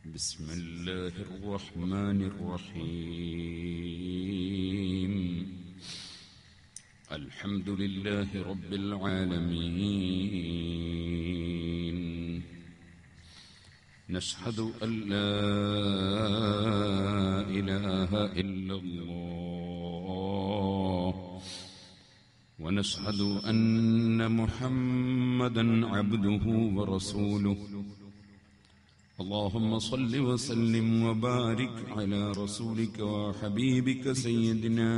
بسم الله الرحمن الرحيم الحمد لله رب العالمين نشهد أن لا إله إلا الله ونشهد أن محمدا عبده ورسوله اللهم صل وسلم وبارك على رسولك وحبيبك سيدنا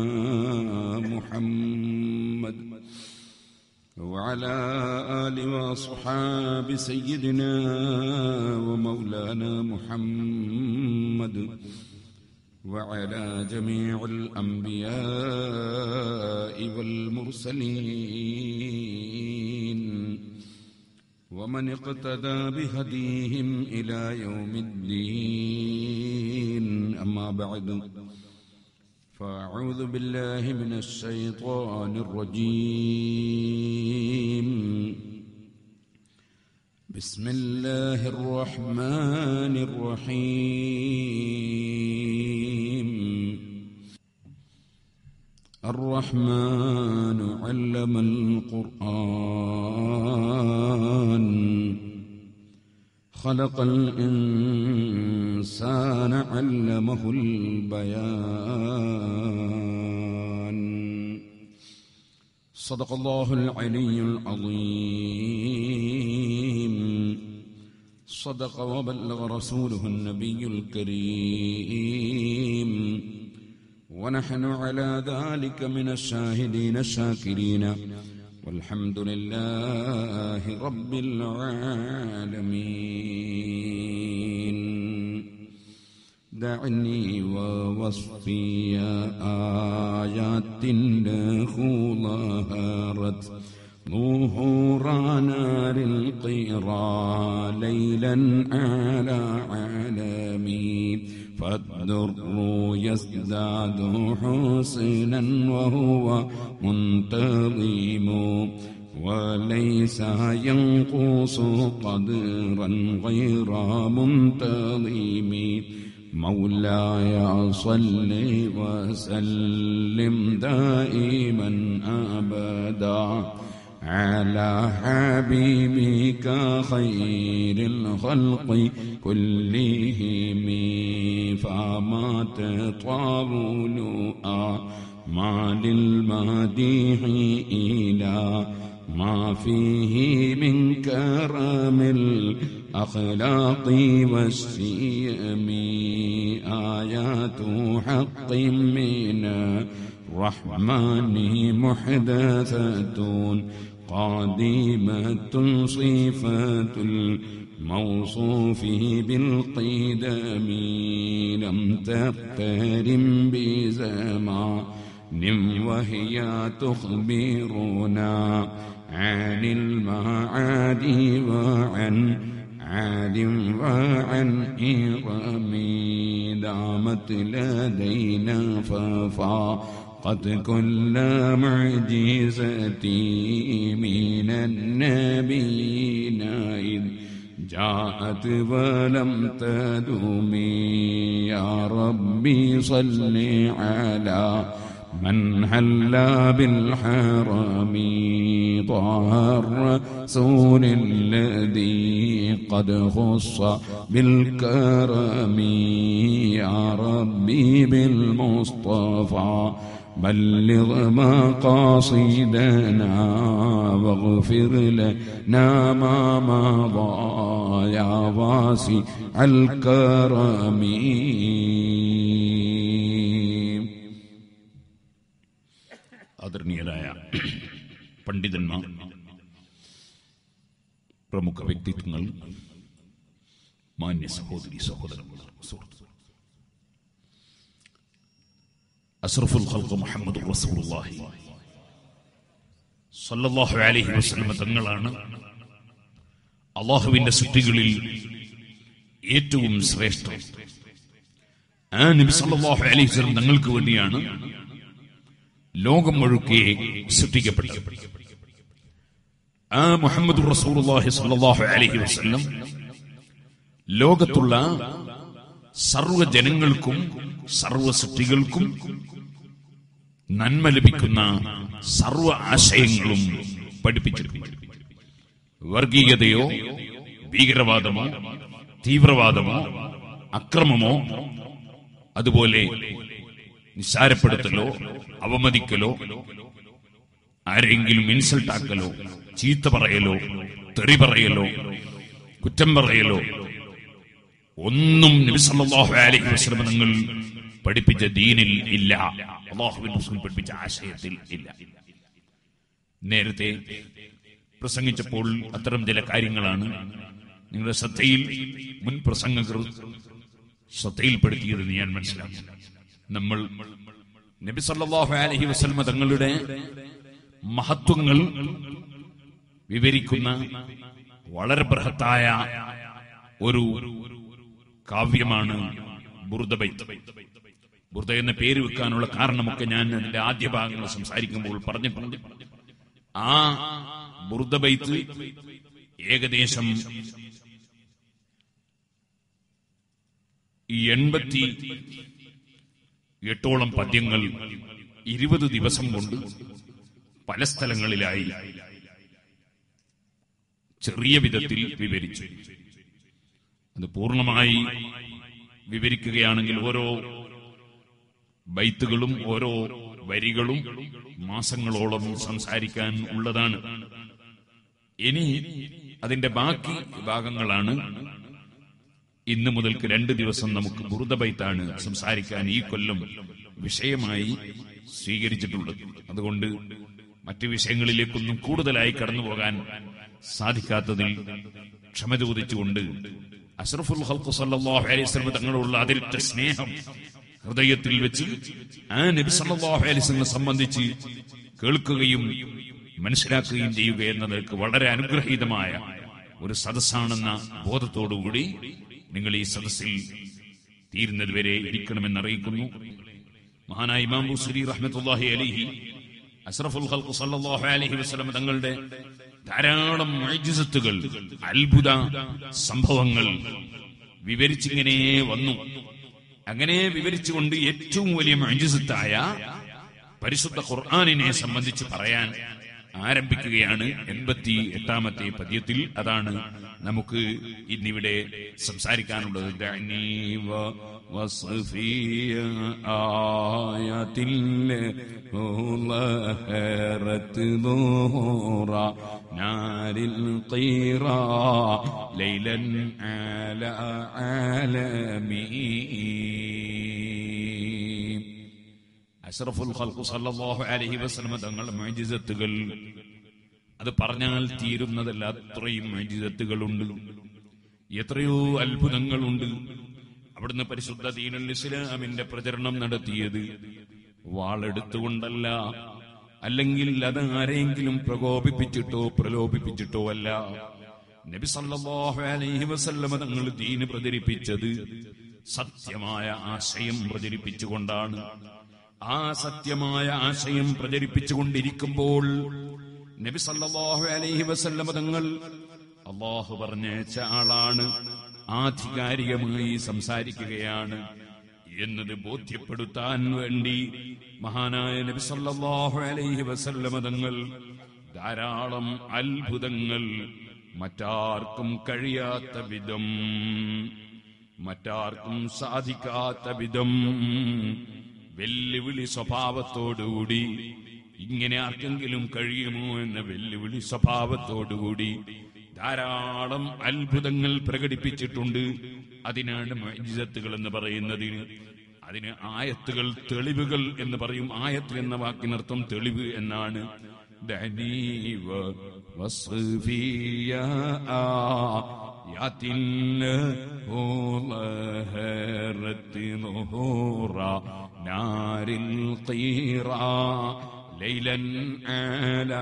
محمد وعلى آل وأصحاب سيدنا ومولانا محمد وعلى جميع الأنبياء والمرسلين ومن اقتدى بهديهم إلى يوم الدين أما بعد فأعوذ بالله من الشيطان الرجيم بسم الله الرحمن الرحيم الرحمن علم القرآن خلق الإنسان علمه البيان صدق الله العلي العظيم صدق وبلغ رسوله النبي الكريم ونحن على ذلك من الشاهدين الشاكرين والحمد لله رب العالمين دعني ووصفي آيات له ظهرت ظهور نار القرى ليلا على عالمين فالدر يزداد حسنا وهو منتظم وليس ينقص قدرا غير منتظم مولاي صل وسلم دائما ابدا على حبيبك خير الخلق كلهم فما تطاول أعمال المديح إلى ما فيه من كرم الأخلاق والسيم آيات حق من الرحمن محدثة قادمة صفة الموصوف بالقدم لم تقترن بزمان وهي تخبرنا عن المعاد وعن عاد وعن إرم دامت لدينا ففاقت كل معجزتي من النبيين إذ جاءت ولم تدوم يا ربي صل على من هلا بالحرم طه الرسول الذي قد خص بالكرم يا ربي بالمصطفى بلغ مقاصدنا واغفر لنا ما مضى يا واسع الكرم ആദരണീയരായ പണ്ഡിതന്മാർ പ്രമുഖ വ്യക്തിത്വങ്ങൾ മാന്യ സഹോദരി സഹോദരന്മാർ സുഹൃത്തുക്കൾ അഷ്റഫുൽ ഖൽഖ് മുഹമ്മദ് റസൂലുള്ളാഹി സല്ലല്ലാഹു അലൈഹി വസല്ലം തങ്ങളാണ് അള്ളാഹുവിന്റെ സൃഷ്ടികളിൽ ഏറ്റവും ശ്രേഷ്ഠം ആ നബി സല്ലല്ലാഹു അലൈഹി വസല്ലം തങ്ങൾക്ക് വേണ്ടിയാണ് ലോകം മുഴുക്കെ സൃഷ്ടിക്കപ്പെട്ടത് ആ മുഹമ്മദ് റസൂലുള്ളാഹി സ്വല്ലല്ലാഹു അലൈഹി വസല്ലം ലോകത്തുള്ള സർവ്വ ജനങ്ങൾക്കും സർവ്വ സൃഷ്ടികൾക്കും നന്മ ലഭിക്കുന്ന സർവ്വ ആശയങ്ങളും പഠിപ്പിച്ചിട്ടുണ്ട് വർഗീയതയോ ഭീകരവാദമോ തീവ്രവാദമോ അക്രമമോ അതുപോലെ നിസ്സാരപ്പെടുത്തലോ അവമതിക്കലോ ആരെങ്കിലും ഇൻസൾട്ട് ആക്കലോ ചീത്ത പറയലോ തെറി പറയലോ കുറ്റം പറയലോ ഒന്നും നബി സല്ലല്ലാഹു അലൈഹി വസല്ലം നിങ്ങൾ പഠിപ്പിച്ച ദീനിൽ ഇല്ല അള്ളാഹുവിൻ റസൂൽ പഠിപ്പിച്ച ആശയത്തിൽ ഇല്ല നേരത്തെ പ്രസംഗിച്ചപ്പോൾ അത്തരം ചില കാര്യങ്ങളാണ് നിങ്ങളുടെ ശ്രദ്ധയിൽ മുൻ പ്രസംഗകർ ശ്രദ്ധയിൽപ്പെടുത്തിയതെന്ന് ഞാൻ മനസ്സിലാക്കി നമ്മൾ നബി സല്ലല്ലാഹു അലൈഹി വസല്ലം തങ്ങളുടെ മഹത്വങ്ങൾ വിവരിക്കുന്ന വളരെ ബൃഹത്തായ ഒരു കാവ്യമാണ് ബുർദബൈത്ത് ബുർദ എന്ന പേര് വെക്കാനുള്ള കാരണമൊക്കെ ഞാൻ അതിന്റെ ആദ്യ ഭാഗങ്ങൾ സംസാരിക്കുമ്പോൾ പറഞ്ഞിട്ടുണ്ട് ആ ബുർദബൈത്ത് ഏകദേശം എൺപത്തി എട്ടോളം പദ്യങ്ങൾ ഇരുപത് ദിവസം കൊണ്ട് പല സ്ഥലങ്ങളിലായി ചെറിയ വിധത്തിൽ വിവരിച്ചു അത് പൂർണ്ണമായി വിവരിക്കുകയാണെങ്കിൽ ഓരോ ബൈത്തുകളും ഓരോ വരികളും മാസങ്ങളോളം സംസാരിക്കാൻ ഉള്ളതാണ് ഇനി അതിന്റെ ബാക്കി ഭാഗങ്ങളാണ് ഇന്ന് മുതൽക്ക് രണ്ട് ദിവസം നമുക്ക് ബുറുദ ബൈത്താണ് സംസാരിക്കാൻ ഈ കൊല്ലം വിഷയമായി സ്വീകരിച്ചിട്ടുള്ളത് അതുകൊണ്ട് മറ്റു വിഷയങ്ങളിലേക്കൊന്നും കൂടുതലായി കടന്നു പോകാൻ സാധിക്കാത്തതിൽ ക്ഷമ ചോദിച്ചുകൊണ്ട് അഷ്റഫുൽ ഹൽക്ക് സല്ലല്ലാഹു അലൈഹി വസല്ലം തങ്ങളുള്ള അതിരിട്ട സ്നേഹം ഹൃദയത്തിൽ വെച്ച് ആ നബി സല്ലല്ലാഹു അലൈഹി വസല്ലം സംബന്ധിച്ച് കേൾക്കുകയും മനസ്സിലാക്കുകയും ചെയ്യുക എന്നതിற்கு വളരെ അനുഗ്രഹീതമായ ഒരു സദസ്സാണെന്ന ബോധത്തോടുകൂടി നിങ്ങൾ ഈ സദസ്സിൽ തീരുന്നത് വരെ ഇരിക്കണമെന്ന് അറിയിക്കുന്നു മഹാനായ ഇമാം ബുസ്രി റഹ്മത്തുള്ളാഹി അലൈഹി അഷ്റഫുൽ ഖൽഖ് സല്ലല്ലാഹു അലൈഹി വസല്ലം തങ്ങളുടെ ധാരാളം മുഅ്ജിസത്തുകൾ അത്ഭുത സംഭവങ്ങൾ വിവരിച്ചിങ്ങനെ വന്നു അങ്ങനെ വിവരിച്ചുകൊണ്ട് ഏറ്റവും വലിയ മുഅ്ജിസത്തായ പരിശുദ്ധ ഖുർആനിനെ സംബന്ധിച്ച് പറയാൻ ആരംഭിക്കുകയാണ് എൺപത്തി എട്ടാമത്തെ പദ്യത്തിൽ അതാണ് നമുക്ക് ഇന്നിവിടെ സംസാരിക്കാനുള്ളത് ദഅനി വ വസ്ഫി ആയത്തിൽ ظهرت ظهورا نار القيرا ليلا على عالمين അഷ്റഫുൽ ഖൽഖു സല്ലല്ലാഹു അലൈഹി വസല്ലം തങ്ങളുടെ മുഅ്ജിസത്തുകൾ അത് പറഞ്ഞാൽ തീരുന്നതല്ല അത്രയും മുഅ്ജിസത്തുകളുണ്ട് എത്രയോ അത്ഭുതങ്ങളുണ്ട് അവിടുന്ന് പരിശുദ്ധ ദീനുൽ ഇസ്ലാമിന്റെ പ്രചരണം നടത്തിയത് വാളെടുത്തുകൊണ്ടല്ല അല്ലെങ്കിൽ അത് ആരെങ്കിലും പ്രകോപിപ്പിച്ചിട്ടോ പ്രലോഭിപ്പിച്ചിട്ടോ അല്ല നബി സല്ലല്ലാഹു അലൈഹി വസല്ലമ തങ്ങൾ ദീന് പ്രചരിപ്പിച്ചത് സത്യമായ ആശയം പ്രചരിപ്പിച്ചുകൊണ്ടാണ് ആ സത്യമായ ആശയം പ്രചരിപ്പിച്ചുകൊണ്ടിരിക്കുമ്പോൾ നബി സല്ലല്ലാഹു അലൈഹി വസല്ലമ തങ്ങൾ അള്ളാഹു പറഞ്ഞയച്ച ആളാണ് ആധികാരികമായി സംസാരിക്കുകയാണ് എന്നത് ബോധ്യപ്പെടുത്താൻ വേണ്ടി മഹാനായ നബി സല്ലല്ലാഹു അലൈഹി വസല്ലമ തങ്ങൾ ധാരാളം അത്ഭുതങ്ങൾ മറ്റാർക്കും കഴിയാത്ത വിധം മറ്റാർക്കും സാധിക്കാത്ത വിധം വെല്ലുവിളി സ്വഭാവത്തോടുകൂടി ഇങ്ങനെ ആർക്കെങ്കിലും കഴിയുമോ എന്ന വെല്ലുവിളി സ്വഭാവത്തോടുകൂടി ധാരാളം അത്ഭുതങ്ങൾ പ്രകടിപ്പിച്ചിട്ടുണ്ട് അതിനാണ് മജിസത്തുകൾ എന്ന് പറയുന്നതിന് അതിന് ആയത്തുകൾ തെളിവുകൾ എന്ന് പറയും ആയത്ത് എന്ന വാക്കിനർത്ഥം തെളിവ് എന്നാണ് ദനീവ വസ്ഫിയ ആയാത്തിൻ ظهرت ظهورا نار القيرا ليلا على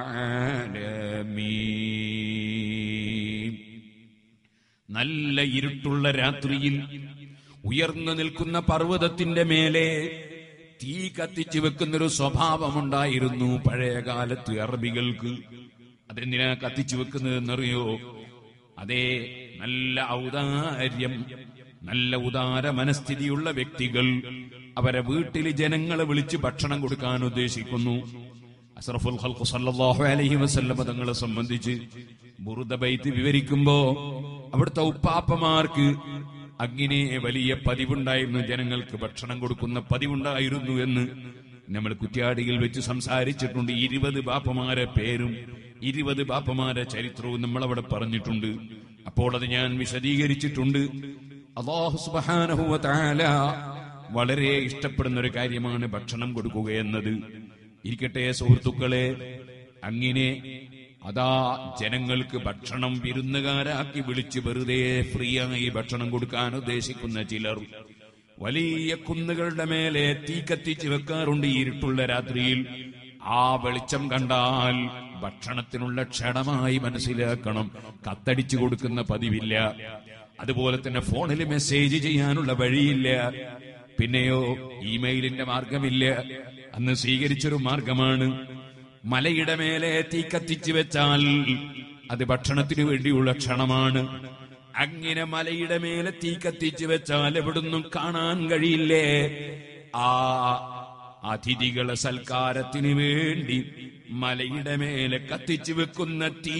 عالمين നല്ല ഇരുട്ടുള്ള രാത്രിയിൽ ഉയർന്നു നിൽക്കുന്ന പർവ്വതത്തിന്റെ മേലെ തീ കത്തിച്ചു വെക്കുന്നൊരു സ്വഭാവമുണ്ടായിരുന്നു പഴയ കാലത്ത് അറബികൾക്ക് അതെന്തിനാ കത്തിച്ചു വെക്കുന്നതെന്നറിയോ അതേ നല്ല ഔദാര്യം നല്ല ഉദാര മനസ്ഥിതിയുള്ള വ്യക്തികൾ അവരെ വീട്ടിൽ ജനങ്ങളെ വിളിച്ച് ഭക്ഷണം കൊടുക്കാൻ ഉദ്ദേശിക്കുന്നു അസ്റഫുൽ ഖൽഖ് സല്ലല്ലാഹു അലൈഹി വസല്ലം തങ്ങളെ സംബന്ധിച്ച് ബുറുദ ബൈത്ത് വിവരിക്കുമ്പോ അവിടുത്തെ ഉപ്പാപ്പമാർക്ക് അങ്ങനെ വലിയ പതിവുണ്ടായിരുന്നു ജനങ്ങൾക്ക് ഭക്ഷണം കൊടുക്കുന്ന പതിവുണ്ടായിരുന്നു എന്ന് നമ്മൾ കുറ്റ്യാടിയിൽ വെച്ച് സംസാരിച്ചിട്ടുണ്ട് ഇരുപത് ബാപ്പമാരെ പേരും ഇരുപത് ബാപ്പമാരെ ചരിത്രവും നമ്മൾ അവിടെ പറഞ്ഞിട്ടുണ്ട് അപ്പോൾ അത് ഞാൻ വിശദീകരിച്ചിട്ടുണ്ട് അള്ളാഹു സുബ്ഹാനഹു വ തആല വളരെ ഇഷ്ടപ്പെടുന്ന ഒരു കാര്യമാണ് ഭക്ഷണം കൊടുക്കുക എന്നത് ഇരിക്കട്ടെ സുഹൃത്തുക്കളെ അങ്ങനെ അതാ ജനങ്ങൾക്ക് ഭക്ഷണം വിരുന്നുകാരാക്കി വിളിച്ച് വെറുതെ ഫ്രീ ആയി ഭക്ഷണം കൊടുക്കാൻ ഉദ്ദേശിക്കുന്ന ചിലർ വലിയ കുന്നുകളുടെ മേലെ തീ കത്തിച്ച് വെക്കാറുണ്ട് ഈ ഇരുട്ടുള്ള രാത്രിയിൽ ആ വെളിച്ചം കണ്ടാൽ ഭക്ഷണത്തിനുള്ള ക്ഷണമായി മനസ്സിലാക്കണം കത്തടിച്ചു കൊടുക്കുന്ന പതിവില്ല അതുപോലെ തന്നെ ഫോണിൽ മെസ്സേജ് ചെയ്യാനുള്ള വഴിയില്ല പിന്നെയോ ഇമെയിലിന്റെ മാർഗമില്ല അന്ന് സ്വീകരിച്ചൊരു മാർഗമാണ് മലയുടെ മേലെ തീ കത്തിച്ചു വെച്ചാൽ അത് ഭക്ഷണത്തിനു വേണ്ടിയുള്ള ക്ഷണമാണ് അങ്ങനെ മലയുടെ മേലെ തീ കത്തിച്ചു വെച്ചാൽ എവിടുന്നും കാണാൻ കഴിയില്ലേ ആ അതിഥികളെ സൽക്കാരത്തിന് വേണ്ടി മലയുടെ മേലെ കത്തിച്ചു വെക്കുന്ന തീ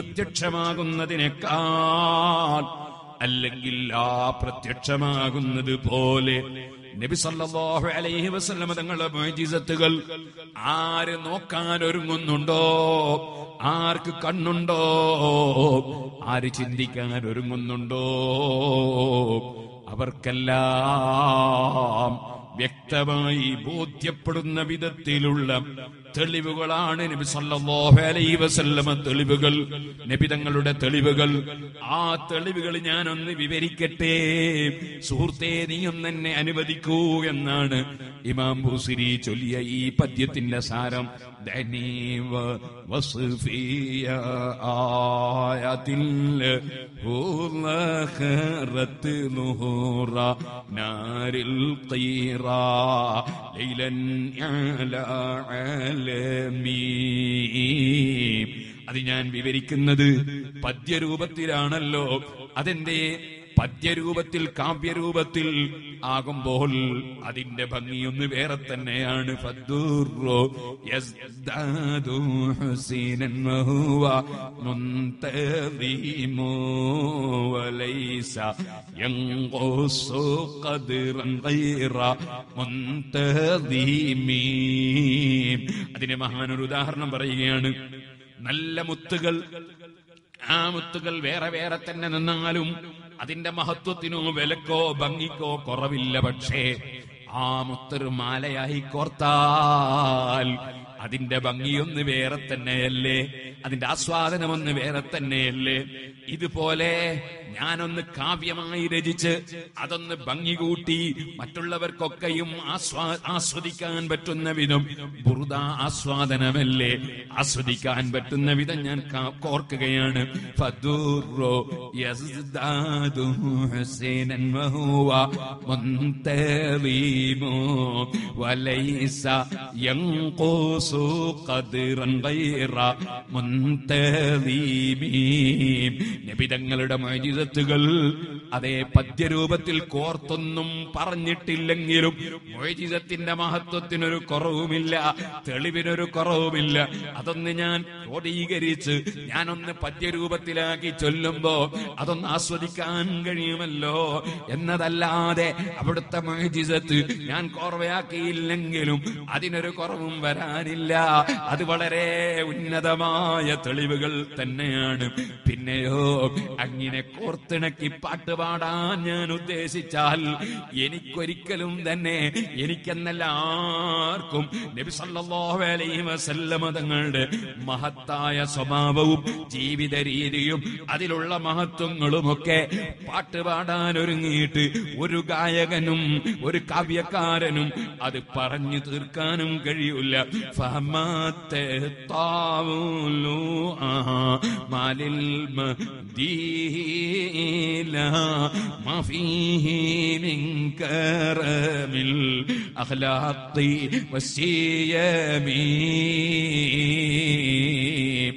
പ്രത്യക്ഷമാകുന്നതിനേക്കാൾ അല്ലെങ്കിൽ ആ പ്രത്യക്ഷമാകുന്നത് പോലെ നബി സല്ലല്ലാഹു അലൈഹി വസല്ലമ തങ്ങളുടെ മുഅ്ജിസത്തുകൾ ആര് നോക്കാൻ ഒരുങ്ങുന്നുണ്ടോ ആർക്ക് കണ്ണുണ്ടോ ആര് ചിന്തിക്കാൻ ഒരുങ്ങുന്നുണ്ടോ അവർക്കെല്ലാം വ്യക്തമായി ബോധ്യപ്പെടുന്ന വിധത്തിലുള്ള തെളിവുകളാണ് നബി സല്ലല്ലാഹു അലൈഹി വസല്ലമ തെളിവുകൾ നബി തങ്ങളുടെ തെളിവുകൾ ആ തെളിവുകൾ ഞാനൊന്ന് വിവരിക്കട്ടെ സുഹൃത്തെ നീ ഒന്ന് എന്നെ അനുവദിക്കൂ എന്നാണ് ഇമാം ബുസിരി ചൊല്ലിയ ഈ പദ്യത്തിന്റെ സാരം ദനീവ വസ്ഫിയ ആയത്തിൽ خرت ظهورا نار القيرا ليلا على عالمين അത് ഞാൻ വിവരിക്കുന്നത് പദ്യരൂപത്തിലാണല്ലോ അതെന്റെ പദ്യരൂപത്തിൽ കാവ്യരൂപത്തിൽ ആകുമ്പോൾ അതിന്റെ ഭംഗിയൊന്ന് വേറെ തന്നെയാണ് ഫദ്ദുറു യസ്ദാദു ഹുസീനൻ വഹുവ മുൻതദീമു വലൈസ യൻഖുസു ഖദ്റൻ ഗൈറ മുൻതദീമി അതിന് മഹാനൊരു ഉദാഹരണം പറയുകയാണ് നല്ല മുത്തുകൾ ആ മുത്തുകൾ വേറെ വേറെ തന്നെ നിന്നാലും അതിന്റെ മഹത്വത്തിനോ വിലക്കോ ഭംഗിക്കോ കുറവില്ല പക്ഷേ ആ മുത്തൊരു മാലയായി കോർത്താൽ അതിന്റെ ഭംഗിയൊന്ന് വേറെ തന്നെയല്ലേ അതിന്റെ ആസ്വാദനമൊന്ന് വേറെ തന്നെയല്ലേ ഇതുപോലെ ഞാനൊന്ന് കാവ്യമായി രചിച്ച് അതൊന്ന് ഭംഗി കൂട്ടി മറ്റുള്ളവർക്കൊക്കെയും ആസ്വാ ആസ്വദിക്കാൻ പറ്റുന്ന വിധം ബുറുദ ആസ്വാദനമല്ലേ ആസ്വദിക്കാൻ പറ്റുന്ന വിധം ഞാൻ കാ- കോർക്കുകയാണ് ഫദുറു യസ്ദാദു ഹുസൈനൻ വഹുവ മുൻതദീമു വലൈസ യൻഖുസു ഖദ്റൻ ഗൈറ മുൻതദീമി നബിതങ്ങളുടെ മൊയ്ജിതത്തുകൾ അതേ പദ്യരൂപത്തിൽ കോർത്തൊന്നും പറഞ്ഞിട്ടില്ലെങ്കിലും മൊയ്ജിതത്തിന്റെ മഹത്വത്തിനൊരു കുറവുമില്ല തെളിവിനൊരു കുറവുമില്ല അതൊന്ന് ഞാൻ ക്രോഡീകരിച്ച് ഞാനൊന്ന് പദ്യരൂപത്തിലാക്കി ചൊല്ലുമ്പോ അതൊന്ന് ആസ്വദിക്കാൻ കഴിയുമല്ലോ എന്നതല്ലാതെ അവിടുത്തെ മൊയ്ജിതത്ത് ഞാൻ കോർവയാക്കിയില്ലെങ്കിലും അതിനൊരു കുറവും വരാനില്ല അത് വളരെ ഉന്നതമായ തെളിവുകൾ തന്നെയാണ് പിന്നെയോ അങ്ങനെ കോർത്തിണക്കി പാട്ട് പാടാൻ ഞാൻ ഉദ്ദേശിച്ചാൽ എനിക്കൊരിക്കലും തന്നെ എനിക്കെന്നല്ല ആർക്കും നബി സല്ലല്ലാഹു അലൈഹി വസല്ലമ തങ്ങളുടെ മഹത്തായ സ്വഭാവവും ജീവിത രീതിയും അതിലുള്ള മഹത്വങ്ങളുമൊക്കെ പാട്ട് പാടാൻ ഒരുങ്ങിയിട്ട് ഒരു ഗായകനും ഒരു കാവ്യക്കാരനും അത് പറഞ്ഞു തീർക്കാനും കഴിയില്ല ഫഹമാത്തെ താവൂലു ആഹാ മാലിൽ മദീല ما فيه من كرم الأخلاق والسيم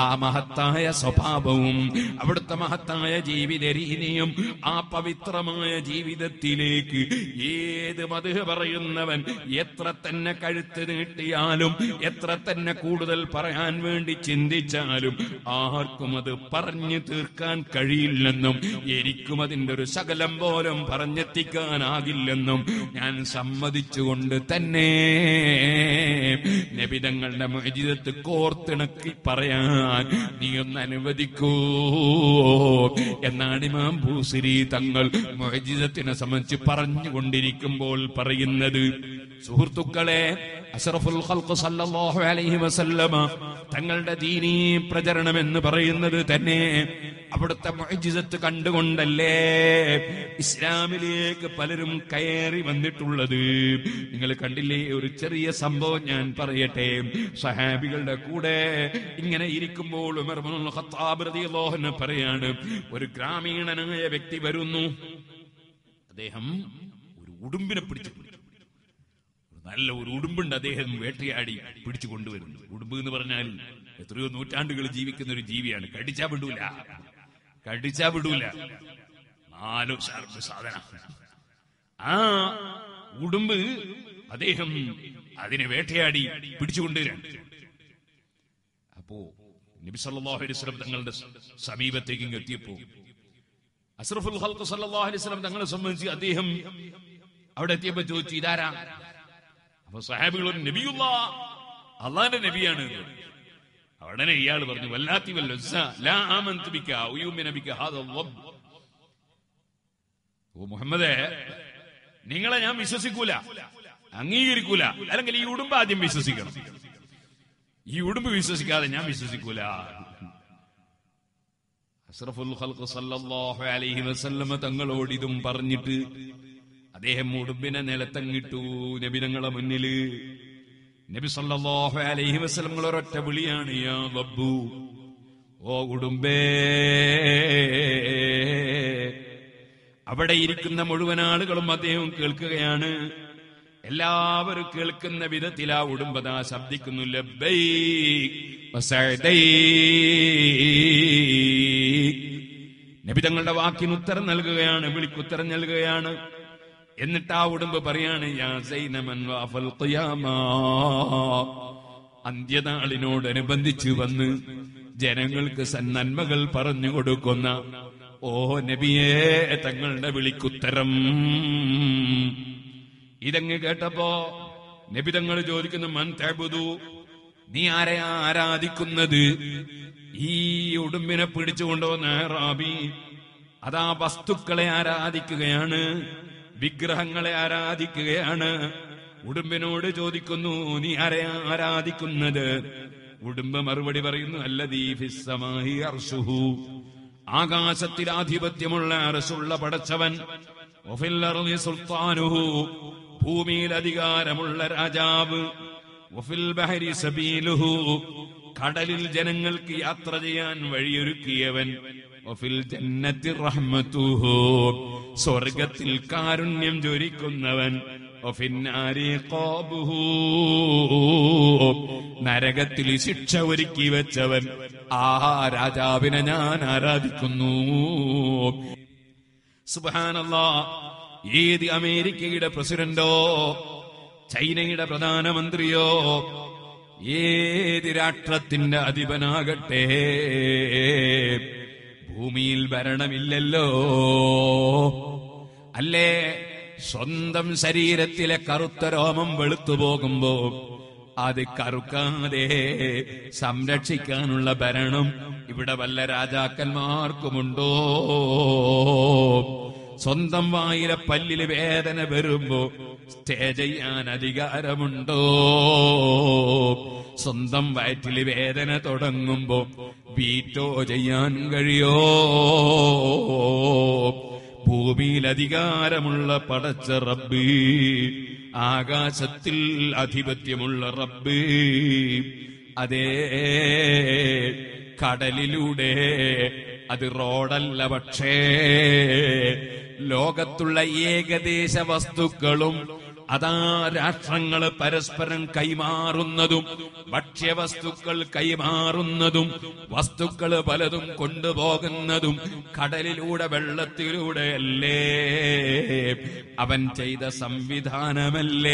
ആ മഹത്തായ സ്വഭാവവും അവിടുത്തെ മഹത്തായ ജീവിത രീതിയും ആ പവിത്രമായ ജീവിതത്തിലേക്ക് ഏത് മധു പറയുന്നവൻ എത്ര തന്നെ കഴുത്ത് നീട്ടിയാലും എത്ര തന്നെ കൂടുതൽ പറയാൻ വേണ്ടി ചിന്തിച്ചാലും ആർക്കും അത് പറഞ്ഞു തീർക്കാൻ കഴിയില്ലെന്നും എനിക്കും അതിന്റെ ഒരു ശകലം പോലും പറഞ്ഞെത്തിക്കാനാകില്ലെന്നും ഞാൻ സമ്മതിച്ചുകൊണ്ട് തന്നെ നബിതങ്ങളുടെ മോചിതത്ത് കോർത്തിണക്കി പറയാൻ നീ ഒന്ന് അനുവദിക്കൂ എന്നാണ് ഇമാം ഭൂസിരി തങ്ങൾ മോചിതത്തിനെ സംബന്ധിച്ച് പറഞ്ഞുകൊണ്ടിരിക്കുമ്പോൾ പറയുന്നത് സുഹൃത്തുക്കളെ അഷറഫുൽ ഖൽഖ് സല്ലല്ലാഹു അലൈഹി വസല്ലമ തങ്ങളുടെ ദീനീ പ്രചരണം എന്ന് പറയുന്നത് തന്നെ അവിടുത്തെ മുഅ്ജിസത്ത് കണ്ടുകൊണ്ടല്ലേ ഇസ്ലാമിലേക്ക് പലരും കയറി വന്നിട്ടുള്ളത് നിങ്ങൾ കണ്ടില്ലേ ഒരു ചെറിയ സംഭവം ഞാൻ പറയട്ടെ സഹാബികളുടെ കൂടെ ഇങ്ങനെ ഇരിക്കുമ്പോൾ ഉമർ ഇബ്നുൽ ഖത്താബ് റളിയല്ലാഹു അൻഹു പറയാണ് ഒരു ഗ്രാമീണനായ വ്യക്തി വരുന്നു അദ്ദേഹം ഒരു ഉടുമ്പിനെ പിടിച്ചു ഒരു നല്ല ഒരു ഉടുമ്പുണ്ട് അദ്ദേഹം വേട്ടയാടി പിടിച്ചു കൊണ്ടുവരുന്നു ഉടുമ്പ് എന്ന് പറഞ്ഞാൽ എത്രയോ നൂറ്റാണ്ടുകൾ ജീവിക്കുന്ന ഒരു ജീവിയാണ് കടിച്ചാ വിടൂല കടിച്ചാ വിടൂല നാലോ ഷാർപ്പ് സാധന ആ ഉടുമ്പ് അദ്ദേഹം അതിനെ വേട്ടയാടി പിടിച്ചുകൊണ്ടുവരാൻ അപ്പോ നബി സല്ലല്ലാഹു അലൈഹി വസല്ലം തങ്ങളുടെ സമീപത്തേക്ക് ഇങ്ങ് എത്തിയപ്പോ അസ്റഫുൽ ഖൽഖ് സല്ലല്ലാഹു അലൈഹി വസല്ലം തങ്ങളെ സംബന്ധിച്ച് അദ്ദേഹം അവിടെ എത്തിയപ്പോ ചോദിച്ചു ഇതാരാ അപ്പൊ സഹാബികൾ പറഞ്ഞു, നബിയുള്ള അള്ളാന്റെ നബിയാണ് എന്ന് പറഞ്ഞു. ഉടനെ ഇയാൾ പറഞ്ഞു വല്ലാത്തി വല്ല ലാ ആമന്തു ബിക ഉയൂമിന ബിക ഹാദൽ റബ്ബ് ഓ മുഹമ്മദേ നിങ്ങളെ ഞാൻ വിശ്വസിക്കൂല അംഗീകരിക്കൂല അല്ലെങ്കിൽ ഈ ഉടുമ്പ് ആദ്യം വിശ്വസിക്കണം ഈ ഉടുമ്പ് വിശ്വസിക്കാതെ ഞാൻ വിശ്വസിക്കൂല അഷ്റഫുൽ ഖൽഖ് സല്ലല്ലാഹു അലൈഹി വസല്ലമ തങ്ങളോട് ഇതും പറഞ്ഞിട്ട് അദ്ദേഹം ഉടുമ്പിനെ നിലത്തങ്ങിട്ടു നബിനങ്ങളെ മുന്നില് നബി സല്ലല്ലാഹു അലൈഹി വസല്ലം ഒരൊറ്റ വിളിയാണ് യാ റബ്ബു ഓ ഉടുമ്പേ അവിടെ ഇരിക്കുന്ന മുഴുവൻ ആളുകളും അദ്ദേഹം കേൾക്കുകയാണ് എല്ലാവരും കേൾക്കുന്ന വിധത്തിൽ ആ ഉടുമ്പതാ ശബ്ദിക്കുന്നു ലബ്ബൈക് വസഅദൈക്. നബി തങ്ങളുടെ വാക്കിന് ഉത്തരം നൽകുകയാണ് വിളിക്കുത്തരം നൽകുകയാണ് എന്നിട്ട് ആ ഉടുമ്പ് പറയാണ് യാ സൈനമൻ വാഫൽ ഖിയാമാ. അന്ത്യനാളിനോടനുബന്ധിച്ച് വന്ന് ജനങ്ങൾക്ക് സന്നന്മകൾ പറഞ്ഞു കൊടുക്കുന്ന ഓ നബിയേ തങ്ങളുടെ വിളിക്കുത്തരം ഇതങ്ങ് കേട്ടപ്പോ നബി തങ്ങൾ ചോദിക്കുന്നു മൻ തഅബുദു നീ ആരെയാ ആരാധിക്കുന്നത് ഈ ഉടുമ്പിനെ പിടിച്ചു കൊണ്ടുവന്ന റാബി അതാ വസ്തുക്കളെ ആരാധിക്കുകയാണ് വിഗ്രഹങ്ങളെ ആരാധിക്കുകയാണ് ഉടുമ്പിനോട് ചോദിക്കുന്നു നീ ആരെയാ ആരാധിക്കുന്നത് ഉടുമ്പ് മറുപടി പറയുന്നു അല്ലദീ ഫിസ്സമാഹി അർശുഹു ആകാശത്തിൽ ആധിപത്യമുള്ള അറസുള്ള പടച്ചവൻ വഫിൽ അർളി സുൽത്താനുഹു ഭൂമിയിൽ അധികാരമുള്ള രാജാവ് വഫിൽ ബഹരി സബീലുഹു കടലിൽ ജനങ്ങൾക്ക് യാത്ര ചെയ്യാൻ വഴിയൊരുക്കിയവൻ വഫിൽ ജന്നത്തി റഹ്മത്തുഹു സ്വർഗത്തിൽ കാരുണ്യം ജ്വലിക്കുന്നവൻ വഫിന്നാരി ഖാബുഹു നരകത്തിൽ ശിക്ഷ ഒരുക്കി വെച്ചവൻ ആ രാജാവിനെ ഞാൻ ആരാധിക്കുന്നു സുബാനല്ലാ ഏത് അമേരിക്കയുടെ പ്രസിഡന്റോ ചൈനയുടെ പ്രധാനമന്ത്രിയോ ഏത് രാഷ്ട്രത്തിന്റെ അധിപനാകട്ടെ ഭൂമിയിൽ ഭരണമില്ലല്ലോ അല്ലേ സ്വന്തം ശരീരത്തിലെ കറുത്ത രോമം വെളുത്തു പോകുമ്പോ അത് കറുക്കാതെ സംരക്ഷിക്കാനുള്ള ഭരണം ഇവിടെ വല്ല രാജാക്കന്മാർക്കുമുണ്ടോ സ്വന്തം വായിലെ പല്ലില് വേദന വരുമ്പോ സ്റ്റേ ചെയ്യാൻ അധികാരമുണ്ടോ സ്വന്തം വയറ്റില് വേദന തുടങ്ങുമ്പോ വീറ്റോ ചെയ്യാൻ കഴിയോ ഭൂമിയിൽ അധികാരമുള്ള പടച്ച റബ്ബ് ആകാശത്തിൽ ആധിപത്യമുള്ള റബ്ബ് അതേ കടലിലൂടെ അത് റോഡല്ല പക്ഷേ ലോകത്തുള്ള ഏകദേശ വസ്തുക്കളും അതാ രാഷ്ട്രങ്ങൾ പരസ്പരം കൈമാറുന്നതും ഭക്ഷ്യവസ്തുക്കൾ കൈമാറുന്നതും വസ്തുക്കൾ പലതും കൊണ്ടുപോകുന്നതും കടലിലൂടെ വെള്ളത്തിലൂടെയല്ലേ അവൻ ചെയ്ത സംവിധാനമല്ലേ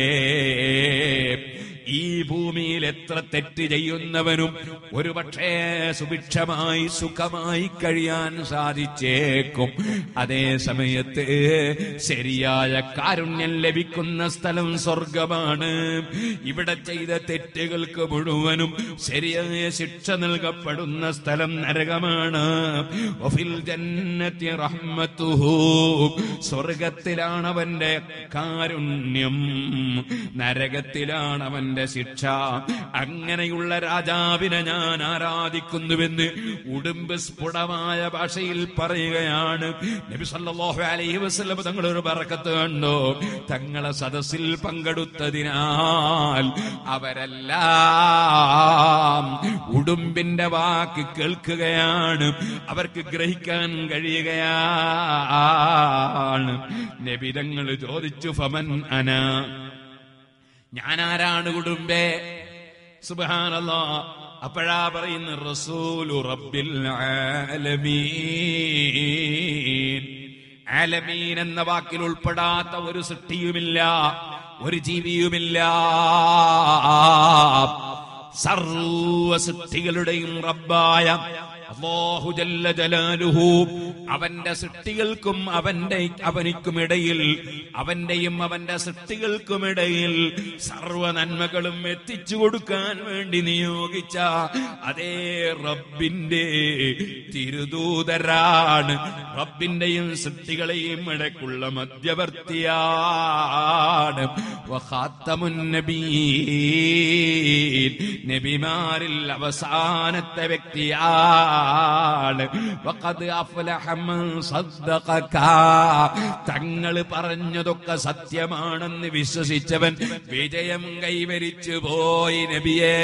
ഈ ഭൂമിയിൽ എത്ര തെറ്റ് ചെയ്യുന്നവനും ഒരുപക്ഷേ സുഭിക്ഷമായി സുഖമായി കഴിയാൻ സാധിച്ചേക്കും അതേ സമയത്ത് ശരിയായ കാരുണ്യം ലഭിക്കുന്ന സ്ഥലം സ്വർഗമാണ് ഇവിടെ ചെയ്ത തെറ്റുകൾക്ക് മുഴുവനും ശരിയായ ശിക്ഷ നൽകപ്പെടുന്ന സ്ഥലം നരകമാണ് വഫിൽ ജന്നത്തി റഹ്മത്തുഹു സ്വർഗത്തിലാണ് അവന്റെ കാരുണ്യം നരകത്തിലാണ് അവന്റെ ശിക്ഷ അങ്ങനെയുള്ള രാജാവിനെ ഞാൻ ആരാധിക്കുന്നുവെന്ന് ഉടുമ്പ് സ്ഫുടമായ ഭാഷയിൽ പറയുകയാണ് നബി സല്ലല്ലാഹു അലൈഹി വസല്ലം തങ്ങളൊരു ബറക്കത്ത് കണ്ടോ തങ്ങളെ സദസ്സിൽ പങ്കെടുത്തതിനാൽ അവരെല്ലാം ഉടുമ്പിന്റെ വാക്ക് കേൾക്കുകയാണ് അവർക്ക് ഗ്രഹിക്കാൻ കഴിയുകയാണ് നബിതങ്ങൾ ചോദിച്ചു ഫമൻ അന ഞാനാരാണ് കുടുംബേ സുബാനല്ലോ അപ്പോഴാ പറയുന്ന റസൂലു റബ്ബിൽ ആലമീൻ ആലമീൻ എന്ന വാക്കിൽ ഉൾപ്പെടാത്ത ഒരു സൃഷ്ടിയുമില്ല ഒരു ജീവിയുമില്ല സർവ സൃഷ്ടികളുടെയും റബ്ബായ അല്ലാഹു ജല്ല ജലാലുഹു അവന്റെ സൃഷ്ടികൾക്കും അവന്റെ അവനിക്കുമിടയിൽ അവന്റെയും അവന്റെ സൃഷ്ടികൾക്കുമിടയിൽ സർവ നന്മകളും എത്തിച്ചു കൊടുക്കാൻ വേണ്ടി നിയോഗിച്ച അതേ റബ്ബിന്റെ തിരുദൂതരാണ് റബ്ബിന്റെയും സൃഷ്ടികളെയും ഇടയ്ക്കുള്ള മധ്യവർത്തിയാണ് വഖാത്തമുൻ നബീൻ നബിമാരിൽ അവസാനത്തെ വ്യക്തിയാണ് വഖദ് അഫ്ലഹ മൻ സദ്ദഖക തങ്ങൾ പറഞ്ഞതൊക്കെ സത്യമാണെന്ന് വിശ്വസിച്ചവൻ വിജയം കൈവരിച്ചു പോയി നബിയേ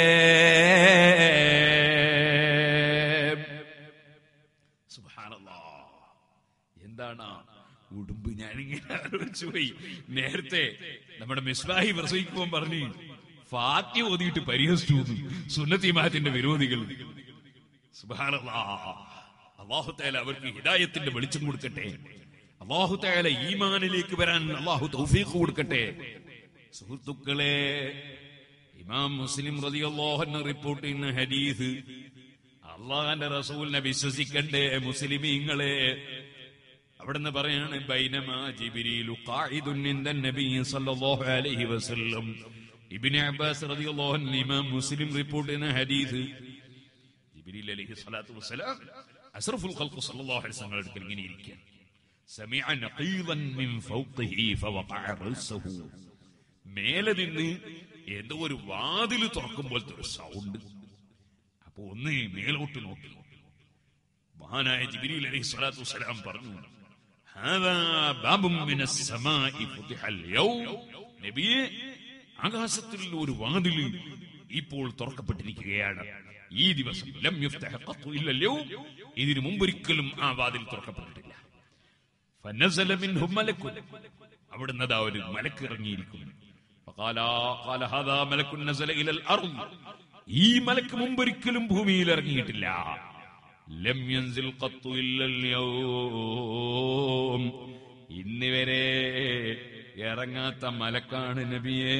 സുബ്ഹാനല്ലാഹ് എന്താണ് ഉടുമ്പ് ഞാനിങ്ങനെ ആലോചിച്ചു പോയി നേരത്തെ നമ്മുടെ മിസ്ബാഹി പ്രസവിക്കുമ്പോൾ പറഞ്ഞു ഫാത്തി ഓതിയിട്ട് പരിഹസിച്ചു എന്ന് സുന്നത്തിമാത്തിന്റെ വിരോധികൾ സുബ്ഹാനല്ലാഹ് അള്ളാഹു തആല അവർക്ക് ഹിദായത്തിന്റെ വെളിച്ചം കൊടുക്കട്ടെ അള്ളാഹു തആല ഈമാനിലേക്ക് വരാൻ അള്ളാഹു തൗഫീഖ് കൊടുക്കട്ടെ സുഹൃത്തുക്കളെ ഇമാം മുസ്ലിം റളിയല്ലാഹു അൻഹു റിപ്പോർട്ട് ചെയ്യുന്ന ഹദീസ് അള്ളാഹന്റെ റസൂലിനെ വിശ്വസിക്കണ്ടേ മുസ്ലിമീങ്ങളെ അവിടുന്ന് പറയാണ് ബൈനമാ ജിബ്രീലു ഖാഇദുൻ ഇൻദ നബി സല്ലല്ലാഹു അലൈഹി വസല്ലം ഇബ്നു അബ്ബാസ് റളിയല്ലാഹു അൻഹു ഇമാം മുസ്ലിം റിപ്പോർട്ട് ചെയ്യുന്ന ഹദീസ് ജിബ്രീൽ അലൈഹി സ്വലാത്തു വസ്സലാം അസ്റഫുൽ ഖൽഖ് സല്ലല്ലാഹു അലൈഹി വസല്ലം അടുക്കൽ ഇങ്ങനെ ഇരിക്കാൻ സമിഅ നഖീദൻ മിൻ ഫൗഖിഹി ഫവഖഅ റഅസഹു മേലെ നിന്ന് ഏതോ ഒരു വാതിൽ തുറക്കുമ്പോഴത്തെ ഒരു സൗണ്ട് അപ്പൊ ഒന്ന് മേലോട്ട് നോക്കി മഹാനായ ജിബ്രീൽ അലൈഹി സ്വലാത്തു വസ്സലാം പറഞ്ഞു هذا باب من السماء فتح اليوم നബിയെ ആകാശത്തിൽ ഒരു വാതിൽ ഇപ്പോൾ തുറക്കപ്പെട്ടിരിക്കുകയാണ് ഈ ദിവസം ലം യുഫ്തഹ ഖത്തു ഇല്ല اليوم ഇതിനു മുമ്പൊരിക്കലും ആ വാതിൽ തുറക്കപ്പെട്ടിട്ടില്ല فنزل منه ملك അവിടുന്ന് അതാ ഒരു മലക്ക് ഇറങ്ങിയിരിക്കുന്നു فقال قال هذا ملك نزل الى الارض ഈ മലക്ക് മുമ്പൊരിക്കലും ഭൂമിയിൽ ഇറങ്ങിയിട്ടില്ല ലം യൻസിൽ ഖത്തു ഇല്ല اليوم ഇന്ന് വരെ ഇറങ്ങാത്ത മലക്കാണ് നബിയേ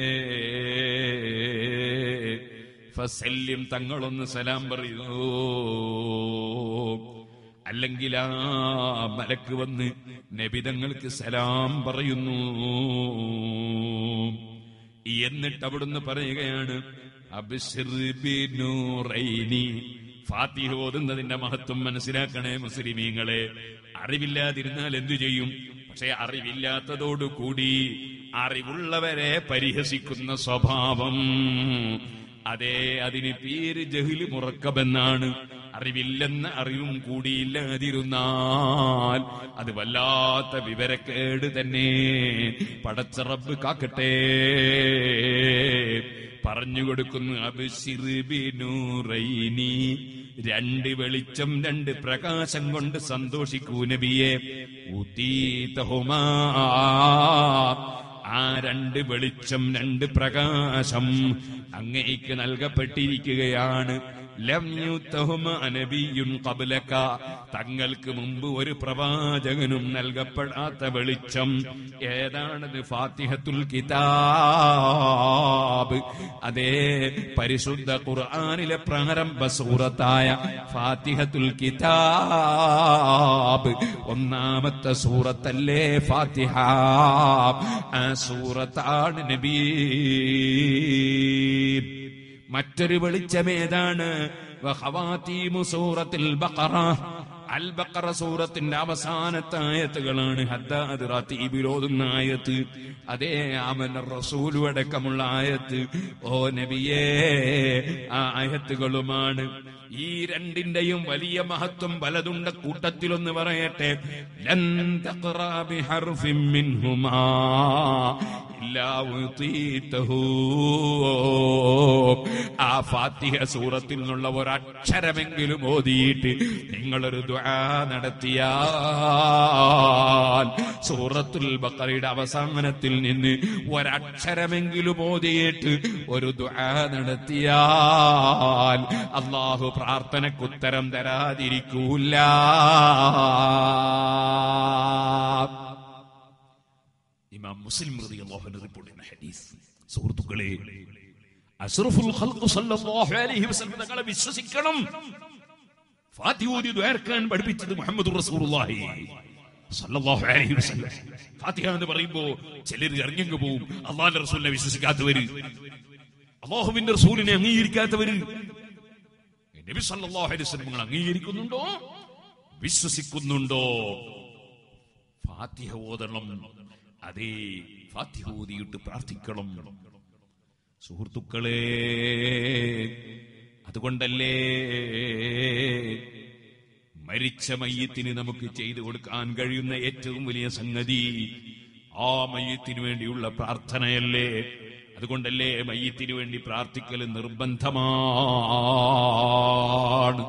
ഫസല്യം തങ്ങളൊന്ന് സലാം പറയൂ അല്ലെങ്കിൽ ആ മലക്ക് വന്ന് നബിതങ്ങൾക്ക് സലാം പറയുന്നു എന്നിട്ട് അവിടുന്ന് പറയുകയാണ് അബ്ശിർ ബിനൂറൈനി ഫാത്തിഹ ഓതുന്നതിന്റെ മഹത്വം മനസ്സിലാക്കണേ മുസ്ലിമീങ്ങളെ അറിവില്ലാതിരുന്നാൽ എന്തു ചെയ്യും പക്ഷെ അറിവില്ലാത്തതോടുകൂടി അറിവുള്ളവരെ പരിഹസിക്കുന്ന സ്വഭാവം അതെ അതിന് പേര് ജഹില് മുറക്കബെന്നാണ് അറിവില്ലെന്ന അറിവും കൂടിയില്ലാതിരുന്നാൽ അത് വല്ലാത്ത വിവരക്കേട് തന്നെ പടച്ചറബ് കാക്കട്ടെ പറഞ്ഞു കൊടുക്കുന്നു അബിസിറിബിനൂറൈനി രണ്ട് വെളിച്ചം രണ്ട് പ്രകാശം കൊണ്ട് സന്തോഷിക്കൂ നബിയെ ഊതീതഹുമാ ആ രണ്ട് വെളിച്ചം രണ്ട് പ്രകാശം അങ്ങേക്ക് നൽകപ്പെട്ടിരിക്കുകയാണ് ലം യുത്തഹുമ അനബിയുൻ ഖബ്ലക തങ്ങൾക്ക് മുമ്പ് ഒരു പ്രവാചകനും നൽകപ്പെടാത്ത വെളിച്ചം ഏതാണത് ഫാത്തിഹത്തുൽ കിതാബ് അതേ പരിശുദ്ധ ഖുർആനിലെ പ്രാരംഭ സൂറത്തായ ഫാത്തിഹത്തുൽ കിതാബ് ഒന്നാമത്തെ സൂറത്തല്ലേ ഫാത്തിഹ ആ സൂറത്താണ് നബീ മറ്റൊരു വെളിച്ചമേതാണ് വഖവാതീമു സൂറത്തിൽ ബഖറ അൽ ബഖറ സൂറത്തിന്റെ അവസാനത്തെ ആയത്തുകളാണ് ഹദ്ദാദ് റതീബിൽ ഓതുന്ന ആയത്ത് അതേ ആമന റസൂലു അടക്കമുള്ള ആയത്ത് ഓ നബിയേ ആ ആയത്തുകളുമാണ് ഈ രണ്ടിന്റെയും വലിയ മഹത്വം പലതുണ്ട കൂട്ടത്തിലൊന്ന് പറയട്ടെ ലൻ തഖ്റാ ബിഹർഫിൻ മിൻഹുമാ ഇല്ലാ ഉതീതഹു ആ ഫാത്തിഹ സൂറത്തിൽ നിന്നുള്ള ഒരക്ഷരമെങ്കിലും ഓതിയിട്ട് നിങ്ങളൊരു ദുആ നടത്തിയാൽ സൂറത്തുൽ ബഖറയുടെ അവസാനത്തിൽ നിന്ന് ഒരക്ഷരമെങ്കിലും ഓതിയിട്ട് ഒരു ദുആ നടത്തിയാൽ അള്ളാഹു പ്രാർത്ഥനക്കുത്തരം തരാതിരിക്കൂല ഇമാം മുസ്ലിം റളിയല്ലാഹു അൻഹു റിപ്പോർട്ട് ചെയ്യുന്ന ഹദീസ് സുഹൃത്തുക്കളെ അഷ്റഫുൽ ഖൽഖ് സല്ലല്ലാഹു അലൈഹി വസല്ലം തങ്ങളെ വിശ്വസിക്കണം ഫാത്തിഹ ഓതി ദ്വാരക്കാൻ പഠിപ്പിച്ചത് മുഹമ്മദ് റസൂലുള്ളാഹി സല്ലല്ലാഹു അലൈഹി വസല്ലം ഫാത്തിഹ എന്ന് പറയുമ്പോ ചിലർ ഇറങ്ങിങ്ങ് പോവും അള്ളാഹിന്റെ റസൂലിനെ വിശ്വസിക്കാത്തവര് അള്ളാഹുവിന്റെ റസൂലിനെ അംഗീകരിക്കാത്തവര് നബി സല്ലല്ലാഹു അലൈഹി വസല്ലം നിങ്ങൾ അംഗീകരിക്കുന്നുണ്ടോ വിശ്വസിക്കുന്നുണ്ടോ ഫാത്തിഹ ഓതണം അതേ ഫാത്തിഹ ഓതിയിട്ട് പ്രാർത്ഥിക്കണം സുഹൃത്തുക്കളെ അതുകൊണ്ടല്ലേ മരിച്ച മയ്യത്തിന് നമുക്ക് ചെയ്തു കൊടുക്കാൻ കഴിയുന്ന ഏറ്റവും വലിയ സംഗതി ആ മയ്യത്തിന് വേണ്ടിയുള്ള പ്രാർത്ഥനയല്ലേ അതുകൊണ്ടല്ലേ മയ്യത്തിന് വേണ്ടി പ്രാർത്ഥിക്കൽ നിർബന്ധമാണ്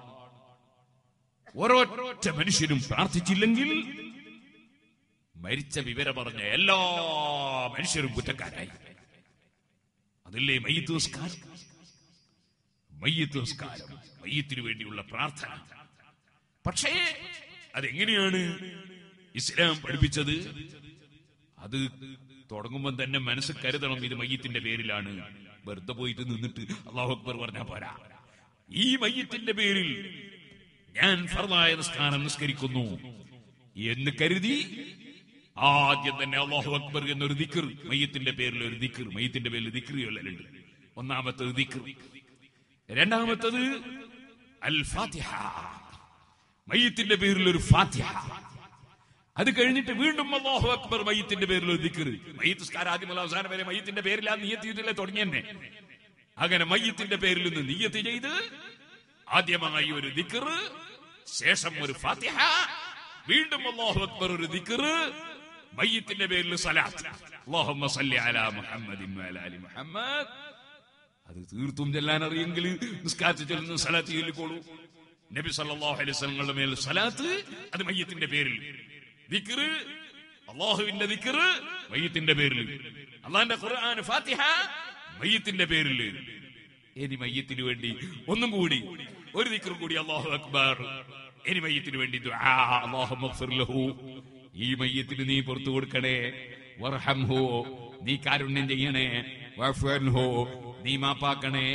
ഓരോറ്റ മനുഷ്യരും പ്രാർത്ഥിച്ചില്ലെങ്കിൽ മരിച്ച വിവരം പറഞ്ഞ എല്ലാ മനുഷ്യരും കുറ്റക്കാരായി അതല്ലേ മയ്യത്ത് നിസ്കാരം മയ്യത്ത് നിസ്കാരം മയ്യത്തിന് വേണ്ടിയുള്ള പ്രാർത്ഥന പക്ഷേ അതെങ്ങനെയാണ് ഇസ്ലാം പഠിപ്പിച്ചത് അത് തുടങ്ങുമ്പോൾ തന്നെ മനസ്സ് കരുതണം ഇത് മയ്യത്തിന്റെ പേരിലാണ് വെറുതെ പോയിട്ട് നിന്നിട്ട് അള്ളാഹു അക്ബർ പറഞ്ഞാ പോരാ ഈ മയ്യത്തിന്റെ പേരിൽ ഞാൻ ഫർദായ നിസ്കാരം നിസ്കരിക്കുന്നു എന്ന് കരുതി ആദ്യം തന്നെ അള്ളാഹു അക്ബർ എന്നൊരു ദിക്കർ മയ്യത്തിന്റെ പേരിൽ ഒരു ദിക്കർ മയ്യത്തിന്റെ പേരിൽ ദിക്കർ ചൊല്ലലുണ്ട് ഒന്നാമത്തത് ദിക്കർ രണ്ടാമത്തത് അൽ ഫാത്തിഹ മയ്യത്തിന്റെ പേരിൽ ഒരു ഫാത്തിഹ അത് കഴിഞ്ഞിട്ട് വീണ്ടും അള്ളാഹു അക്ബർ മയ്യത്തിന്റെ പേരിൽ ഒരു ദിക്കർ മയ്യത്ത് സ്കാരം ആദ്യം മുതൽ അവസാനം വരെ മയ്യത്തിന്റെ പേരിൽ ആ നീയത്ത് ചെയ്തില്ലേ തുടങ്ങിയെന്നെ അങ്ങനെ മയ്യത്തിന്റെ പേരിൽ നിന്ന് നീയത്ത് ചെയ്ത് ആദ്യമായി ഒരു ദിക്കർ ശേഷം ഒരു ഫാത്തിഹ വീണ്ടും അള്ളാഹു അക്ബർ ഒരു ദിക്കർ മയ്യത്തിന്റെ പേരിൽ സലാത്ത് അല്ലാഹുമ്മ സല്ലി അലാ മുഹമ്മദിൻ വഅലാ ആലി മുഹമ്മദ് അത് തീർത്തും ചെല്ലാൻ അറിയെങ്കിൽ നിസ്കാരത്തിൽ ചെല്ലുന്ന സലാത്ത് ചൊല്ലിക്കോളൂ നബി സല്ലല്ലാഹു അലൈഹി വസല്ലങ്ങളുടെ മേൽ സലാത്ത് അത് മയ്യത്തിന്റെ പേരിൽ ദിക്റ് അള്ളാഹുവിന്റെ ദിക്റ് മയ്യത്തിന്റെ പേരിൽ അള്ളാഹിന്റെ ഖുർആൻ ഫാത്തിഹ മയ്യത്തിന്റെ പേരിൽ ഇനി മയ്യത്തിന് വേണ്ടി ഒന്നും കൂടി ഒരു ദിക്ർ കൂടി അള്ളാഹു അക്ബർ ഇനി മയ്യത്തിന് വേണ്ടി ദുആ അല്ലാഹുമ്മ ഗ്ഫിർ ലഹു ഈ മയ്യത്തിന് നീ പുറത്തു കൊടുക്കണേ വർഹംഹു നീ കാരുണ്യം ചെയ്യണേ വഅഫു അൻഹു നീ മാപ്പാക്കണേ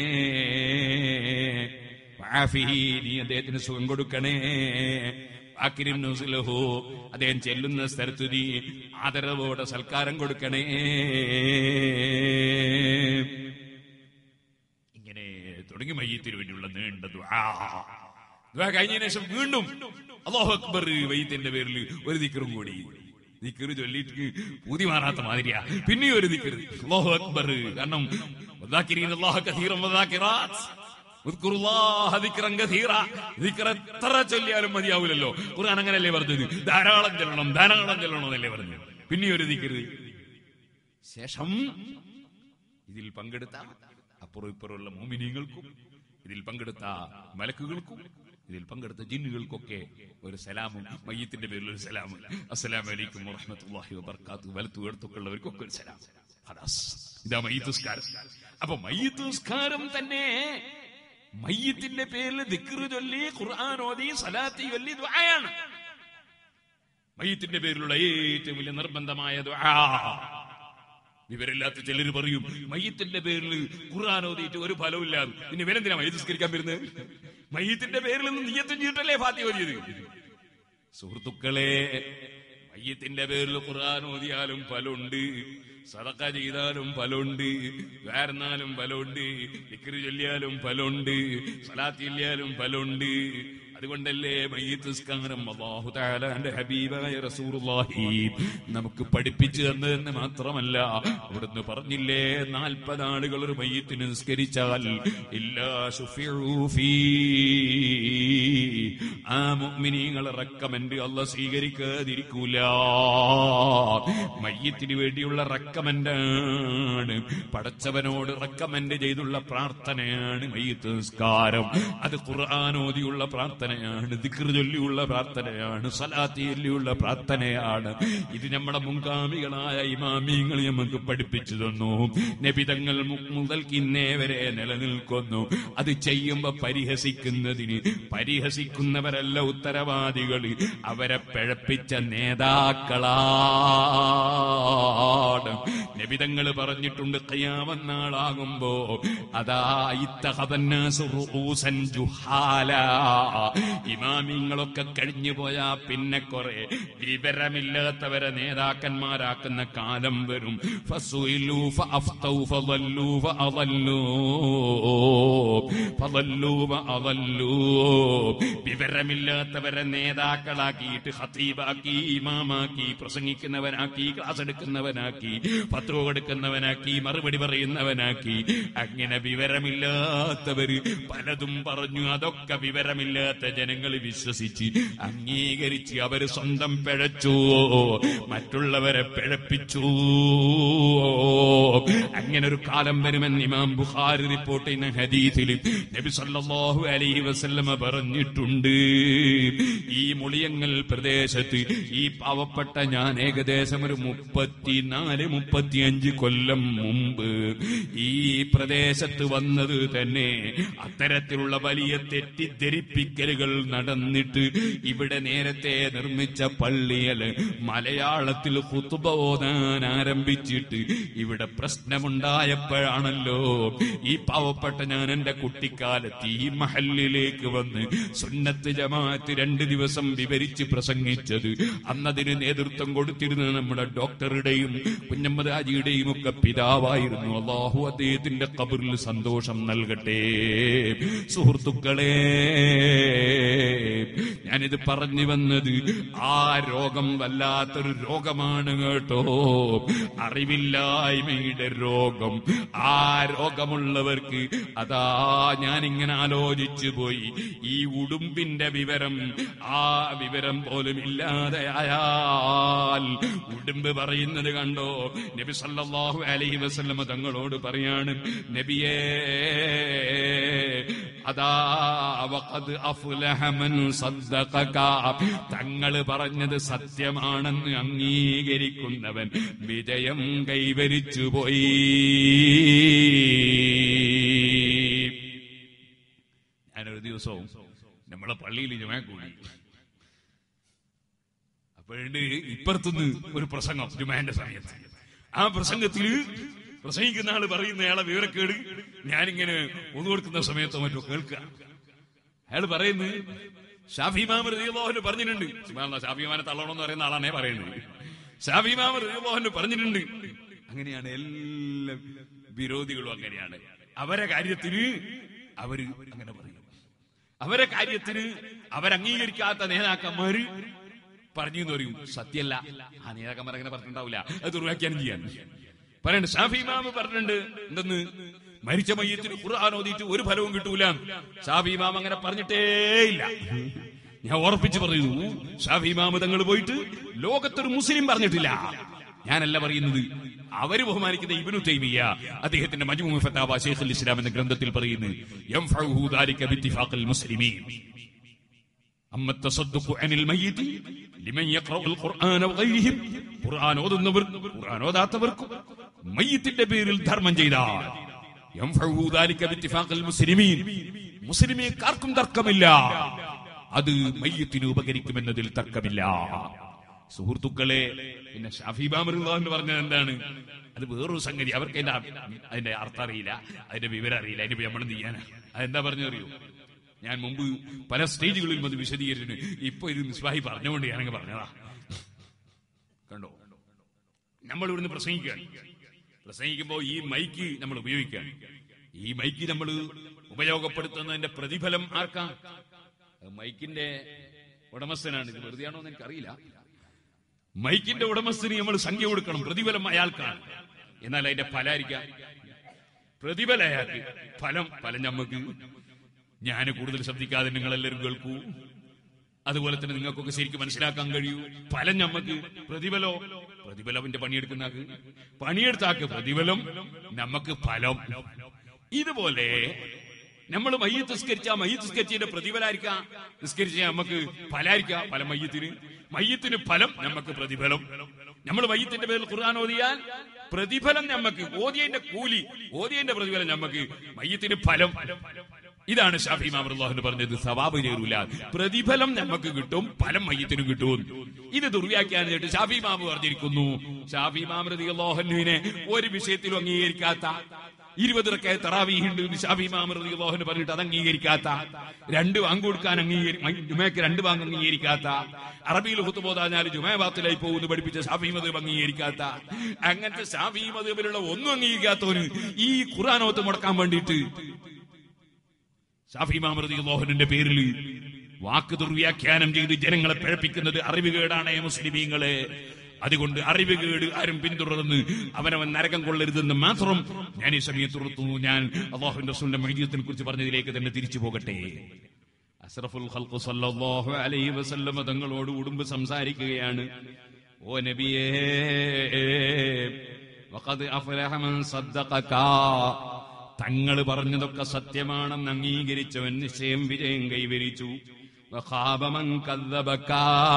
വആഫിഹി നീ അദ്ദേഹത്തിന് സുഖം കൊടുക്കണേ ആക്കിരിം നുസ്ലഹു അദ്ദേഹം ചെല്ലുന്ന സ്ഥലത്ത് നീ ആദരവോടെ സൽക്കാരം കൊടുക്കണേ ഇങ്ങനെ തുടങ്ങി മയ്യത്തിന് വേണ്ടിയുള്ള നീണ്ട ദുആ ദുആ കഴിഞ്ഞതിന് ശേഷം വീണ്ടും അല്ലാഹു അക്ബർ മയ്യത്തിന്റെ പേരിൽ ഒരു ദിക്കറും കൂടി ദിക്കറ് ചൊല്ലിയിട്ട് പൂതി മാറാത്ത മാതിരിയാ പിന്നെയും ഒരു ദിക്കറ് അല്ലാഹു അക്ബർ കാരണം വദാക്കിരീന അല്ലാഹ കഥീറൻ വദാക്കിറാത്ത് ഉദ്കുറുല്ലാഹ ദിക്റൻ കഥീറ. ദിക്ർ എത്ര ചൊല്ലിയാലും മതിയാവൂലല്ലോ ഖുർആൻ അങ്ങനല്ലേ പറഞ്ഞത് ധാരാളം ചൊല്ലണം ധാരാളം ചൊല്ലണം എന്നല്ലേ പറഞ്ഞത് പിന്നെ ഒരു ദിക്കറ് ശേഷം ഇതിൽ പങ്കെടുത്ത അപ്പുറം ഇപ്പുറമുള്ള മോമിനിയങ്ങൾക്കും ഇതിൽ പങ്കെടുത്ത മലക്കുകൾക്കും ഇതിൽ പങ്കെടുത്ത ജിന്നുകൾക്കൊക്കെ ഒരു സലാമും മയ്യത്തിന്റെ പേരിൽ ഒരു സലാമും അസ്സലാം വലൈക്കും വറഹ്മത്തുള്ളാഹി വബർക്കാത്തു വലത്തു എടുത്തുള്ളവർക്കൊക്കെ ഒരു സലാം ഖലാസ്. ഇതാ മയ്യത്ത് നിസ്കാരം അപ്പൊ മയ്യത്ത് നിസ്കാരം തന്നെ മയ്യത്തിന്റെ പേരിൽ ദിക്റ് ചൊല്ലി ഖുർആൻ ഓതി സലാത്തി ചൊല്ലി ദുആയാണ് മയ്യത്തിന്റെ പേരിലുള്ള ഏറ്റവും വലിയ നിർബന്ധമായ ദുആ വിവരമില്ലാത്ത ചിലർ പറയും മയ്യത്തിന്റെ പേരിൽ ഖുർആൻ ഓതിയിട്ട് ഒരു ഫലമില്ല പിന്നെ ഇവരെന്തിനാ മയ്യത്ത് നിസ്കരിക്കാൻ വരുന്നത് മയ്യത്തിന്റെ പേരിൽ നിന്ന് നീയത്തും ചീട്ടല്ലേ ഫാത്തി ഓതിയത് സുഹൃത്തുക്കളെ മയ്യത്തിന്റെ പേരിൽ ഖുർആൻ ഓതിയാലും ഫലമുണ്ട് സദക്ക ചെയ്താലും ഫലമുണ്ട് വേർന്നാലും ഫലമുണ്ട് ഇക്കറി ചൊല്ലിയാലും ഫലമുണ്ട് സലാത്ത് ചൊല്ലിയാലും ഫലമുണ്ട് അതുകൊണ്ടല്ലേ മയ്യത്ത് നിസ്കാരം അല്ലാഹു തആലാന്റെ ഹബീബായ റസൂലുള്ളാഹി നമുക്ക് പഠിപ്പിച്ചു തന്നതെന്ന് മാത്രമല്ല അവിടുന്ന് പറഞ്ഞില്ലേ നാൽപ്പത് ആളുകൾ ഒരു മയ്യത്തിന് നിസ്കരിച്ചാൽ ഇല്ലാ ശുഫിഉ ഫീ ആ മുഅ്മിനീങ്ങളെ റെക്കമെന്റ് അല്ല സ്വീകരിക്കാതിരിക്കൂല മയ്യത്തിന് വേണ്ടിയുള്ള റെക്കമെന്റാണ് പടച്ചവനോട് റെക്കമെന്റ് ചെയ്തുള്ള പ്രാർത്ഥനയാണ് മയ്യത്ത് നിസ്കാരം അത് ഖുർആാനോദിയുള്ള പ്രാർത്ഥനയാണ് ദിക്ർ ചൊല്ലിയുള്ള പ്രാർത്ഥനയാണ് സലാത്തി ചൊല്ലിയുള്ള പ്രാർത്ഥനയാണ് ഇത് നമ്മുടെ മുൻഗാമികളായ ഇമാമിങ്ങൾ നമുക്ക് പഠിപ്പിച്ചു തന്നു നബിതങ്ങൾ മുതൽക്ക് ഇന്നേ വരെ നിലനിൽക്കുന്നു അത് ചെയ്യുമ്പോ പരിഹസിക്കുന്നതിന് പരിഹസിക്കുന്നവരല്ല ഉത്തരവാദികൾ അവരെ പിഴപ്പിച്ച നേതാക്കളാണ് നബിതങ്ങൾ പറഞ്ഞിട്ടുണ്ട് കയ്യാവന്നാളാകുമ്പോ അതാ ഇത്തഹതന്നാസു റൂസൻ ജുഹാല ഇമാമിങ്ങളൊക്കെ കഴിഞ്ഞു പോയാ പിന്നെ കുറെ വിവരമില്ലാത്തവരെ നേതാക്കന്മാരാക്കുന്ന കാലം വരും ഫസുയിലു ഫഅഫ്തൗ ഫളല്ലു ഫഅളല്ലു ഫളല്ലു ഫഅളല്ലു വിവരമില്ലാത്തവരെ നേതാക്കളാക്കിയിട്ട് ഖതീബാക്കി ഇമാമാക്കി പ്രസംഗിക്കുന്നവനാക്കി ക്ലാസ് എടുക്കുന്നവനാക്കി പത്രോ കൊടുക്കുന്നവനാക്കി മറുപടി പറയുന്നവനാക്കി അങ്ങനെ വിവരമില്ലാത്തവര് പലതും പറഞ്ഞു അതൊക്കെ വിവരമില്ലാത്ത ജനങ്ങൾ വിശ്വസിച്ച് അംഗീകരിച്ച് അവര് സ്വന്തം പിഴച്ചു മറ്റുള്ളവരെ പിഴപ്പിച്ചു അങ്ങനെ ഒരു കാലം വരുമെന്ന് ഇമാം ബുഖാരി റിപ്പോർട്ട് ചെയ്യുന്ന ഹദീസിൽ നബി സല്ലല്ലാഹു അലൈഹി വസല്ലമ പറഞ്ഞിട്ടുണ്ട് ഈ മുളിയങ്ങൽ പ്രദേശത്ത് ഈ പാവപ്പെട്ട ഞാൻ ഏകദേശം ഒരു മുപ്പത്തിനാല് മുപ്പത്തിയഞ്ച് കൊല്ലം മുമ്പ് ഈ പ്രദേശത്ത് വന്നത് തന്നെ അത്തരത്തിലുള്ള വലിയ തെറ്റിദ്ധരിപ്പിക്കലുകൾ നടന്നിട്ട് ഇവിടെ നേരത്തെ നിർമ്മിച്ച പള്ളിയല് മലയാളത്തിൽ കുത്തുബ ഓതാൻ ആരംഭിച്ചിട്ട് ഇവിടെ പ്രശ്നമുണ്ടായപ്പോഴാണല്ലോ ഈ പാവപ്പെട്ട ഞാൻ എന്റെ കുട്ടിക്കാലത്ത് ഈ മഹലിലേക്ക് വന്ന് സുന്നത്ത് ജമാഅത്ത് രണ്ട് ദിവസം വിവരിച്ച് പ്രസംഗിച്ചത് അന്നതിന് നേതൃത്വം കൊടുത്തിരുന്നത് നമ്മുടെ ഡോക്ടറുടെയും കുഞ്ഞമ്മദാജിയുടെയും ഒക്കെ പിതാവായിരുന്നു അള്ളാഹു അദ്ദേഹത്തിന്റെ കബറിൽ സന്തോഷം നൽകട്ടെ സുഹൃത്തുക്കളെ ഞാനിത് പറഞ്ഞു വന്നത് ആ രോഗം വല്ലാത്തൊരു രോഗമാണ് കേട്ടോ അറിവില്ലായ്മയുടെ രോഗം ആ രോഗമുള്ളവർക്ക് അതാ ഞാനിങ്ങനെ ആലോചിച്ചു പോയി ഈ ഉടുമ്പിന്റെ വിവരം ആ വിവരം പോലും ഇല്ലാതെയായാൽ ഉടുമ്പ് പറയുന്നത് കണ്ടോ നബി സല്ലല്ലാഹു അലൈഹി വസല്ലമ തങ്ങളോട് പറയാണ് നബിയേ അതാ വഖദ് അഫ്ലഹ മൻ സദ്ദഖക തങ്ങൾ പറഞ്ഞത് സത്യമാണെന്ന് അംഗീകരിക്കുന്നവൻ വിജയം കൈവരിച്ചു പോയി ഞാനൊരു ദിവസവും നമ്മളെ പള്ളിയിൽ ജുമാ കൂടി അപ്പോഴുണ്ട് ഇപ്പുറത്തുനിന്ന് ഒരു പ്രസംഗം ജുമാന്റെ സമയത്ത് ആ പ്രസംഗത്തിൽ പ്രസംഗിക്കുന്ന ആള് പറയുന്നയാളെ വിവരക്കേട് ഞാനിങ്ങനെ ഒന്നു കൊടുക്കുന്ന സമയത്തോ മറ്റോ കേൾക്കുക അയാൾ പറയുന്നത് ഷാഫിമാമ റളിയല്ലാഹു പറഞ്ഞിട്ടുണ്ട് സുബ്ഹാനല്ലാഹ് ഷാഫിമാനെ തള്ളണമെന്ന് പറയുന്ന ആളാണേ പറയുന്നത് ഷാഫിമാമ റളിയല്ലാഹു പറഞ്ഞിട്ടുണ്ട് അങ്ങനെയാണ് എല്ലാ വിരോധികളും അങ്ങനെയാണ് അവരെ കാര്യത്തിന് അവര് അങ്ങനെ പറയും അവരെ കാര്യത്തിന് അവരംഗീകരിക്കാത്ത നേതാക്കന്മാര് പറഞ്ഞു എന്ന് പറയും സത്യല്ല ആ നേതാക്കന്മാർ അങ്ങനെ പറഞ്ഞിട്ടുണ്ടാവില്ല അത് ദുർവ്യാഖ്യാനം ചെയ്യാൻ പറയണ്ട ഷാഫി ഇമാമ് പറഞ്ഞിട്ടുണ്ട് എന്തെന്ന് മരിച്ച മയ്യത്തിന് ഖുർആൻ ഓതിയിട്ട് ഒരു ഫലവും കിട്ടൂല ഷാഫി ഇമാം അങ്ങനെ പറഞ്ഞിട്ടേ ഇല്ല ഞാൻ ഉറപ്പിച്ച് പറയുന്നു ഷാഫി ഇമാമ് തങ്ങൾ പോയിട്ട് ലോകത്തൊരു മുസ്ലിം പറഞ്ഞിട്ടില്ല ഞാനല്ല പറയുന്നത് അവര് ബഹുമാനിക്കുന്ന ഇബ്നു തൈമിയ അദ്ദേഹത്തിന്റെ മജ്മു ഫത്താവ ഷെയ്ഖുൽ ഇസ്ലാം എന്ന ഗ്രന്ഥത്തിൽ പറയുന്നു യംഫഉഹു ദാലിക ബിത്തിഫാഖിൽ മുസ്ലിമീൻ അമ്മ തസദ്ദുഖു അനിൽ മയ്യിതി ലിമൻ യഖറഉൽ ഖുർആന വഗൈരിഹിം ഖുർആൻ ഓതുന്നവർ ഖുർആൻ ഓതാത്തവർക്കും മയ്യിത്തിന്റെ പേരിൽ ധർമ്മം ചെയ്താൽ യൻഫഉ ദാലിക ബിത്തിഫാഖിൽ മുസ്ലിമീൻ മുസ്ലിമീക്കാർക്കും തർക്കമില്ല അത് മയ്യത്തിന് ഉപകരിക്കുമെന്നതിൽ തർക്കമില്ല സുഹൃത്തുക്കളെ പിന്നെ ഷാഫി ബാമറുള്ള എന്ന് പറഞ്ഞത് എന്താണ് അത് വേറൊരു സംഗതി അവർക്ക് അതിന്റെ അ- അതിന്റെ അർത്ഥം അറിയില്ല അതിന്റെ വിവരം അറിയില്ല അതിന് നമ്മൾ ചെയ്യാനാ അതെന്താ പറഞ്ഞറിയോ ഞാൻ മുമ്പ് പല സ്റ്റേജുകളിലും അത് വിശദീകരിച്ചിട്ടുണ്ട് ഇപ്പൊ ഇത് മിസ്വാഹി പറഞ്ഞുകൊണ്ട് ഞാനങ്ങ് പറഞ്ഞതാ കണ്ടോ നമ്മൾ ഇവിടുന്ന് പ്രസംഗിക്കുകയാണ് പ്രസംഗിക്കുമ്പോൾ ഈ മൈക്ക് നമ്മൾ ഉപയോഗിക്കുകയാണ് ഈ മൈക്ക് നമ്മൾ ഉപയോഗപ്പെടുത്തുന്നതിന്റെ പ്രതിഫലം ആർക്കാ അത് മൈക്കിന്റെ ഉടമസ്ഥനാണ് ഇത് വെറുതെയാണോ എന്ന് എനിക്കറിയില്ല മൈക്കിന്റെ ഉടമസ്ഥന് നമ്മൾ സംഖ്യ കൊടുക്കണം പ്രതിഫലം അയാൾക്കാണ് എന്നാൽ അതിന്റെ ഫലായിരിക്കാം പ്രതിഫലം അയാൾക്ക് ഫലം ഫലം ഞമ്മക്ക് ഞാൻ കൂടുതൽ ശബ്ദിക്കാതെ നിങ്ങൾ എല്ലാവരും കേൾക്കൂ അതുപോലെ തന്നെ നിങ്ങൾക്കൊക്കെ ശരിക്കും മനസ്സിലാക്കാൻ കഴിയൂ ഫലം ഞമ്മക്ക് പ്രതിഫലോ പ്രതിഫലവിന്റെ പണിയെടുക്കുന്നാക്ക് പണിയെടുത്താക്ക് പ്രതിഫലം നമുക്ക് ഫലം ഇതുപോലെ നമ്മൾ മയ്യത്ത് നിസ്കരിച്ച മയ്യത്ത് നിസ്കരിച്ചതിന്റെ പ്രതിഫലമായിരിക്കാം നിസ്കരിച്ച നമുക്ക് ഫലായിരിക്കാം ഫലം മയ്യത്തിന് മയ്യത്തിന് ഫലം നമുക്ക് പ്രതിഫലം നമ്മൾ മയ്യത്തിന്റെ പേരിൽ ഖുർആൻ ഓതിയാൽ പ്രതിഫലം നമുക്ക് ഓതിയന്റെ കൂലി ഓതിയന്റെ പ്രതിഫലം നമുക്ക് മയ്യത്തിന് ഫലം ഇതാണ് ഷാഫി മാമറുല്ലാഹു പറഞ്ഞത് സവാബ് ചേരൂല പ്രതിഫലം നമുക്ക് കിട്ടും ഫലം മയ്യത്തിനും കിട്ടും ഇത് ദുർവ്യാഖ്യാനം ചെയ്തിട്ട് ഷാഫി മാമ പറഞ്ഞിരിക്കുന്നു ഷാഫി മാമൃതി അള്ളാഹുവിനെ ഒരു വിഷയത്തിലും അംഗീകരിക്കാത്ത ഇരുപത് റക്കെ തറാവീഹുണ്ട് എന്ന് ഷാഫി മാമൃതി അള്ളാഹുന് പറഞ്ഞിട്ട് അത് അംഗീകരിക്കാത്ത രണ്ട് വാങ്ക് കൊടുക്കാൻ അംഗീകരി ജുമയ്ക്ക് രണ്ട് വാങ്ക് അംഗീകരിക്കാത്ത അറബിയിൽ ഹുത്തുബോധാഞ്ഞാൽ ജുമയ ബാത്തിലായി പോകുന്നു പഠിപ്പിച്ച ഷാഫി മതം അംഗീകരിക്കാത്ത അങ്ങനത്തെ ഷാഫി മതബിലുള്ള ഒന്നും അംഗീകരിക്കാത്തവന് ഈ ഖുറാനോത്ത് മുടക്കാൻ വേണ്ടിയിട്ട് ഷാഫി മാമൃതി മോഹനന്റെ പേരിൽ വാക്ക് ദുർവ്യാഖ്യാനം ചെയ്ത് ജനങ്ങളെ പിഴപ്പിക്കുന്നത് അറിവുകേടാണ് മുസ്ലിമീങ്ങളെ അതുകൊണ്ട് അറിവുകേട് ആരും പിന്തുടർന്ന് അവനവൻ നരകം കൊള്ളരുതെന്ന് മാത്രം ഞാൻ ഈ സമയത്ത് ഉറത്തുന്നു ഞാൻ അള്ളാഹുവിന്റെ റസൂലിന്റെ മൈജീയത്തിനെ കുറിച്ച് പറഞ്ഞതിലേക്ക് തന്നെ തിരിച്ചു പോകട്ടെ അസ്റഫുൽ ഖൽഖ് സല്ലല്ലാഹു അലൈഹി വസല്ലമ തങ്ങളോട് ഉടുമ്പ് സംസാരിക്കുകയാണ് ഓ നബിയേ വഖദ് അഫലഹ മൻ സദ്ദഖക തങ്ങൾ പറഞ്ഞതൊക്കെ സത്യമാണെന്ന് അംഗീകരിച്ചവൻ നിശ്ചയം വിജയം കൈവരിച്ചു വഖാബമൻ കദ്ദബക.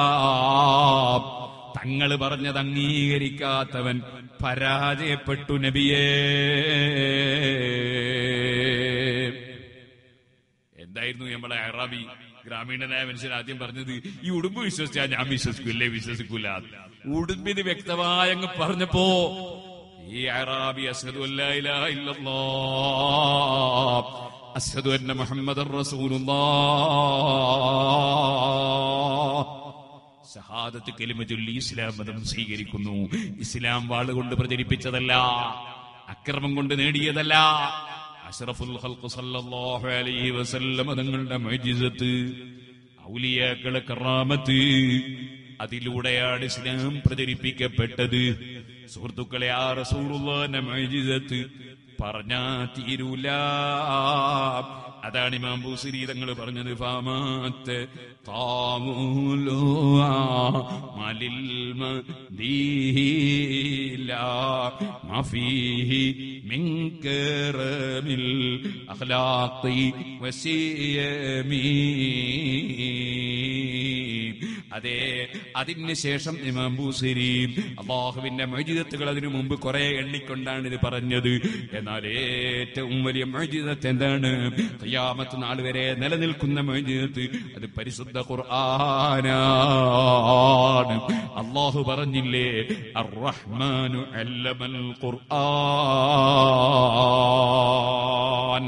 തങ്ങൾ പറഞ്ഞത് അംഗീകരിക്കാത്തവൻ പരാജയപ്പെട്ടു നബിയേ എന്തായിരുന്നു നമ്മളെ അറാബി ഗ്രാമീണനായ മനുഷ്യൻ ആദ്യം പറഞ്ഞത് ഈ ഉടുമ്പ് വിശ്വസിച്ചാൽ ഞാൻ വിശ്വസിക്കൂല്ലേ വിശ്വസിക്കൂല ഉടുമ്പിന് വ്യക്തമായ അങ്ങ് പറഞ്ഞപ്പോ ഈ അറാബി അസ്ഹദു അല്ലാ ഇലാഹ ഇല്ലല്ലാഹ് അസ്ഹദു അന്ന മുഹമ്മദർ റസൂലുള്ളാഹ് ഷഹാദത്ത് കലിമ ചൊല്ലി ഇസ്ലാം മതം സ്വീകരിക്കുന്നു ഇസ്ലാം വാളുകൊണ്ട് പ്രചരിപ്പിച്ചതല്ല അക്രമം കൊണ്ട് നേടിയതല്ല അഷ്റഫുൽ ഖൽഖ് സല്ലല്ലാഹു അലൈഹി വസല്ലം തങ്ങളുടെ മജിസത്ത് ഔലിയാക്കളെ കറാമത്ത് അതിലൂടെയാണ് ഇസ്ലാം പ്രചരിപ്പിക്കപ്പെട്ടത് സുഹൃത്തുക്കളെ ആ റസൂലുള്ളാഹിന്റെ മജിസത്ത് പറഞ്ഞാ തീരൂല അതാണ് ഇമാം ബൂസിരി തങ്ങൾ പറഞ്ഞത് ഫാമാത്ത് താമൂലോ മലിൽ മദീല മഫീഹി മിൻ കറമിൽ അഖ്ലാഖി വസിയമീ അതെ അതിന് ശേഷം ഇമാം ബൂസിരി അള്ളാഹുവിന്റെ മജിദത്തുകൾ അതിനു മുമ്പ് കുറെ എണ്ണിക്കൊണ്ടാണ് ഇത് പറഞ്ഞത് എന്നാൽ ഏറ്റവും വലിയ മജിദത്ത് എന്താണ് ഖിയാമത്ത് നാൾ വരെ നിലനിൽക്കുന്ന മജിദത്ത് അത് പരിശുദ്ധ ഖുർആനാണ് അള്ളാഹു പറഞ്ഞില്ലേ അർറഹ്മാനു അല്ലമൽ ഖുർആൻ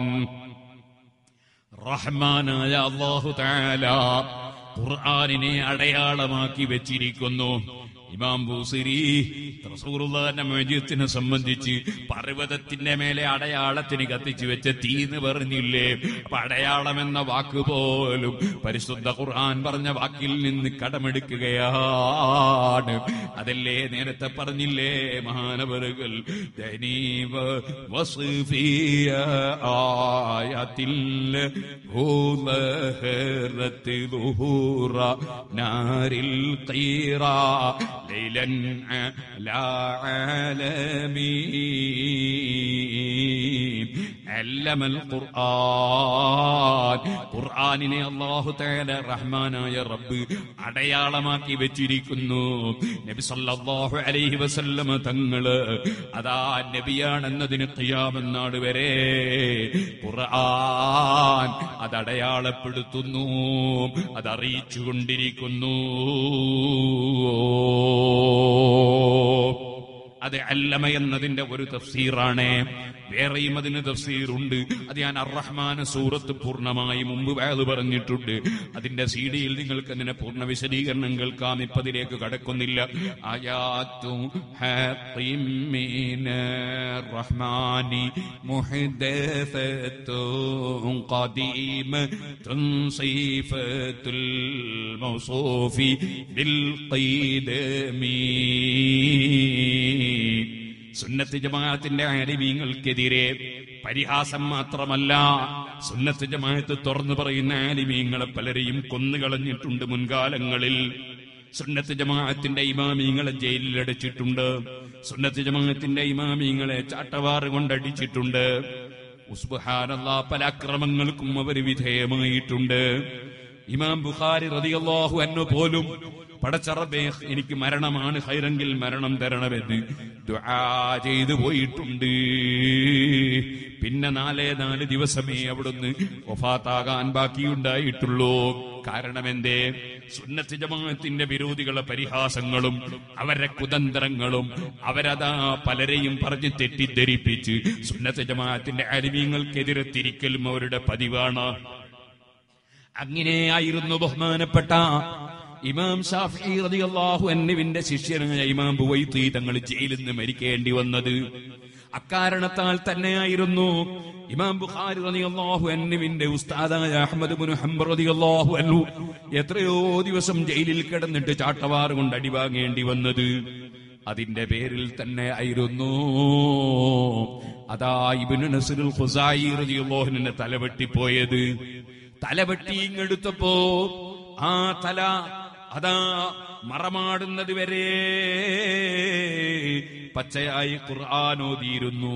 റഹ്മാനായ അള്ളാഹു താല ഖുർആാനിനെ അടയാളമാക്കി വെച്ചിരിക്കുന്നു ഇമാം ബൂസിരി റസൂറുള്ളാന്റെ മജീത്തിനെ സംബന്ധിച്ച് പർവ്വതത്തിന്റെ മേലെ അടയാളത്തിന് കത്തിച്ചു വെച്ച തീന്ന് പറഞ്ഞില്ലേ അപ്പൊ അടയാളം എന്ന വാക്ക് പോലും പരിശുദ്ധ ഖുർആൻ പറഞ്ഞ വാക്കിൽ നിന്ന് കടമെടുക്കുകയാണ് അതല്ലേ നേരത്തെ പറഞ്ഞില്ലേ മഹാനവറുകൾ ദനീവ വസുഫിയ ആയത്തിൽ ഭൂലഹറത്ത് ظهور نار القيرى ليلا على عالمين അല്ലമൽ ഖുർആൻ ഖുർആനിനെ അല്ലാഹു തആല റഹ്മാനായ റബ്ബ് അടയാളമാക്കി വെച്ചിരിക്കുന്നു നബി സല്ലല്ലാഹു അലൈഹി വസല്ലമ തങ്ങള് അതാ നബിയാണെന്നതിന് ഖിയാമത്ത് വരെ ഖുർആൻ അത് അടയാളപ്പെടുത്തുന്നു അത് അറിയിച്ചുകൊണ്ടിരിക്കുന്നു അത് അല്ലമ എന്നതിന്റെ ഒരു തഫ്സീറാണ് വേറെയും അതിന് തഫ്സീറുണ്ട് അത് ഞാൻ അറഹ്മാൻ സൂറത്ത് പൂർണ്ണമായി മുമ്പ് വേത് പറഞ്ഞിട്ടുണ്ട് അതിന്റെ സി ഡിയിൽ നിങ്ങൾക്ക് അതിന്റെ പൂർണ്ണ വിശദീകരണം കേൾക്കാം ഇപ്പതിലേക്ക് കടക്കുന്നില്ല ആയാത്തു ഹാഖിം മിനർ റഹ്മാനി മുഹദ്ദസത്തുൻ ഖദീമത്തുൻ സീഫത്തുൽ മൗസൂഫി ബിൽ ഖൈദമീ സുന്നത്ത് ജമാഅത്തിന്റെ ആലിമീങ്ങൾക്കെതിരെ പരിഹാസം മാത്രമല്ല സുന്നത്ത് ജമാഅത്ത് തുറന്നു പറയുന്ന ആലിമീങ്ങളെ പലരെയും കൊന്നുകളഞ്ഞിട്ടുണ്ട് മുൻകാലങ്ങളിൽ സുന്നത്ത് ജമാഅത്തിന്റെ ഇമാമീങ്ങളെ ജയിലിലടച്ചിട്ടുണ്ട് സുന്നത്ത് ജമാഅത്തിന്റെ ഇമാമീങ്ങളെ ചാട്ടവാറ് കൊണ്ടടിച്ചിട്ടുണ്ട് ഉസ്ബഹാനല്ലാ പല അക്രമങ്ങൾക്കും അവർ വിധേയമായിട്ടുണ്ട് ഇമാം ബുഖാരി റളിയല്ലാഹു അൻഹു പോലും പടച്ചറബേ എനിക്ക് മരണമാണ് ഹൈറെങ്കിൽ മരണം തരണമെന്ന് ദുആ ചെയ്തു പോയിട്ടുണ്ട് പിന്നെ നാലേ നാല് ദിവസമേ അവിടുന്ന് വഫാത്താകാൻ ബാക്കിയുണ്ടായിട്ടുള്ളൂ കാരണം എന്തേ സുന്നത്ത് ജമാഅത്തിന്റെ വിരോധികളെ പരിഹാസങ്ങളും അവരുടെ കുതന്ത്രങ്ങളും അവരതാ പലരെയും പറഞ്ഞ് തെറ്റിദ്ധരിപ്പിച്ച് സുന്നത്ത് ജമാഅത്തിന്റെ അരിമീങ്ങൾക്കെതിരെ തിരിക്കലും അവരുടെ പതിവാണ് അങ്ങനെയായിരുന്നു ബഹുമാനപ്പെട്ട ഇമാം ഷാഫി റളിയല്ലാഹു അൻഹുവിന്റെ ശിഷ്യനായ ഇമാം ബുവൈത്തി തങ്ങൾ ജയിലിൽ നിന്ന് മരിക്കേണ്ടി വന്നത് അക്കാരണത്താൽ തന്നെയായിരുന്നു ഇമാം ബുഖാരി റളിയല്ലാഹു അൻഹുവിന്റെ ഉസ്താദായ അഹ്മദ് ഇബ്നു ഹംബർ റളിയല്ലാഹു അൻഹു എത്രയോ ദിവസം ജയിലിൽ കിടന്നിട്ട് ചാട്ടവാറ് കൊണ്ട് അടിവാങ്ങേണ്ടി വന്നത് അതിന്റെ പേരിൽ തന്നെ ആയിരുന്നു അതാ ഇബ്നു നസ്റുൽ ഖുസായി റളിയല്ലാഹുവിനെ തലവെട്ടിപ്പോയത് തലവെട്ടി ഇങ്ങെടുത്തപ്പോ ആ തല അതാ മറമാടുന്നത് വരെ പച്ചയായി ഖുർആാനോദിയിരുന്നു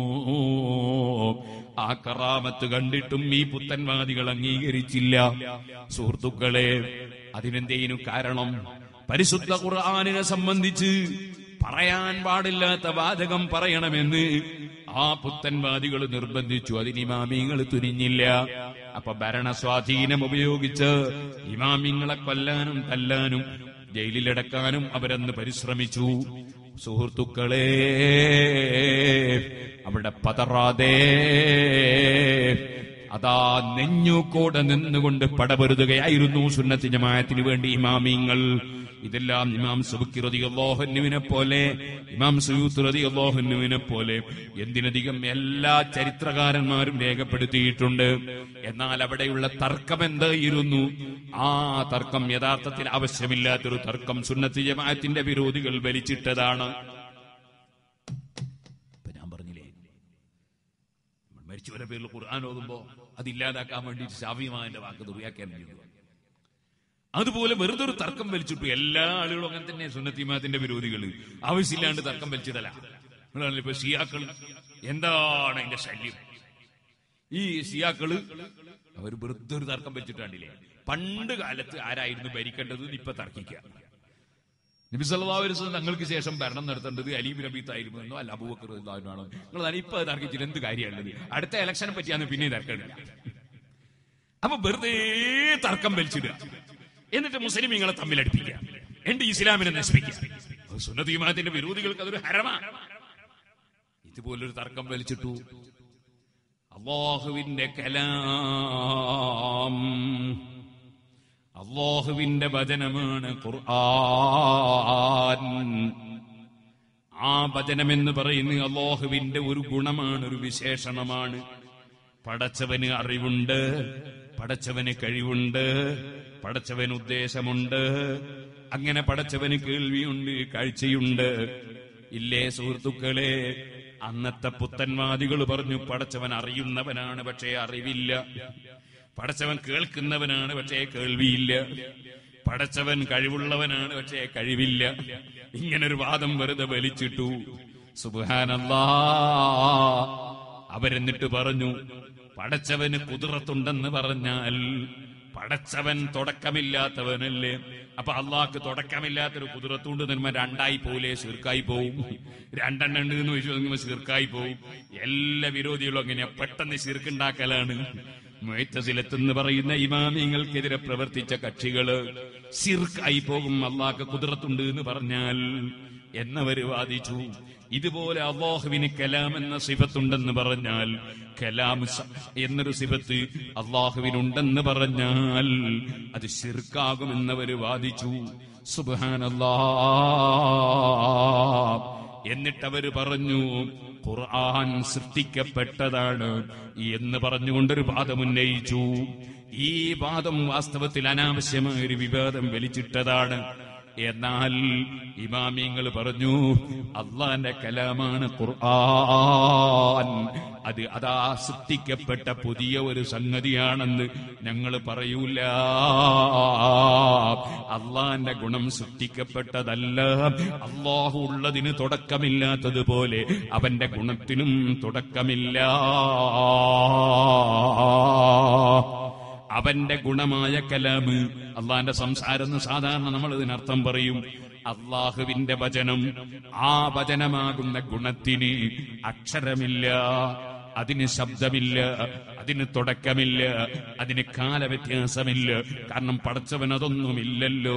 ആ കറാമത്ത് കണ്ടിട്ടും ഈ പുത്തൻവാദികൾ അംഗീകരിച്ചില്ല സുഹൃത്തുക്കളെ അതിനെന്തേനു കാരണം പരിശുദ്ധ ഖുർആാനിനെ സംബന്ധിച്ച് പറയാൻ പാടില്ലാത്ത വാചകം പറയണമെന്ന് ആ പുത്തൻവാദികൾ നിർബന്ധിച്ചു അതിന് ഇമാമിങ്ങൾ തുനിഞ്ഞില്ല അപ്പൊ ഭരണ സ്വാധീനം ഉപയോഗിച്ച് ഇമാമിങ്ങളെ കൊല്ലാനും തല്ലാനും ജയിലിലടക്കാനും അവരന്ന് പരിശ്രമിച്ചു സുഹൃത്തുക്കളെ അവിടെ പതറാതെ അതാ നെഞ്ഞൂക്കോടെ നിന്നുകൊണ്ട് പടപൊരുതുകയായിരുന്നു സുന്നത്തി ജമാഅത്തിന് വേണ്ടി ഇമാമിങ്ങൾ ഇതെല്ലാം ഇമാം സുബുക്കി റതിയല്ലോഹന്നുവിനെ പോലെ ഇമാം സുയൂത്ത് റതിയല്ലോഹന്നുവിനെ പോലെ എന്തിനധികം എല്ലാ ചരിത്രകാരന്മാരും രേഖപ്പെടുത്തിയിട്ടുണ്ട് എന്നാൽ അവിടെയുള്ള തർക്കം എന്തായിരുന്നു ആ തർക്കം യഥാർത്ഥത്തിൽ ആവശ്യമില്ലാത്തൊരു തർക്കം സുന്നത്തി ജമാഅത്തിന്റെ വിരോധികൾ വലിച്ചിട്ടതാണ് ഇപ്പൊ ഞാൻ പറഞ്ഞില്ലേ നമ്മൾ മരിച്ചവരുടെ പേരിൽ ഖുർആൻ ഓതുമ്പോ അതില്ലാതാക്കാൻ വേണ്ടിയിട്ട് ഷാഫിമാന്റെ വാക്ക് ദുർവ്യാഖ്യാനം ചെയ്തു അതുപോലെ വെറുതെ ഒരു തർക്കം വലിച്ചിട്ടു എല്ലാ ആളുകളും അങ്ങനെ തന്നെ സുന്നത്തിമാത്തിന്റെ വിരോധികൾ ആവശ്യമില്ലാണ്ട് തർക്കം വലിച്ചിടല നിങ്ങളാണല്ലോ ഇപ്പൊ ഷിയാക്കൾ എന്താണ് അതിന്റെ ശല്യം ഈ ഷിയാക്കള് അവർ വെറുതെ ഒരു തർക്കം വെച്ചിട്ടാണ്ടില്ലേ പണ്ട് കാലത്ത് ആരായിരുന്നു ഭരിക്കേണ്ടത് ഇപ്പൊ തർക്കിക്കുക നബി സല്ലല്ലാഹു അലൈഹി വസല്ലം തങ്ങൾക്ക് ശേഷം ഭരണം നടത്തേണ്ടത് അലീബ് നബീത്തായിരുന്നു എന്നോ അല്ല അബൂബക്കർ റളിയല്ലാഹു നിങ്ങൾ ഇപ്പൊ തർക്കിച്ചിട്ട് എന്ത് കാര്യമുള്ളത് അടുത്ത ഇലക്ഷനെ പറ്റിയാണ് പിന്നെ തർക്കമില്ല അപ്പൊ വെറുതെ തർക്കം വലിച്ചിടുക എന്നിട്ട് മുസ്ലിമീങ്ങളെ തമ്മിലടിപ്പിക്കുക എന്റെ ഇസ്ലാമിനെ നശിപ്പിക്കുക സുന്നതീമാത്തിന്റെ വിരോധികൾക്ക് അതൊരു ഹരമാ ഇതുപോലൊരു തർക്കം വലിച്ചിട്ടു അള്ളാഹുവിന്റെ കലാം അള്ളാഹുവിന്റെ വചനമാണ് ഖുർആൻ ആ വചനം എന്ന് പറയുന്നത് അള്ളാഹുവിന്റെ ഒരു ഗുണമാണ് ഒരു വിശേഷണമാണ് പടച്ചവന് അറിവുണ്ട് പടച്ചവന് കഴിവുണ്ട് പടച്ചവന് ഉദ്ദേശമുണ്ട് അങ്ങനെ പടച്ചവന് കേൾവിയുണ്ട് കാഴ്ചയുണ്ട് ഇല്ലേ സുഹൃത്തുക്കളെ അന്നത്തെ പുത്തൻവാദികൾ പറഞ്ഞു പടച്ചവൻ അറിയുന്നവനാണ് പക്ഷേ അറിവില്ല പടച്ചവൻ കേൾക്കുന്നവനാണ് പക്ഷേ കേൾവിയില്ല പടച്ചവൻ കഴിവുള്ളവനാണ് പക്ഷേ കഴിവില്ല ഇങ്ങനൊരു വാദം വെറുതെ വലിച്ചിട്ടു സുബാനല്ലാ അവരെന്നിട്ട് പറഞ്ഞു പടച്ചവന് കുതിരത്തുണ്ടെന്ന് പറഞ്ഞാൽ പടച്ചവൻ തുടക്കമില്ലാത്തവനല്ലേ അപ്പൊ അള്ളാഹ്ക്ക് തുടക്കമില്ലാത്തൊരു കുതിരത്തുണ്ട് നിന്മ രണ്ടായി പോലെ ശീർക്കായി പോവും രണ്ടെണ്ണം ഉണ്ട് എന്ന് വിശ്വസിക്കുമ്പോ ശീർക്കായി പോവും എല്ലാ വിരോധികളും അങ്ങനെയാ പെട്ടെന്ന് ശീർക്കുണ്ടാക്കലാണ് മുഴത്തസിലെത്തെന്ന് പറയുന്ന ഇമാമിങ്ങൾക്കെതിരെ പ്രവർത്തിച്ച കക്ഷികള് ശിർക്കായി പോകും അള്ളാഹ്ക്ക് കുതിരത്തുണ്ട് എന്ന് പറഞ്ഞാൽ എന്നവര് വാദിച്ചു ഇതുപോലെ അള്ളാഹുവിന് കലാം എന്ന സിഫത്തുണ്ടെന്ന് പറഞ്ഞാൽ കലാം സ- എന്നൊരു സിഫത്ത് അള്ളാഹുവിനുണ്ടെന്ന് പറഞ്ഞാൽ അത് ശിർക്കാകുമെന്നവര് വാദിച്ചു സുബാനല്ലാ എന്നിട്ടവര് പറഞ്ഞു ഖുർആൻ സൃഷ്ടിക്കപ്പെട്ടതാണ് എന്ന് പറഞ്ഞുകൊണ്ടൊരു വാദം ഉന്നയിച്ചു ഈ വാദം വാസ്തവത്തിൽ അനാവശ്യമായ ഒരു വിവാദം വലിച്ചിട്ടതാണ് എന്നാൽ ഇമാമിങ്ങൾ പറഞ്ഞു അള്ളാന്റെ കലാമാണ് ഖുർആൻ അത് അതാ സൃഷ്ടിക്കപ്പെട്ട പുതിയ ഒരു സംഗതിയാണെന്ന് ഞങ്ങൾ പറയൂല അള്ളാന്റെ ഗുണം സൃഷ്ടിക്കപ്പെട്ടതല്ല അള്ളാഹു ഉള്ളതിന് തുടക്കമില്ലാത്തതുപോലെ അവന്റെ ഗുണത്തിനും തുടക്കമില്ല അവന്റെ ഗുണമായ കലാമ് അള്ളാന്റെ സംസാരം എന്ന് സാധാരണ നമ്മൾ ഇതിനർത്ഥം പറയും അള്ളാഹുവിന്റെ വചനം ആ വചനമാകുന്ന ഗുണത്തിന് അക്ഷരമില്ല അതിന് ശബ്ദമില്ല അതിന് തുടക്കമില്ല അതിന് കാലവ്യത്യാസമില്ല കാരണം പടച്ചവൻ അതൊന്നുമില്ലല്ലോ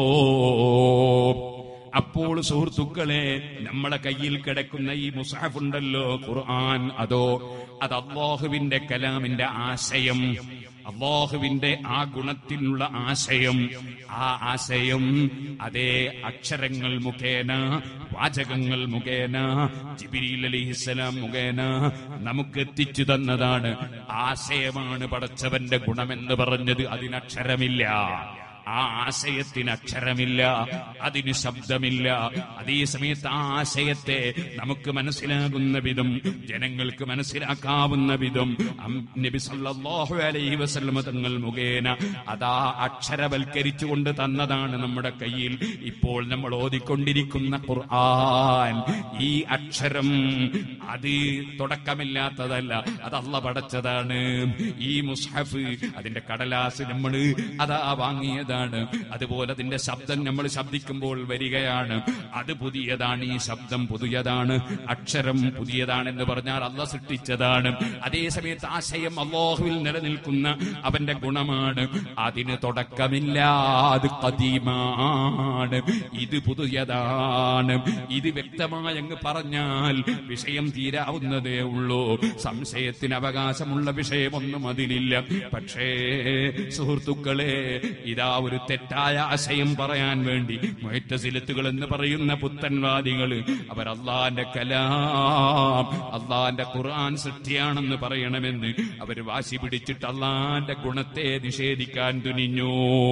അപ്പോൾ സുഹൃത്തുക്കളെ നമ്മളെ കയ്യിൽ കിടക്കുന്ന ഈ മുസാഫ് ഉണ്ടല്ലോ ഖുർആൻ അതോ അത് അള്ളാഹുവിന്റെ കലാമിന്റെ ആശയം അള്ളാഹുവിന്റെ ആ ഗുണത്തിനുള്ള ആശയം ആ ആശയം അതേ അക്ഷരങ്ങൾ മുഖേന വാചകങ്ങൾ മുഖേന ജിബിരിൽ അലിഹിസ്സലാം മുഖേന നമുക്ക് എത്തിച്ചു തന്നതാണ് ആശയമാണ് പടച്ചവന്റെ ഗുണമെന്ന് പറഞ്ഞത് അതിനക്ഷരമില്ല ആ ആശയത്തിന് അക്ഷരമില്ല അതിന് ശബ്ദമില്ല അതേ സമയത്ത് ആ ആശയത്തെ നമുക്ക് മനസ്സിലാകുന്ന വിധം ജനങ്ങൾക്ക് മനസ്സിലാക്കാവുന്ന വിധം അം- നബി സല്ലല്ലാഹു അലൈഹി വസല്ലമ തങ്ങൾ മുഖേന അതാ അക്ഷരവൽക്കരിച്ചുകൊണ്ട് തന്നതാണ് നമ്മുടെ കയ്യിൽ ഇപ്പോൾ നമ്മൾ ഓതിക്കൊണ്ടിരിക്കുന്ന ഖുർആൻ ഈ അക്ഷരം അത് തുടക്കമില്ലാത്തതല്ല അത് അല്ല പടച്ചതാണ് ഈ മുസ്ഹഫ് അതിന്റെ കടലാസ് നമ്മൾ അതാ വാങ്ങിയതാണ് അതുപോലെ അതിന്റെ ശബ്ദം നമ്മൾ ശബ്ദിക്കുമ്പോൾ വരികയാണ് അത് പുതിയതാണ് ഈ ശബ്ദം പുതിയതാണ് അക്ഷരം പുതിയതാണെന്ന് പറഞ്ഞാൽ അല്ല സൃഷ്ടിച്ചതാണ് അതേ സമയത്ത് ആശയം അള്ളാഹുവിൽ നിലനിൽക്കുന്ന അവന്റെ ഗുണമാണ് അതിന് തുടക്കമില്ല അത് കദീമാണ് ഇത് പുതിയതാണ് ഇത് വ്യക്തമായി അങ്ങ് പറഞ്ഞാൽ വിഷയം തീരാവുന്നതേ ഉള്ളൂ സംശയത്തിന് അവകാശമുള്ള വിഷയമൊന്നും അതിലില്ല പക്ഷേ സുഹൃത്തുക്കളെ ഇതാ ഒരു തെറ്റായ ആശയം പറയാൻ വേണ്ടി മുഹറ്റസിലത്തുകൾ എന്ന് പറയുന്ന പുത്തൻവാദികൾ അവർ അള്ളാന്റെ കലാം അള്ളാന്റെ ഖുർആൻ സൃഷ്ടിയാണെന്ന് പറയണമെന്ന് അവർ വാശി പിടിച്ചിട്ട് അള്ളാന്റെ ഗുണത്തെ നിഷേധിക്കാൻ തുനിഞ്ഞു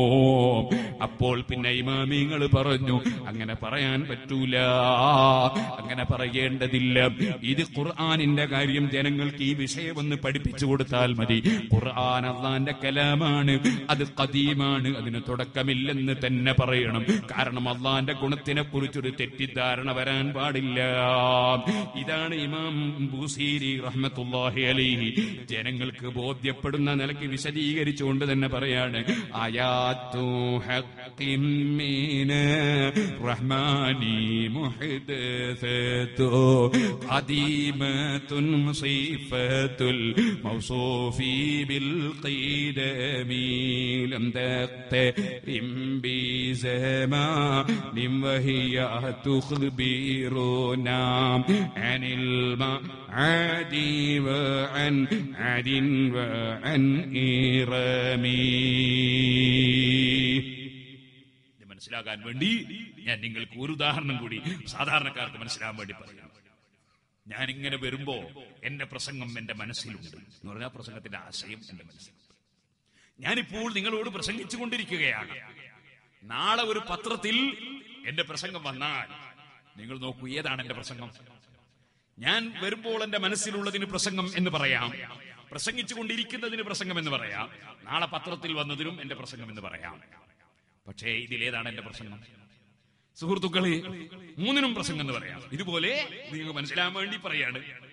അപ്പോൾ പിന്നെ ഇമാമിങ്ങൾ പറഞ്ഞു അങ്ങനെ പറയാൻ പറ്റൂല അങ്ങനെ പറയേണ്ടതില്ല ഇത് ഖുർആനിന്റെ കാര്യം ജനങ്ങൾക്ക് ഈ വിഷയം ഒന്ന് പഠിപ്പിച്ചു കൊടുത്താൽ മതി ഖുർആൻ അള്ളാന്റെ കലാമാണ് അത് കദീമാണ് അതിന് തുടക്കമില്ലെന്ന് തന്നെ പറയണം കാരണം അള്ളാന്റെ ഗുണത്തിനെ കുറിച്ചൊരു തെറ്റിദ്ധാരണ വരാൻ പാടില്ല ഇതാണ് ഇമാം ബൂസീരി റഹ്മത്തുല്ലാഹി അലൈഹി ജനങ്ങൾക്ക് ബോധ്യപ്പെടുന്ന നിലയ്ക്ക് വിശദീകരിച്ചുകൊണ്ട് തന്നെ പറയാണ് ആയാത്തു ഹഖിം മീന റഹ്മാനി മുഹദസതു ഖദീമത്തുൻ സിഫത്തുൽ മൗസൂഫി ബിൽ ഖീദമി ലം തഖ്തരിം ബി زمان وهي تخبرنا عن المعاد وعن عد وعن إرمي ഇത് മനസ്സിലാക്കാൻ വേണ്ടി ഞാൻ നിങ്ങൾക്ക് ഒരു ഉദാഹരണം കൂടി സാധാരണക്കാർക്ക് മനസ്സിലാകാൻ വേണ്ടി പറയാം ഞാൻ ഇങ്ങനെ വരുമ്പോ എന്റെ പ്രസംഗം എന്റെ മനസ്സിലുണ്ട് എന്ന് പറഞ്ഞാൽ പ്രസംഗത്തിന്റെ ആശയം എന്റെ മനസ്സിലുണ്ട് ഞാനിപ്പോൾ നിങ്ങളോട് പ്രസംഗിച്ചു കൊണ്ടിരിക്കുകയാണ് നാളെ ഒരു പത്രത്തിൽ എന്റെ പ്രസംഗം വന്നാൽ നിങ്ങൾ നോക്കൂ ഏതാണ് എന്റെ പ്രസംഗം ഞാൻ വരുമ്പോൾ എന്റെ മനസ്സിലുള്ളതിന് പ്രസംഗം എന്ന് പറയാം പ്രസംഗിച്ചു കൊണ്ടിരിക്കുന്നതിന് പ്രസംഗം എന്ന് പറയാം നാളെ പത്രത്തിൽ വന്നതിനും എന്റെ പ്രസംഗം എന്ന് പറയാം പക്ഷേ ഇതിലേതാണ് എന്റെ പ്രസംഗം സുഹൃത്തുക്കളെ മൂന്നിനും പ്രസംഗം എന്ന് പറയാം ഇതുപോലെ നിങ്ങൾക്ക് മനസ്സിലാൻ വേണ്ടി പറയാണ്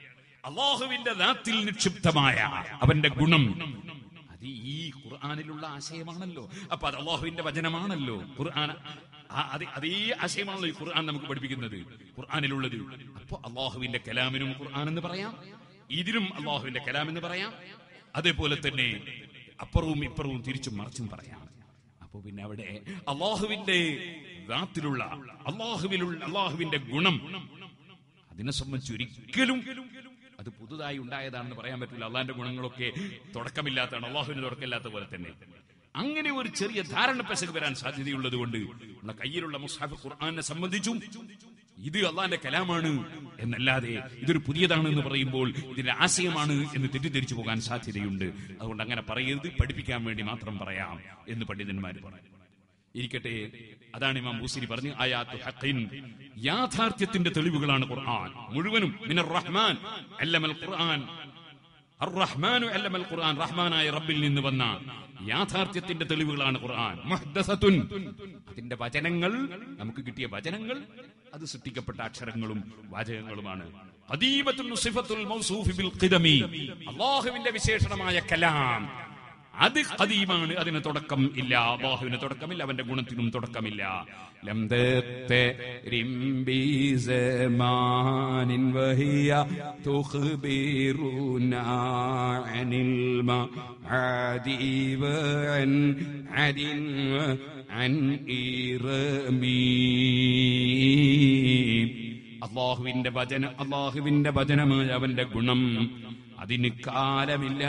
അള്ളാഹുവിന്റെ ദാത്തിൽ നിക്ഷിപ്തമായ അവന്റെ ഗുണം അത് ഈ ഖുർആാനിലുള്ള ആശയമാണല്ലോ അപ്പൊ അത് അള്ളാഹുവിന്റെ വചനമാണല്ലോ ഖുർആൻ ആ- അത് അതേ ആശയമാണല്ലോ ഈ ഖുർആൻ നമുക്ക് പഠിപ്പിക്കുന്നത് ഖുർആാനിലുള്ളത് അപ്പൊ അള്ളാഹുവിന്റെ കലാമിനും ഖുർആൻ എന്ന് പറയാം ഇതിനും അള്ളാഹുവിന്റെ കലാം എന്ന് പറയാം അതേപോലെ തന്നെ അപ്പുറവും ഇപ്പുറവും തിരിച്ചും മറിച്ചും പറയാം അപ്പൊ പിന്നെ അവിടെ അള്ളാഹുവിന്റെ ദാത്തിലുള്ള അള്ളാഹുവിലുള്ള അള്ളാഹുവിന്റെ ഗുണം അതിനെ സംബന്ധിച്ച് ഒരിക്കലും അത് പുതുതായി ഉണ്ടായതാണെന്ന് പറയാൻ പറ്റില്ല അള്ളാഹിന്റെ ഗുണങ്ങളൊക്കെ തുടക്കമില്ലാത്തതാണ് അള്ളാഹുവിന് തുടക്കമില്ലാത്ത പോലെ തന്നെ അങ്ങനെ ഒരു ചെറിയ ധാരണ പെശക് വരാൻ സാധ്യതയുള്ളത് കൊണ്ട് നമ്മുടെ കയ്യിലുള്ള മുസാഫ് ഖുർആാനെ സംബന്ധിച്ചും ഇത് അള്ളാന്റെ കലാമാണ് എന്നല്ലാതെ ഇതൊരു പുതിയതാണ് എന്ന് പറയുമ്പോൾ ഇതിന്റെ ആശയമാണ് എന്ന് തെറ്റിദ്ധരിച്ചു പോകാൻ സാധ്യതയുണ്ട് അതുകൊണ്ട് അങ്ങനെ പറയരുത് പഠിപ്പിക്കാൻ വേണ്ടി മാത്രം പറയാം എന്ന് പണ്ഡിതന്മാർ പറഞ്ഞു ഇരിക്കട്ടെ അതാണ് ഇമാം ബൂസിരി പറഞ്ഞു ആയാത്തു ഹഖിൻ യാഥാർത്ഥ്യത്തിന്റെ തെളിവുകളാണ് ഖുർആൻ മുഴുവനും മിനർ റഹ്മാൻ അല്ലമൽ ഖുർആൻ അർ-റഹ്മാനു അല്ലമൽ ഖുർആൻ റഹ്മാനായ റബ്ബിൽ നിന്ന് വന്ന യാഥാർത്ഥ്യത്തിന്റെ തെളിവുകളാണ് ഖുർആൻ മുഹ്ദസത്തുൻ അതിന്റെ വചനങ്ങൾ നമുക്ക് കിട്ടിയ വചനങ്ങൾ അത് സൃഷ്ടിക്കപ്പെട്ട അക്ഷരങ്ങളും വാചകങ്ങളുമാണ് ഖദീമത്തുൻ സിഫത്തുൽ മൗസൂഫി ബിൽ ഖിദമി അല്ലാഹുവിന്റെ വിശേഷണമായ കലാം അത് ഖദീമാണ് അതിന് തുടക്കം ഇല്ല അള്ളാഹുവിന് തുടക്കമില്ല അവന്റെ ഗുണത്തിനും തുടക്കമില്ല ലം തഖ്തരിം ബിസമാനിൻ വഹിയ തുഖ്ബിറുനാ അനിൽ മആദി വഅൻ അദിൻ വഅൻ ഇറമീ അള്ളാഹുവിന്റെ വചന അള്ളാഹുവിന്റെ വചനമായ അവന്റെ ഗുണം അതിന് കാലമില്ല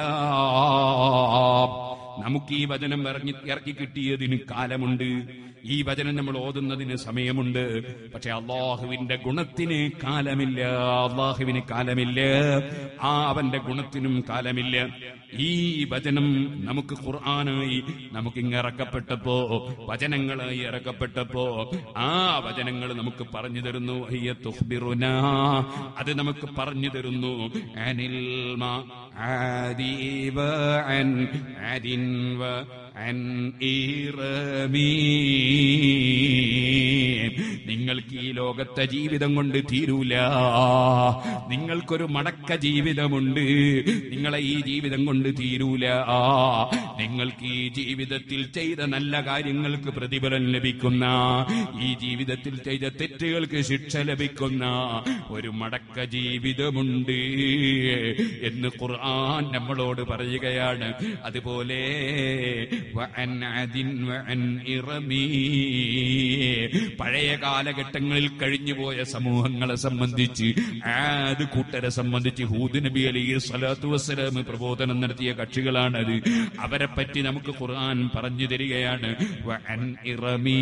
നമുക്ക് ഈ വചനം ഇറങ്ങി ഇറക്കി കിട്ടിയതിന് കാലമുണ്ട് ഈ വചനം നമ്മൾ ഓതുന്നതിന് സമയമുണ്ട് പക്ഷെ അള്ളാഹുവിന്റെ ഗുണത്തിന് കാലമില്ല അള്ളാഹുവിന് കാലമില്ല ആ അവന്റെ ഗുണത്തിനും കാലമില്ല ഈ വചനം നമുക്ക് ഖുർആനായി നമുക്ക് ഇങ്ങ് ഇറക്കപ്പെട്ടപ്പോ വചനങ്ങളായി ഇറക്കപ്പെട്ടപ്പോ ആ വചനങ്ങൾ നമുക്ക് പറഞ്ഞു തരുന്നു ഹയ്യ തുഖ്ബിറുനാ. അത് നമുക്ക് പറഞ്ഞു തരുന്നു അനിൽ മആദി വഅൻ അദിൻ വഅൻ ഇറമീ. നിങ്ങൾക്ക് ഈ ലോകത്തെ ജീവിതം കൊണ്ട് തീരൂല നിങ്ങൾക്കൊരു മടക്ക ജീവിതമുണ്ട് നിങ്ങളെ ഈ ജീവിതം കൊണ്ട് തീരൂല നിങ്ങൾക്ക് ഈ ജീവിതത്തിൽ ചെയ്ത നല്ല കാര്യങ്ങൾക്ക് പ്രതിഫലം ലഭിക്കുന്ന ഈ ജീവിതത്തിൽ ചെയ്ത തെറ്റുകൾക്ക് ശിക്ഷ ലഭിക്കുന്ന ഒരു മടക്ക ജീവിതമുണ്ട് എന്ന് ഖുർആൻ നമ്മളോട് പറയുകയാണ് അതുപോലെ വഅൻ അദിൻ വഅൻ ഇറമീ. പഴയ കാലഘട്ടങ്ങളിൽ കഴിഞ്ഞുപോയ സമൂഹങ്ങളെ സംബന്ധിച്ച് ആദ് കൂട്ടരെ സംബന്ധിച്ച് ഹൂദ് നബി അലൈഹി സ്വലാത്തു വസ്സലാം പ്രബോധനം നടത്തിയ കക്ഷികളാണത് അവരെ പറ്റി നമുക്ക് ഖുർആൻ പറഞ്ഞു തരികയാണ് വഅൻ ഇറമീ.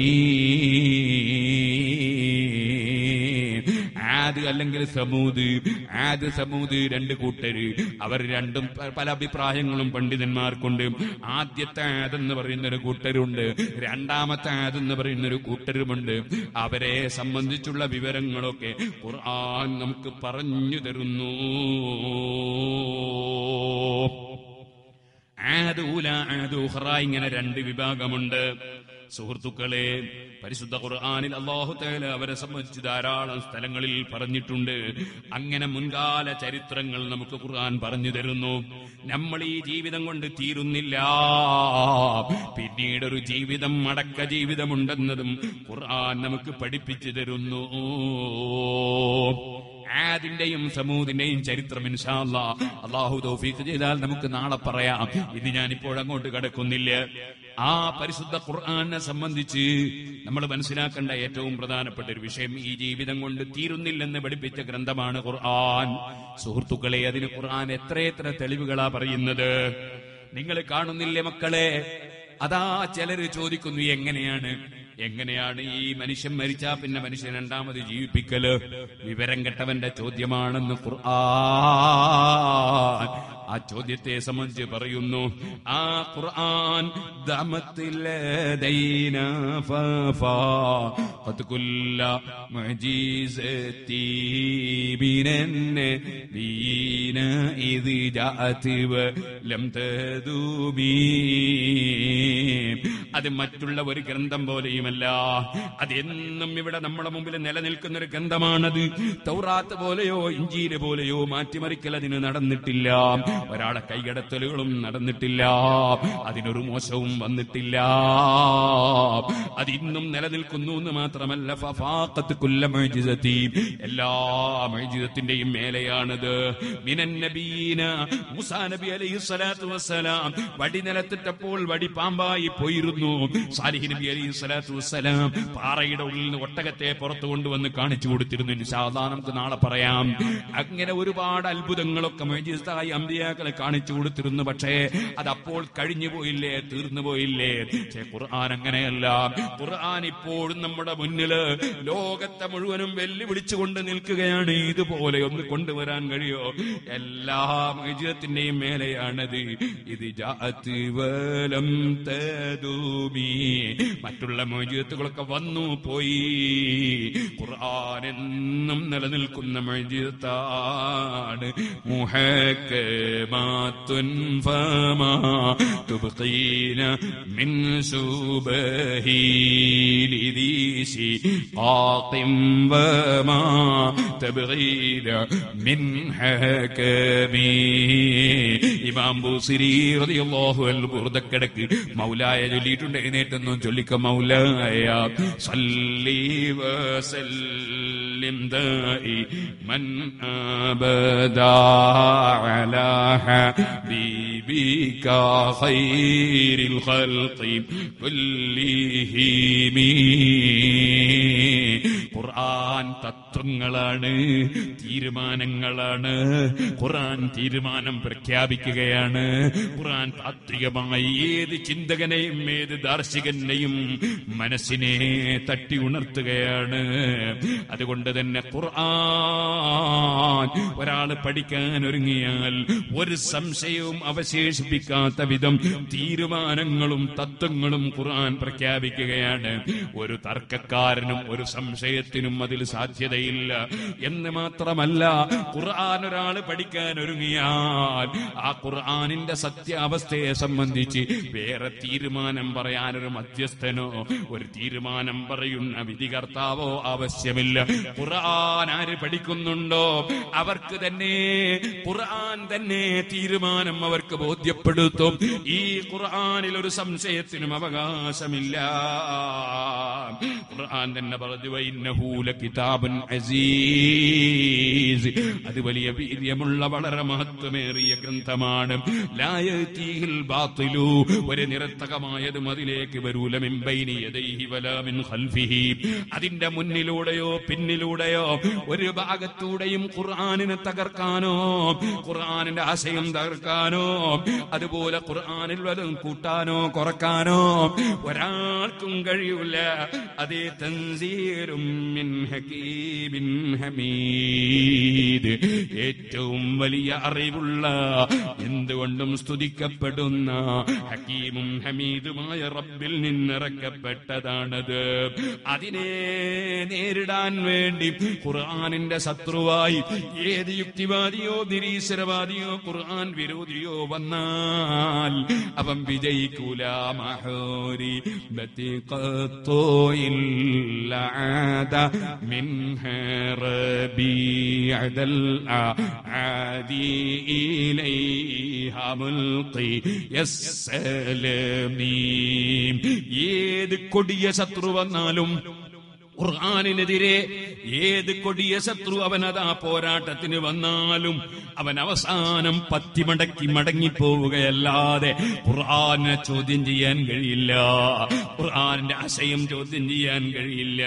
ആദ് അല്ലെങ്കിൽ സമൂദ് ആദ് സമൂദ് രണ്ട് കൂട്ടര് അവർ രണ്ടും പ- പല അഭിപ്രായങ്ങളും പണ്ഡിതന്മാർക്കുണ്ട് ആദ്യത്തെ ആദ് എന്ന് പറയുന്ന ഒരു കൂട്ടരുണ്ട് രണ്ടാമത്തെ ആദ് എന്ന് പറയുന്ന ഒരു കൂട്ടരുമുണ്ട് അവരെ സംബന്ധിച്ചുള്ള വിവരങ്ങളൊക്കെ ഖുർആൻ നമുക്ക് പറഞ്ഞു തരുന്നു ആദ് ഊല ആദ് ഉഹ്റ ഇങ്ങനെ രണ്ട് വിഭാഗമുണ്ട് സുഹൃത്തുക്കളെ പരിശുദ്ധ ഖുർആനിൽ അള്ളാഹു തആല അവരെ സംബന്ധിച്ച് ധാരാളം സ്ഥലങ്ങളിൽ പറഞ്ഞിട്ടുണ്ട് അങ്ങനെ മുൻകാല ചരിത്രങ്ങൾ നമുക്ക് ഖുർആൻ പറഞ്ഞു തരുന്നു നമ്മൾ ഈ ജീവിതം കൊണ്ട് തീരുന്നില്ല പിന്നീട് ഒരു ജീവിതം അടക്ക ജീവിതമുണ്ടെന്നതും ഖുർആൻ നമുക്ക് പഠിപ്പിച്ചു തരുന്നു ആദിന്റെയും സമൂതിന്റെയും ചരിത്രം ഇൻഷാല്ല അള്ളാഹു തൗഫീഖ് ചെയ്താൽ നമുക്ക് നാളെ പറയാം ഇത് ഞാൻ ഇപ്പോൾ അങ്ങോട്ട് കടക്കുന്നില്ല ആ പരിശുദ്ധ ഖുർആനെ സംബന്ധിച്ച് നമ്മൾ മനസ്സിലാക്കേണ്ട ഏറ്റവും പ്രധാനപ്പെട്ട ഒരു വിഷയം ഈ ജീവിതം കൊണ്ട് തീരുന്നില്ലെന്ന് പഠിപ്പിച്ച ഗ്രന്ഥമാണ് ഖുർആൻ സുഹൃത്തുക്കളെ അതിന് ഖുർആൻ എത്രയെത്ര തെളിവുകളാ പറയുന്നത് നിങ്ങൾ കാണുന്നില്ലേ മക്കളെ അതാ ചിലര് ചോദിക്കുന്നു എങ്ങനെയാണ് എങ്ങനെയാണ് ഈ മനുഷ്യൻ മരിച്ചാ പിന്നെ മനുഷ്യൻ രണ്ടാമത് ജീവിപ്പിക്കല് വിവരം കെട്ടവന്റെ ചോദ്യമാണെന്ന് ഖുർആൻ ആ ചോദ്യത്തെ സംബന്ധിച്ച് പറയുന്നു ആ ഖുർആൻ ദമത്തിലദൈന ഫഫാ ഖദ് കുല്ല മുഅ്ജിസതി ബിനന്നബീന ഇദ് ജാഅത് വലം തദൂബി അത് മറ്റുള്ള ഒരു ഗ്രന്ഥം പോലെയുമല്ല അത് എന്നും ഇവിടെ നമ്മുടെ മുമ്പിൽ നിലനിൽക്കുന്ന ഒരു ഗ്രന്ഥമാണത് തൗറാത്ത് പോലെയോ ഇഞ്ചീര് പോലെയോ മാറ്റിമറിക്കൽ അതിന് നടന്നിട്ടില്ല ഒരാളെ കൈകടത്തലുകളും നടന്നിട്ടില്ല അതിനൊരു മോശവും വന്നിട്ടില്ല അത് ഇന്നും നിലനിൽക്കുന്നു എന്ന് മാത്രമല്ല ഫഫാഖത്ത് കുല്ല മുഅ്ജിസത്തി എല്ലാ മുഅ്ജിസത്തിന്റെയും മേലെയാണത് മിനൻ നബീന മൂസാ നബി അലൈഹി സ്വലാത്തു വസ്സലാം വടി നിലത്തിട്ടപ്പോൾ വടി പാമ്പായി പോയിരുന്നു സാലിഹ് നബി അലൈഹി സ്വലാത്തു വസ്സലാം പാറയുടെ ഉള്ളിൽ നിന്ന് ഒട്ടകത്തെ പുറത്തു കൊണ്ടുവന്ന് കാണിച്ചു കൊടുത്തിരുന്നു ഇൻഷാല്ലാ നമുക്ക് നാളെ പറയാം അങ്ങനെ ഒരുപാട് അത്ഭുതങ്ങളൊക്കെ മൊയ്ജിസ്തായി അമ്പിയാക്കളെ കാണിച്ചു കൊടുത്തിരുന്നു പക്ഷേ അത് അപ്പോൾ കഴിഞ്ഞു പോയില്ലേ തീർന്നു പോയില്ലേ പക്ഷേ ഖുർആൻ അങ്ങനെയല്ല ഖുർആൻ ഇപ്പോഴും നമ്മുടെ മുന്നില് ലോകത്തെ മുഴുവനും വെല്ലുവിളിച്ചുകൊണ്ട് നിൽക്കുകയാണ് ഇതുപോലെ ഒന്ന് കൊണ്ടുവരാൻ കഴിയോ എല്ലാ മൊയ്ജിതത്തിന്റെയും മേലെയാണത് ഇത് ജാഅത്ത് വലം തദൂമി മറ്റുള്ള മൊയ്ജിതത്തുകളൊക്കെ വന്നു പോയി ഖുർആൻ എന്നും നിലനിൽക്കുന്ന മൊയ്ജിതത്താണ് മുഹക്കമാത്തുൻ ഫമാ തുബ്ഖീന മിൻ സുബഹീലിദീസി ഖാഖിം വമാ തബ്ഗീന മിൻ ഹകമീ ഇമാം ബൂസിരി റളിയല്ലാഹു അൻഹു ബുർദക്കിടക്ക് മൗലായ ചൊല്ലിയിട്ടുണ്ട് എഴുന്നേറ്റൊന്നും ചൊല്ലിക്ക മൗലായ സല്ലി വസല്ലിം ദായി മൻ അബദാ അലാ ഹബീബിക ഖൈരിൽ ഖൽഖി കുല്ലിഹിം ഖുർആൻ തത്വങ്ങളാണ് തീരുമാനങ്ങളാണ് ഖുർആൻ തീരുമാനം പ്രഖ്യാപിക്കുകയാണ് ഖുർആൻ താത്വികമായി ഏത് ചിന്തകനെയും ഏത് ദാർശികനെയും മനസ്സിനെ തട്ടി ഉണർത്തുകയാണ് അതുകൊണ്ട് തന്നെ ഖുർആൻ ഒരാൾ പഠിക്കാൻ ഒരുങ്ങിയാൽ ഒരു സംശയവും അവശേഷിപ്പിക്കാത്ത വിധം തീരുമാനങ്ങളും തത്വങ്ങളും ഖുർആൻ പ്രഖ്യാപിക്കുകയാണ് ഒരു തർക്കക്കാരനും ഒരു സംശയത്തിനും അതിൽ സാധ്യതയില്ല എന്ന് മാത്രമല്ല ഖുർആൻ ഒരാൾ പഠിക്കാൻ ഒരുങ്ങിയാൽ ആ ഖുർആനിന്റെ സത്യാവസ്ഥയെ സംബന്ധിച്ച് വേറെ തീരുമാനം പറയാൻ ഒരു മധ്യസ്ഥനോ ഒരു തീരുമാനം പറയുന്ന വിധികർത്താവോ ആവശ്യമില്ല ഖുർആൻ ആര് പഠിക്കുന്നുണ്ടോ അവർക്ക് തന്നെ ഖുർആൻ തന്നെ തീരുമാനം അവർക്ക് ബോധ്യപ്പെടുത്തും ഈ ഖുർആനിൽ ഒരു സംശയത്തിനും അവകാശമില്ല ഖുർആൻ തന്നെ പറഞ്ഞു "വഇന്നഹു ലകിതാബുൻ അസീസ് അത് വലിയ വീര്യമുള്ള വളരെ മഹത്വമേറിയ ഗ്രന്ഥമാണ് ലാ യഅതീഹിൽ ബാത്തിലു ഒരു നിരത്തകമായതും അതിലേക്ക് വരൂല മിൻ ബൈനി യദൈഹി വലാ മിൻ ഖൽഫിഹി അതിന്റെ മുന്നിലൂടെയോ പിന്നിലൂടെയോ ഒരു ഭാഗത്തൂടെയും ഖുർആനിനെ തകർക്കാനോ ഖുർആനിന്റെ ആശയം തകർക്കാനോ അതുപോലെ ഖുർആനിൽ വല്ലതും കൂട്ടാനോ കുറക്കാനോ ഒരാൾക്കും കഴിയൂല അതേ തൻസീറും മിൻ ഹകീമിൻ ഹമീദ് ഏറ്റവും വലിയ അറിവുള്ള എന്തുകൊണ്ടും സ്തുതിക്കപ്പെടുന്ന ഹക്കീമും ഹമീദുമായ റബ്ബിൽ നിന്നിറക്കപ്പെട്ടതാണത് അതിനെ നേരിടാൻ വേണ്ടി ഖുർആനിന്റെ ശത്രുവായി ഏത് യുക്തിവാദിയോ നിരീശ്വരവാദിയോ ഖുർആൻ വിരോധിയോ വന്നാൽ അവൻ വിജയിക്കൂല മഹോരി منها ربيع ذا الأعادي إليها ملقي السلمين ഏത് കൊടിയ ശത്രു വന്നാലും ഖുർആാനിനെതിരെ ഏത് കൊടിയ ശത്രു അവനതാ പോരാട്ടത്തിന് വന്നാലും അവൻ അവസാനം പത്തിമടക്കി മടങ്ങിപ്പോവുകയല്ലാതെ ഖുർആാനെ ചോദ്യം ചെയ്യാൻ കഴിയില്ല ഖുർആാനിന്റെ ആശയം ചോദ്യം ചെയ്യാൻ കഴിയില്ല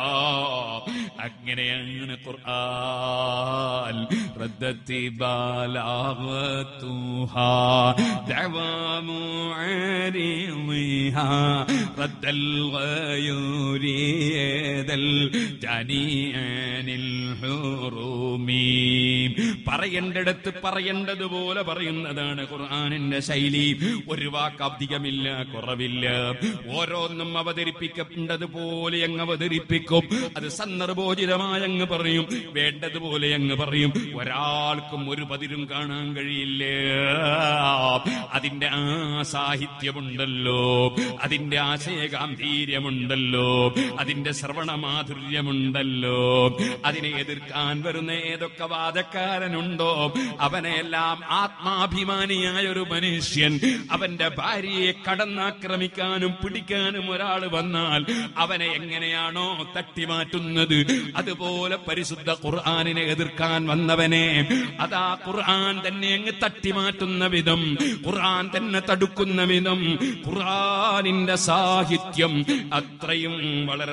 അങ്ങനെയാണ് ഖുർആൻ റദ്ദത്തി ബാലാവത്തുഹാ ദഅവാമു عارضها رد الغيور يد الجاني عن الحروم പറയേണ്ടടുത്ത് പറയേണ്ടതുപോലെ പറയുന്നതാണ് ഖുർആാനിന്റെ ശൈലി ഒരു വാക്ക് അധികമില്ല കുറവില്ല ഓരോന്നും അവതരിപ്പിക്കേണ്ടതുപോലെ അങ്ങ് അവതരിപ്പിക്കും അത് സന്ദർഭോചിതമായി അങ്ങ് പറയും വേണ്ടതുപോലെ അങ്ങ് പറയും ഒരാൾക്കും ഒരു പതിരും കാണാൻ കഴിയില്ല അതിന്റെ ആ സാഹിത്യമുണ്ടല്ലോ അതിന്റെ ആശയഗാംഭീര്യമുണ്ടല്ലോ അതിന്റെ ശ്രവണ മാധുര്യമുണ്ടല്ലോ അതിനെ എതിർക്കാൻ വരുന്ന ഏതൊക്കെ വാദക്കാരനുണ്ടോ അവനെല്ലാം ആത്മാഭിമാനിയായ ഒരു മനുഷ്യൻ അവന്റെ ഭാര്യയെ കടന്നാക്രമിക്കാനും പിടിക്കാനും ഒരാൾ വന്നാൽ അവനെ എങ്ങനെയാണോ തട്ടിമാറ്റുന്നത് അതുപോലെ പരിശുദ്ധ ഖുർആാനിനെ എതിർക്കാൻ വന്നവനെ അതാ ഖുർആൻ തന്നെ അങ്ങ് തട്ടിമാറ്റുന്ന വിധം ഖുർആൻ തന്നെ തടുക്കുന്ന വിധം ഖുർആനിന്റെ സാഹിത്യം അത്രയും വളരെ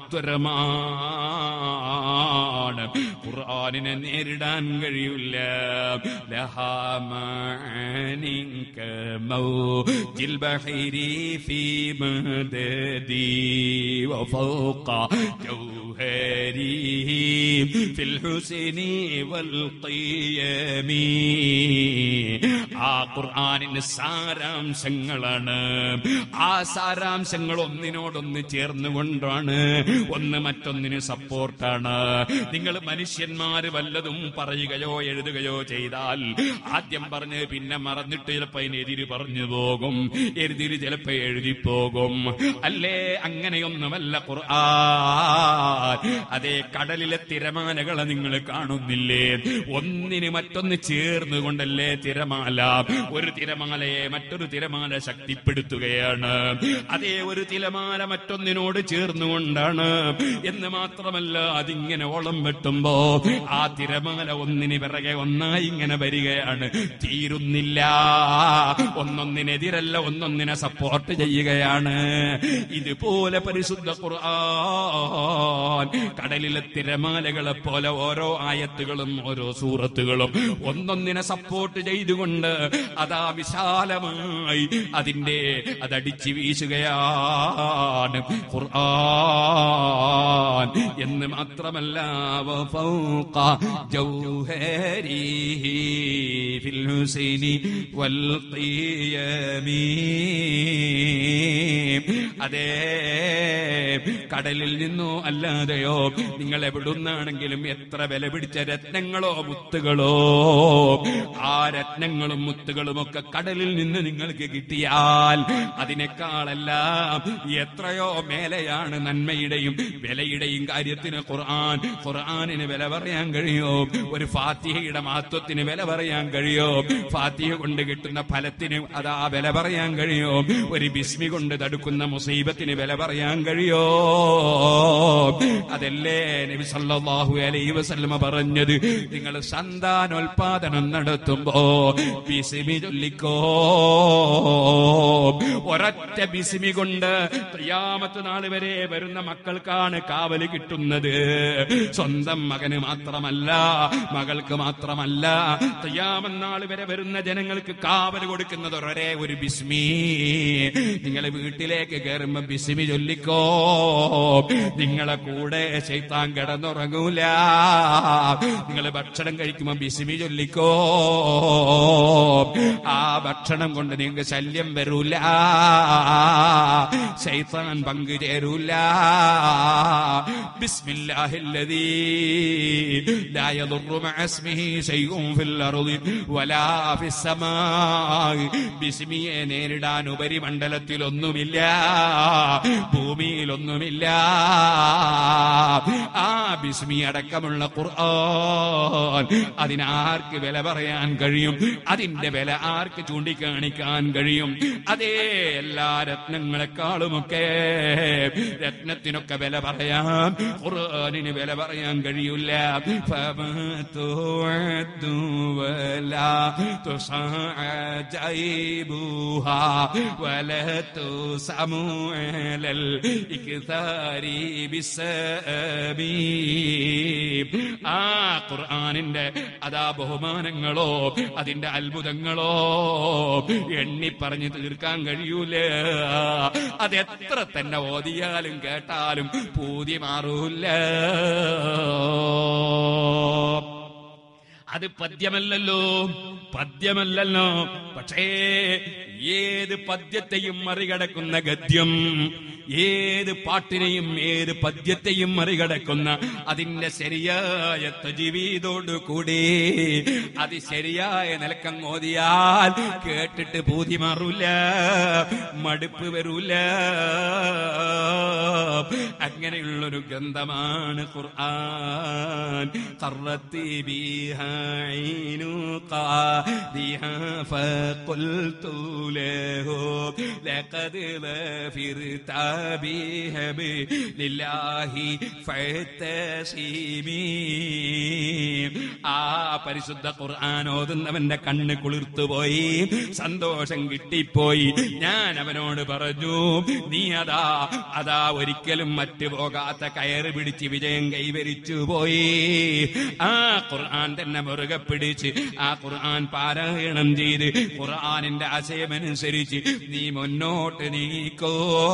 മഹത്വരമാണ് ഖുർആനിനെ നേരിടാൻ കഴിയില്ല ലഹാമാനിക മൗജിൽ ബഹരി ഫീ മദദി وفوق جوهره في الحسن والقيم ആ ഖുർആനിന് സാരാംശങ്ങളാണ് ആ സാരാംശങ്ങൾ ഒന്നിനോടൊന്ന് ചേർന്നുകൊണ്ടാണ് ഒന്ന് മറ്റൊന്നിന് സപ്പോർട്ടാണ് നിങ്ങൾ മനുഷ്യന്മാര് വല്ലതും പറയുകയോ എഴുതുകയോ ചെയ്താൽ ആദ്യം പറഞ്ഞ് പിന്നെ മറന്നിട്ട് ചിലപ്പോ അതിനെതിര് പറഞ്ഞു പോകും എഴുതിര് ചിലപ്പോ എഴുതി പോകും അല്ലേ അങ്ങനെയൊന്നുമല്ല ഖുർആൻ അതേ കടലിലെ തിരമാലകളെ നിങ്ങൾ കാണുന്നില്ലേ ഒന്നിന് മറ്റൊന്ന് ചേർന്നുകൊണ്ടല്ലേ തിരമാല ഒരു തിരമാലയെ മറ്റൊരു തിരമാല ശക്തിപ്പെടുത്തുകയാണ് അതേ ഒരു തിരമാല മറ്റൊന്നിനോട് ചേർന്നുകൊണ്ടാണ് എന്ന് മാത്രമല്ല അതിങ്ങനെ ഓളം വെട്ടുമ്പോ ആ തിരമാല ഒന്നിന് പിറകെ ഒന്നായി ഇങ്ങനെ വരികയാണ് തീരുന്നില്ല ഒന്നൊന്നിനെതിരല്ല ഒന്നൊന്നിനെ സപ്പോർട്ട് ചെയ്യുകയാണ് ഇതുപോലെ പരിശുദ്ധ ഖുർആൻ കടലിലെ തിരമാലകളെ പോലെ ഓരോ ആയത്തുകളും ഓരോ സൂറത്തുകളും ഒന്നൊന്നിനെ സപ്പോർട്ട് ചെയ്തുകൊണ്ട് അതാ വിശാലമായി അതിന്റെ അതടിച്ചു വീശുകയാണ് ഖുർആൻ എന്ന് മാത്രമല്ല വഫൗക ജൗഹരിഹി ഫിൽ ഹുസൈനി വൽ ഖിയമീ അതേ കടലിൽ നിന്നോ അല്ലാതെയോ നിങ്ങൾ എവിടുന്നാണെങ്കിലും എത്ര വില പിടിച്ച രത്നങ്ങളോ മുത്തുകളോ ആ രത്നങ്ങളും മുത്തുകളും ഒക്കെ കടലിൽ നിന്ന് നിങ്ങൾക്ക് കിട്ടിയാൽ അതിനേക്കാളെല്ലാം എത്രയോ മേലെയാണ് നന്മയുടെയും വിലയുടെയും കാര്യത്തിന് ഖുർആൻ ഖുർആനിന് വില പറയാൻ കഴിയോ ഒരു ഫാത്തിഹയുടെ മഹത്വത്തിന് വില പറയാൻ കഴിയോ ഫാത്തിഹ കൊണ്ട് കിട്ടുന്ന ഫലത്തിന് അതാ വില പറയാൻ കഴിയോ ഒരു ബിസ്മി കൊണ്ട് തടുക്കുന്ന മുസീബത്തിന് വില പറയാൻ കഴിയോ അതല്ലേ നബി സല്ലല്ലാഹു അലൈഹി വസല്ലമ പറഞ്ഞത് നിങ്ങൾ സന്താനോൽപാദനം നടത്തുമ്പോ ബിസ്മി ചൊല്ലിക്കോ ഒരൊറ്റ ബിസ്മി കൊണ്ട് ഖിയാമത്ത് നാൾ വരെ വരുന്ന മക്കൾക്കാണ് കാവല് കിട്ടുന്നത് സ്വന്തം മകന് മാത്രമല്ല മകൾക്ക് മാത്രമല്ല ഖിയാമനാൾ വരെ വരുന്ന ജനങ്ങൾക്ക് കാവല് കൊടുക്കുന്നത് ഒരേ ഒരു ബിസ്മി നിങ്ങളെ വീട്ടിലേക്ക് കയറുമ്പോ ബിസ്മി ചൊല്ലിക്കോ നിങ്ങളെ കൂടെ ശൈത്താൻ കിടന്നുറങ്ങൂല നിങ്ങൾ ഭക്ഷണം കഴിക്കുമ്പോ ബിസ്മി ചൊല്ലിക്കോ ആ ഭക്ഷണം കൊണ്ട് നിങ്ങൾക്ക് ശല്യം വരൂല ശൈത്താൻ പങ്കുചേരൂല ബിസ്മില്ലാഹില്ലദീ ലാ യദുറു മഅ ഇസ്മിഹി ശൈഉൻ ഫിൽ അർളി വലാ ഫിസ് സമാഇ ബിസ്മിയെ നേരിടാൻ ഉപരിമണ്ഡലത്തിൽ ഒന്നുമില്ല ഭൂമിയിൽ ഒന്നുമില്ല ആ ബിസ്മി അടക്കമുള്ള ഖുർആൻ അതിനാർക്ക് വില പറയാൻ കഴിയും അതിന്റെ വില ആർക്ക് ചൂണ്ടിക്കാണിക്കാൻ കഴിയും അതേ എല്ലാ രത്നങ്ങളെക്കാളുമൊക്കെ രത്നത്തിനൊക്കെ വില പറയാം ഖുർആനിന് വില പറയാൻ കഴിയില്ല فما تعد ولا تحصى عجائبها ولا تسمع على الإكثار بالسبيب ആ ഖുർആനിന്റെ അതാ ബഹുമാനങ്ങളോ അതിന്റെ അത്ഭുതങ്ങളോ എണ്ണി പറഞ്ഞു തീർക്കാൻ കഴിയൂല അത് എത്ര തന്നെ ഓതിയാലും കേട്ടാലും പൂതി മാറൂല അത് പദ്യമല്ലല്ലോ പദ്യമല്ലല്ലോ പക്ഷേ ഏത് പദ്യത്തെയും മറികടക്കുന്ന ഗദ്യം ഏത് പാട്ടിനെയും ഏത് പദ്യത്തെയും മറികടക്കുന്ന അതിന്റെ ശരിയായ തജീവീതോട് കൂടി അത് ശരിയായ നിലക്കങ്ങ് ഓതിയാൽ കേട്ടിട്ട് പൂതി മാറൂല മടുപ്പ് വരൂല അങ്ങനെയുള്ളൊരു ഗന്ധമാണ് ഖുർആൻ ഖറത്തി ബിഹാ ഐനു ഖാദിഹാ ഫഖുൽതു ലഹു ലഖദ് ظفرت بحبلله فاعتصمي ആ പരിശുദ്ധ ഖുർആൻ ഓതുന്നവന്റെ കണ്ണ് കുളിർത്തുപോയി സന്തോഷം കിട്ടിപ്പോയി ഞാൻ അവനോട് പറഞ്ഞു നീ അതാ അതാ ഒരിക്കലും മറ്റു പോകാത്ത കയറ് പിടിച്ച് വിജയം കൈവരിച്ചു പോയി ആ ഖുർആൻ തന്നെ മുറുകെ പിടിച്ച് ആ ഖുർആൻ പാരായണം ചെയ്ത് ഖുർആനിന്റെ ആശയമനുസരിച്ച് നീ മുന്നോട്ട് നീക്കോ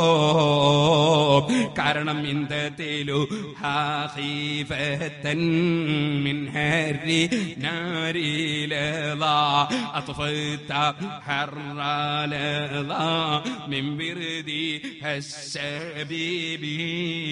കാരണം ഇന്തത്തിലു ഹാഖീഫത്തൻ മിൻ ഹരി നാരിലതാ അത്ഫത ഹറലതാ മിൻ വിർദി ഹസ്സബീബി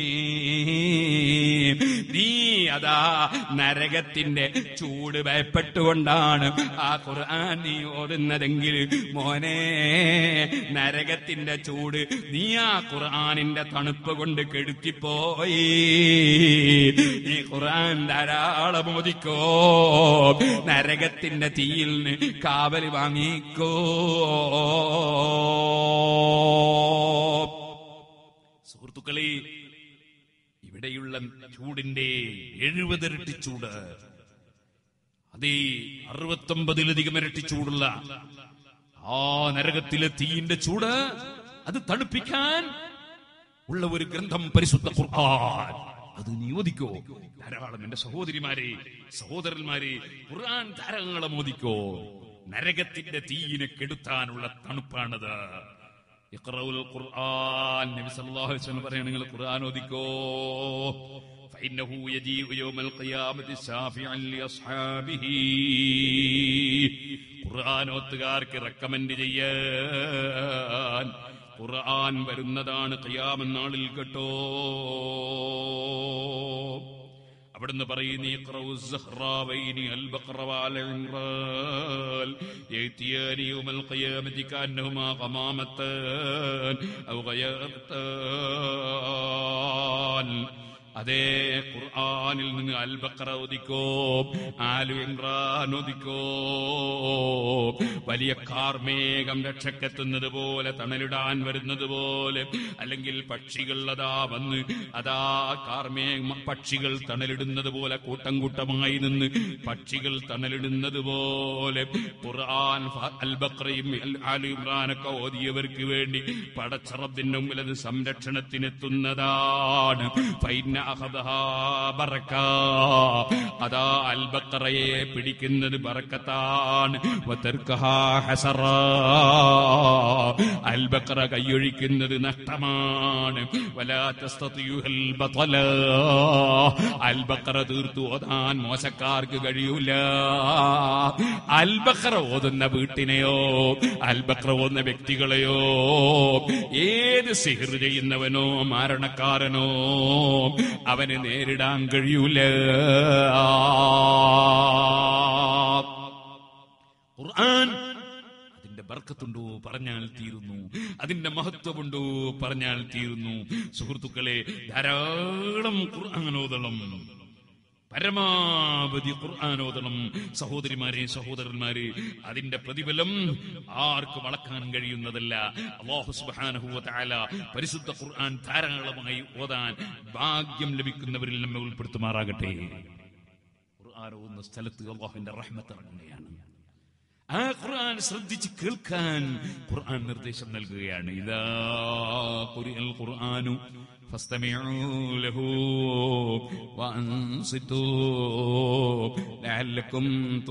നീ അതാ നരകത്തിന്റെ ചൂട് ഭയപ്പെട്ടുകൊണ്ടാണ് ആ ഖുർആൻ നീ ഓടുന്നതെങ്കിൽ മോനെ നരകത്തിന്റെ ചൂട് നീ ആ ഖുർആനിന്റെ തണുപ്പ് കൊണ്ട് കെടുത്തിപ്പോയി ഈ ഖുർആൻ ധാരാളം മോദിക്കോ നരകത്തിന്റെ തീയിൽ നിന്ന് കാവല് വാങ്ങിക്കോ സുഹൃത്തുക്കളെ ഇവിടെയുള്ള ചൂടിന്റെ എഴുപതിരട്ടി ചൂട് അതേ അറുപത്തൊമ്പതിലധികം ഇരട്ടി ചൂടുള്ള ആ നരകത്തിലെ തീയിന്റെ ചൂട് അത് തണുപ്പിക്കാൻ ഉള്ള ഒരു ഗ്രന്ഥം പരിശുദ്ധ ഖുർആൻ അത് നീ ഓദിക്കോ ധാരാളം എന്റെ സഹോദരിമാരെ സഹോദരന്മാരെ ഖുർആൻ ധാരാളം ഓദിക്കോ നരകത്തിന്റെ തീയിനെ കെടുത്താനുള്ള തണുപ്പാണത് ഇഖ്റഉൽ ഖുർആൻ നബി സല്ലല്ലാഹു അലൈഹി വസല്ലം പറയാണ് നിങ്ങൾ ഖുർആൻ ഓദിക്കോ فإنه يجيء يوم القيامة شافعا لأصحابه ഖുർആൻ ഓത്തുകാർക്ക് റെക്കമെൻഡ് ചെയ്യാൻ ഖുർആൻ വരുന്നതാണ് ഖിയാമെന്നാളിൽ കേട്ടോ അവിടുന്ന് പറയുന്നു ഇഖ്റഉ الزهراوين البقرة وآل عمران يأتيان يوم القيامة كأنهما غمامتان أو غيرتان അതേ ഖുർആനിൽ നിന്ന് അൽബക്കറ ഒതിക്കോ ആലു ഇമ്രാൻ ഒതിക്കോ വലിയ കാർമേഘം രക്ഷക്കെത്തുന്നത് പോലെ തണലിടാൻ വരുന്നത് പോലെ അല്ലെങ്കിൽ പക്ഷികൾ അതാ വന്ന് അതാ കാർമേഘ പക്ഷികൾ തണലിടുന്നത് പോലെ കൂട്ടം കൂട്ടമായി നിന്ന് പക്ഷികൾ തണലിടുന്നത് പോലെ ഖുർആൻ ഫ- അൽബക്രയും അൽ- ആലു ഇമ്രാനൊക്കെ ഓതിയവർക്ക് വേണ്ടി പടച്ചറബിന്റെ മുമ്പിൽ അത് സംരക്ഷണത്തിനെത്തുന്നതാണ് ഫൈന അഖദഹാ ബറക്ക. അതാ അൽബക്കറയെ പിടിക്കുന്നത് ബറക്കത്താണ് വതർക്കഹാ ഹസറ. അൽബക്കറ കൈയൊഴിക്കുന്നത് നഷ്ടമാണ് വലാ തസ്തതിയുഹൽ ബതല. അൽബക്കറ തീർത്തു ഓതാൻ മോശക്കാർക്ക് കഴിയൂല അൽബക്കറ ഓതുന്ന വീട്ടിനെയോ അൽബക്കറ ഓതുന്ന വ്യക്തികളെയോ ഏത് സിഹിർ ചെയ്യുന്നവനോ മാരണക്കാരനോ അവന് നേരിടാൻ കഴിയൂല ഖുർആൻ അതിന്റെ ബർക്കത്തുണ്ടോ പറഞ്ഞാൽ തീരുന്നു അതിന്റെ മഹത്വമുണ്ടോ പറഞ്ഞാൽ തീരുന്നു സുഹൃത്തുക്കളെ ധാരാളം ഖുർആാനോദളം പരമാവധി ഖുർആാനോദളം സഹോദരിമാരെ സഹോദരന്മാരെ അതിന്റെ പ്രതിഫലം ആർക്കും അളക്കാൻ കഴിയുന്നതല്ല അള്ളാഹു സുബ്ഹാനഹു വ തആല പരിശുദ്ധ ഖുർആൻ ധാരാളമായി ഓതാൻ ഭാഗ്യം ലഭിക്കുന്നവരിൽ നമ്മെ ഉൾപ്പെടുത്തുമാറാകട്ടെ ഖുർആൻ ഓതുന്ന സ്ഥലത്ത് അള്ളാഹുവിന്റെ റഹ്മത്ത് ഇറങ്ങുകയാണ് ആ ഖുർആൻ ശ്രദ്ധിച്ച് കേൾക്കാൻ ഖുർആൻ നിർദ്ദേശം നൽകുകയാണ് ഇതാ ഖുരിഅൽ ഖുർആനു فاستمعوا له وانصتوا لعلكم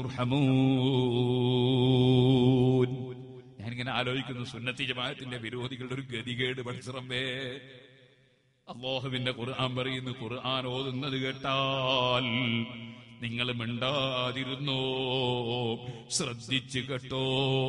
ترحمون ഞാനിങ്ങനെ ആലോചിക്കുന്നു സുന്നത്തി ജമാഅത്തിന്റെ വിരോധികളുടെ ഒരു ഗതികേട് പഠിച്ചിറമ്പേ അള്ളാഹുവിന്റെ ഖുർആൻ പറയുന്നു ഖുർആൻ ഓതുന്നത് കേട്ടാൽ നിങ്ങൾ മിണ്ടാതിരുന്നോ ശ്രദ്ധിച്ചു കേട്ടോ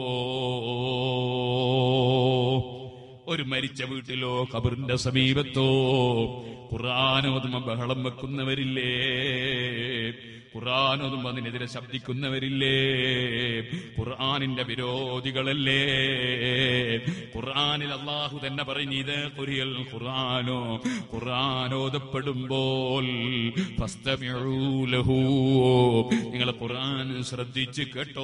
ഒരു മരിച്ച വീട്ടിലോ കബറിന്റെ സമീപത്തോ ഖുർആാനോതുമ ബഹളം വെക്കുന്നവരില്ലേ ഖുർആാനോതും അതിനെതിരെ ശബ്ദിക്കുന്നവരില്ലേ ഖുർആാനിന്റെ വിരോധികളല്ലേ ഖുർആാനിൽ അള്ളാഹു തന്നെ പറഞ്ഞു ഇത് കുരിയൽ ഖുർആാനോ ഖുർആാനോദപ്പെടുമ്പോൾ ഫസ്തമിഊ ലഹു. നിങ്ങൾ ഖുർആൻ ശ്രദ്ധിച്ച് കേട്ടോ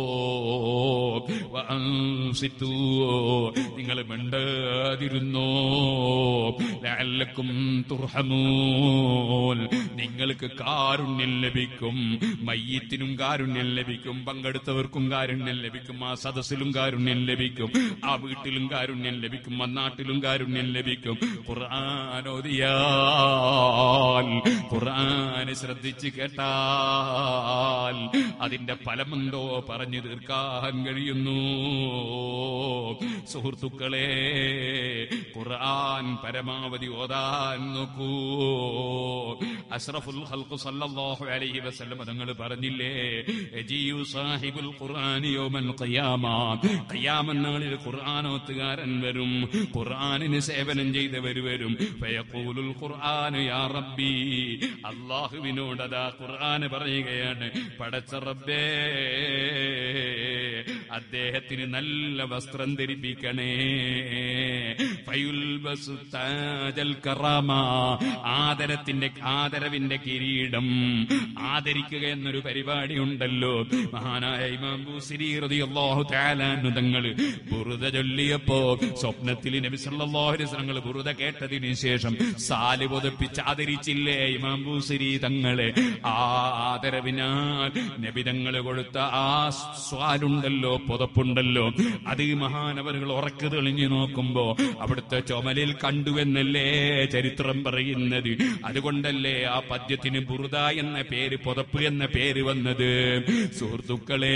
വഅൻസിതൂ. നിങ്ങൾ മിണ്ടാതിരുന്നോ ലഅല്ലക്കും തുർഹമൂൻ നിങ്ങൾക്ക് കാരുണ്യം ലഭിക്കും മയ്യത്തിനും കാരുണ്യം ലഭിക്കും പങ്കെടുത്തവർക്കും കാരുണ്യം ലഭിക്കും ആ സദസ്സിലും കാരുണ്യം ലഭിക്കും ആ വീട്ടിലും കാരുണ്യം ലഭിക്കും ആ നാട്ടിലും കാരുണ്യം ലഭിക്കും ഖുർആാനോദിയാൽ ഖുർആന് ശ്രദ്ധിച്ച് കേട്ടാൽ അതിന്റെ ഫലമെന്തോ പറഞ്ഞു തീർക്കാൻ കഴിയുന്നു സുഹൃത്തുക്കളെ ഖുർആൻ പരമാവധി ഓതാൻ നോക്കൂ അഷ്റഫുൽ ഖൽഖ് സല്ലല്ലാഹു അലൈഹി വസല്ലം തങ്ങൾ പറഞ്ഞില്ലേ യജീഉ സാഹിബുൽ ഖുർആൻ യൗമൽ ഖിയാമ ഖിയാമ നാളിൽ ഖുർആനോത്തുകാരൻ വരും ഖുർആനിന് സേവനം ചെയ്തവർ വരും ഫയഖൂലുൽ ഖുർആൻ യാ റബ്ബി അല്ലാഹുവിനോട് അതാ ഖുർആൻ പറയുകയാണ് പടച്ച റബ്ബേ അദ്ദേഹത്തിന് നല്ല വസ്ത്രം ധരിപ്പിക്കണേ ഫയുൽബസു താജൽ കറാമ ആദരത്തിന്റെ ആദരവിന്റെ കിരീടം ആദരിക്കുക എന്നൊരു പരിപാടി ഉണ്ടല്ലോ മഹാനായ ഇമാം ബൂസിരി റളിയല്ലാഹു തആല അൻഹു തങ്ങള് ബുറുദ ചൊല്ലിയപ്പോ സ്വപ്നത്തിൽ നബി സല്ലല്ലാഹു അലൈഹി വസല്ലം ബുറുദ കേട്ടതിന് ശേഷം സാല് പൊതപ്പിച്ച് ആദരിച്ചില്ലേ ഇമാം ബൂസിരി തങ്ങളെ ആ ആദരവിനാൽ നബി തങ്ങള് കൊടുത്ത ആ സ്വാലുണ്ടല്ലോ പുതപ്പുണ്ടല്ലോ അത് മഹാനവറുകൾ ഉറക്കു തെളിഞ്ഞു നോക്കുമ്പോ അവിടുത്തെ ചുമലിൽ കണ്ടുവെന്നല്ലേ ചരിത്രം പറയുന്നത് അതുകൊണ്ടല്ലേ ആ പദ്യത്തിന് ബുറുദ എന്ന പേര് പുതപ്പ് എന്ന പേര് വന്നത് സുഹൃത്തുക്കളെ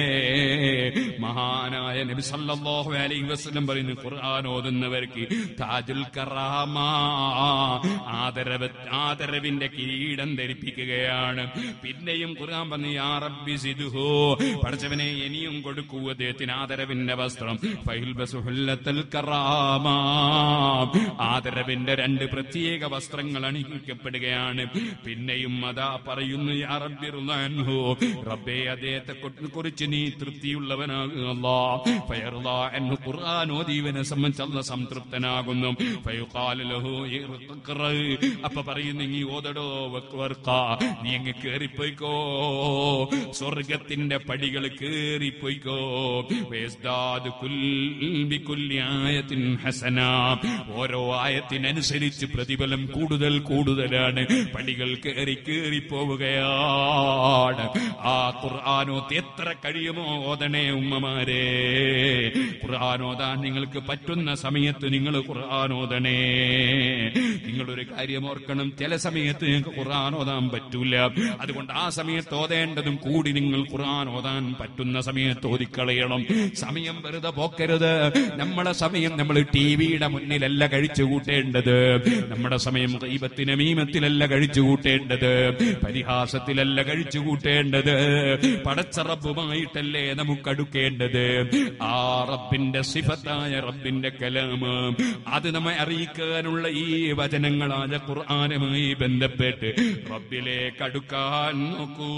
മഹാനായ നബി സല്ലല്ലാഹു അലൈഹി വസല്ലം പറയുന്നു ഖുർആൻ ഓതുന്നവർക്ക് താജുൽ കറാമ ആദരവ് ആദരവിന്റെ കിരീടം ധരിപ്പിക്കുകയാണ് പിന്നെയും ഖുർആൻ പറഞ്ഞു യാ റബ്ബി സിദ്ഹു പഠിച്ചവനെ ഇനിയും കൊടുക്കൂ അദ്ദേഹത്തിന് ആദരവിന്റെ വസ്ത്രം ഫൈൽബസു ഹുല്ലത്തൽ കറാമ ആദരവിന്റെ രണ്ട് പ്രത്യേക വസ്ത്രങ്ങൾ അണിയിക്കപ്പെടുകയാണ് പിന്നെയും അതാ പറയുന്നു യാ റബ്ബി റുളാൻഹു റബ്ബേ അദ്ദേഹത്തെ കൊ- കുറിച്ച് നീ തൃപ്തിയുള്ളവനാകുക ഫയർലാ എന്ന് ഖുർആൻ ഓദീവനെ സംബന്ധിച്ച് അല്ല സംതൃപ്തനാകുന്നു ഫയുഖാലു ലഹു ഇഖ്റ. അപ്പൊ പറയുന്നു നീ ഓതടോ വക്വർക്ക നീ അങ്ങ് കേറിപ്പോയിക്കോ സ്വർഗത്തിന്റെ പടികൾ കേറിപ്പോയിക്കോ വേസ്താദ് കുൽബിക്കുല്ലി ആയത്തിൻ ഹസന ഓരോ ആയത്തിനനുസരിച്ച് പ്രതിഫലം കൂടുതൽ കൂടുതലാണ് പടികൾ കയറി കയറി പോവുകയാണ് ആ ഖുർആാനോത്ത് എത്ര കഴിയുമോ ഓതണേ ഉമ്മമാരെ ഖുർആാനോദാൻ നിങ്ങൾക്ക് പറ്റുന്ന സമയത്ത് നിങ്ങൾ ഖുർആാനോദണേ നിങ്ങളൊരു കാര്യം ഓർക്കണം ചില സമയത്ത് നിങ്ങൾക്ക് ഖുർആൻ ഓതാൻ പറ്റൂല അതുകൊണ്ട് ആ സമയത്ത് ഓതേണ്ടതും കൂടി നിങ്ങൾ ഖുർആൻ ഓതാൻ പറ്റുന്ന സമയത്ത് ഓതിക്കളയണം സമയം വെറുതെ പോക്കരുത് നമ്മളെ സമയം നമ്മൾ ടി വിയുടെ മുന്നിലല്ല കഴിച്ചു കൂട്ടേണ്ടത് നമ്മുടെ സമയം ദൈവത്തിന് മീമത്തിലല്ല കഴിച്ചു കൂട്ടേണ്ടത് പരിഹാസത്തിലല്ല കഴിച്ചു കൂട്ടേണ്ടത് പടച്ച റബ്ബുമായിട്ടല്ലേ നമുക്ക് അടുക്കേണ്ടത് ആ റബ്ബിന്റെ സിഫത്തായ റബ്ബിന്റെ കലാമ് അത് നമ്മെ അറിയിക്കാനുള്ള ഈ വചനങ്ങളായ ഖുർആാനുമായി ബന്ധപ്പെട്ട് റബ്ബിലേക്ക് അടുക്കാൻ നോക്കൂ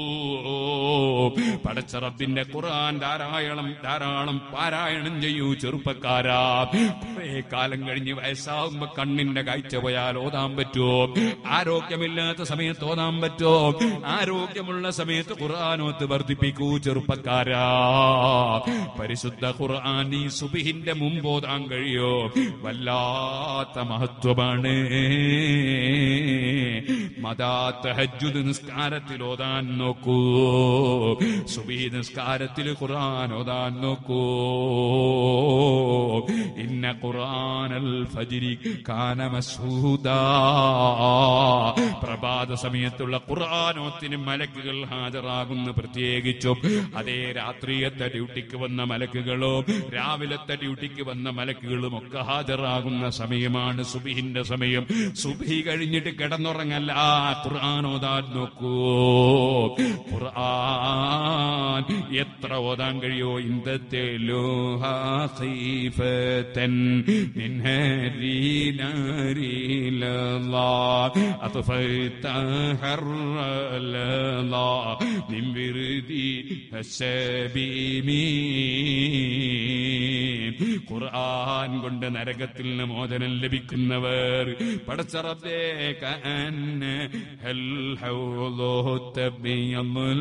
പടച്ച റബ്ബിന്റെ ഖുർആൻ ധാരാളം ധാരാളം പാരായണം ചെയ്യൂ ചെറുപ്പക്കാരാ കുറെ കാലം കഴിഞ്ഞ് വയസ്സാവുമ്പോ കണ്ണിന്റെ കാഴ്ച പോയാൽ ഓതാൻ പറ്റുമോ ആരോഗ്യമില്ലാത്ത സമയത്ത് ഓതാൻ പറ്റുമോ ആരോഗ്യമുള്ള സമയത്ത് ഖുർആാനോത്ത് വർദ്ധിപ്പിക്കൂ ചെറുപ്പക്കാരാ പരിശുദ്ധ ഖുർആൻ ഈ സുബിഹിന്റെ മുമ്പ് ഓതാൻ കഴിയോ വല്ലാത്ത മഹത്വമാണ് മതാ തഹജ്ജുദ് നിസ്കാരത്തിൽ ഓതാൻ നോക്കൂ സുബി നിസ്കാരത്തിൽ ഖുർആൻ ഓതാൻ നോക്കൂ ഇന്ന ഖുർആനൽ ഫജ്രി കാന മസ്ഹൂദാ പ്രഭാത സമയത്തുള്ള ഖുർആനോത്തിന് മലക്കുകൾ ഹാജരാകുന്നു പ്രത്യേകിച്ചും അതേ രാത്രിയത്തെ ഡ്യൂട്ടിക്ക് വന്ന മലക്കുകളോ രാവിലത്തെ ഡ്യൂട്ടിക്ക് വന്ന മലക്കുകളും ഒക്കെ ഹാജരാകുന്ന സമയമാണ് സുബിഹിന്റെ സമയം സുബി കഴിഞ്ഞിട്ട് കിടന്നുറങ്ങല്ല ഖുർആൻ ഓതാൻ നോക്കൂ ഖുർആൻ എത്ര ഓതാൻ കഴിയോ ഇന്തത്തെ ലോഹീഫത്തൻ أطفيت حر الله من بردي السبيمين ഖുർആൻ കൊണ്ട് നരകത്തിൽ നിന്ന് മോചനം ലഭിക്കുന്നവർ പടച്ചറബേ കഅന്ന ഹൽ ഹൗലു തബിയമുൽ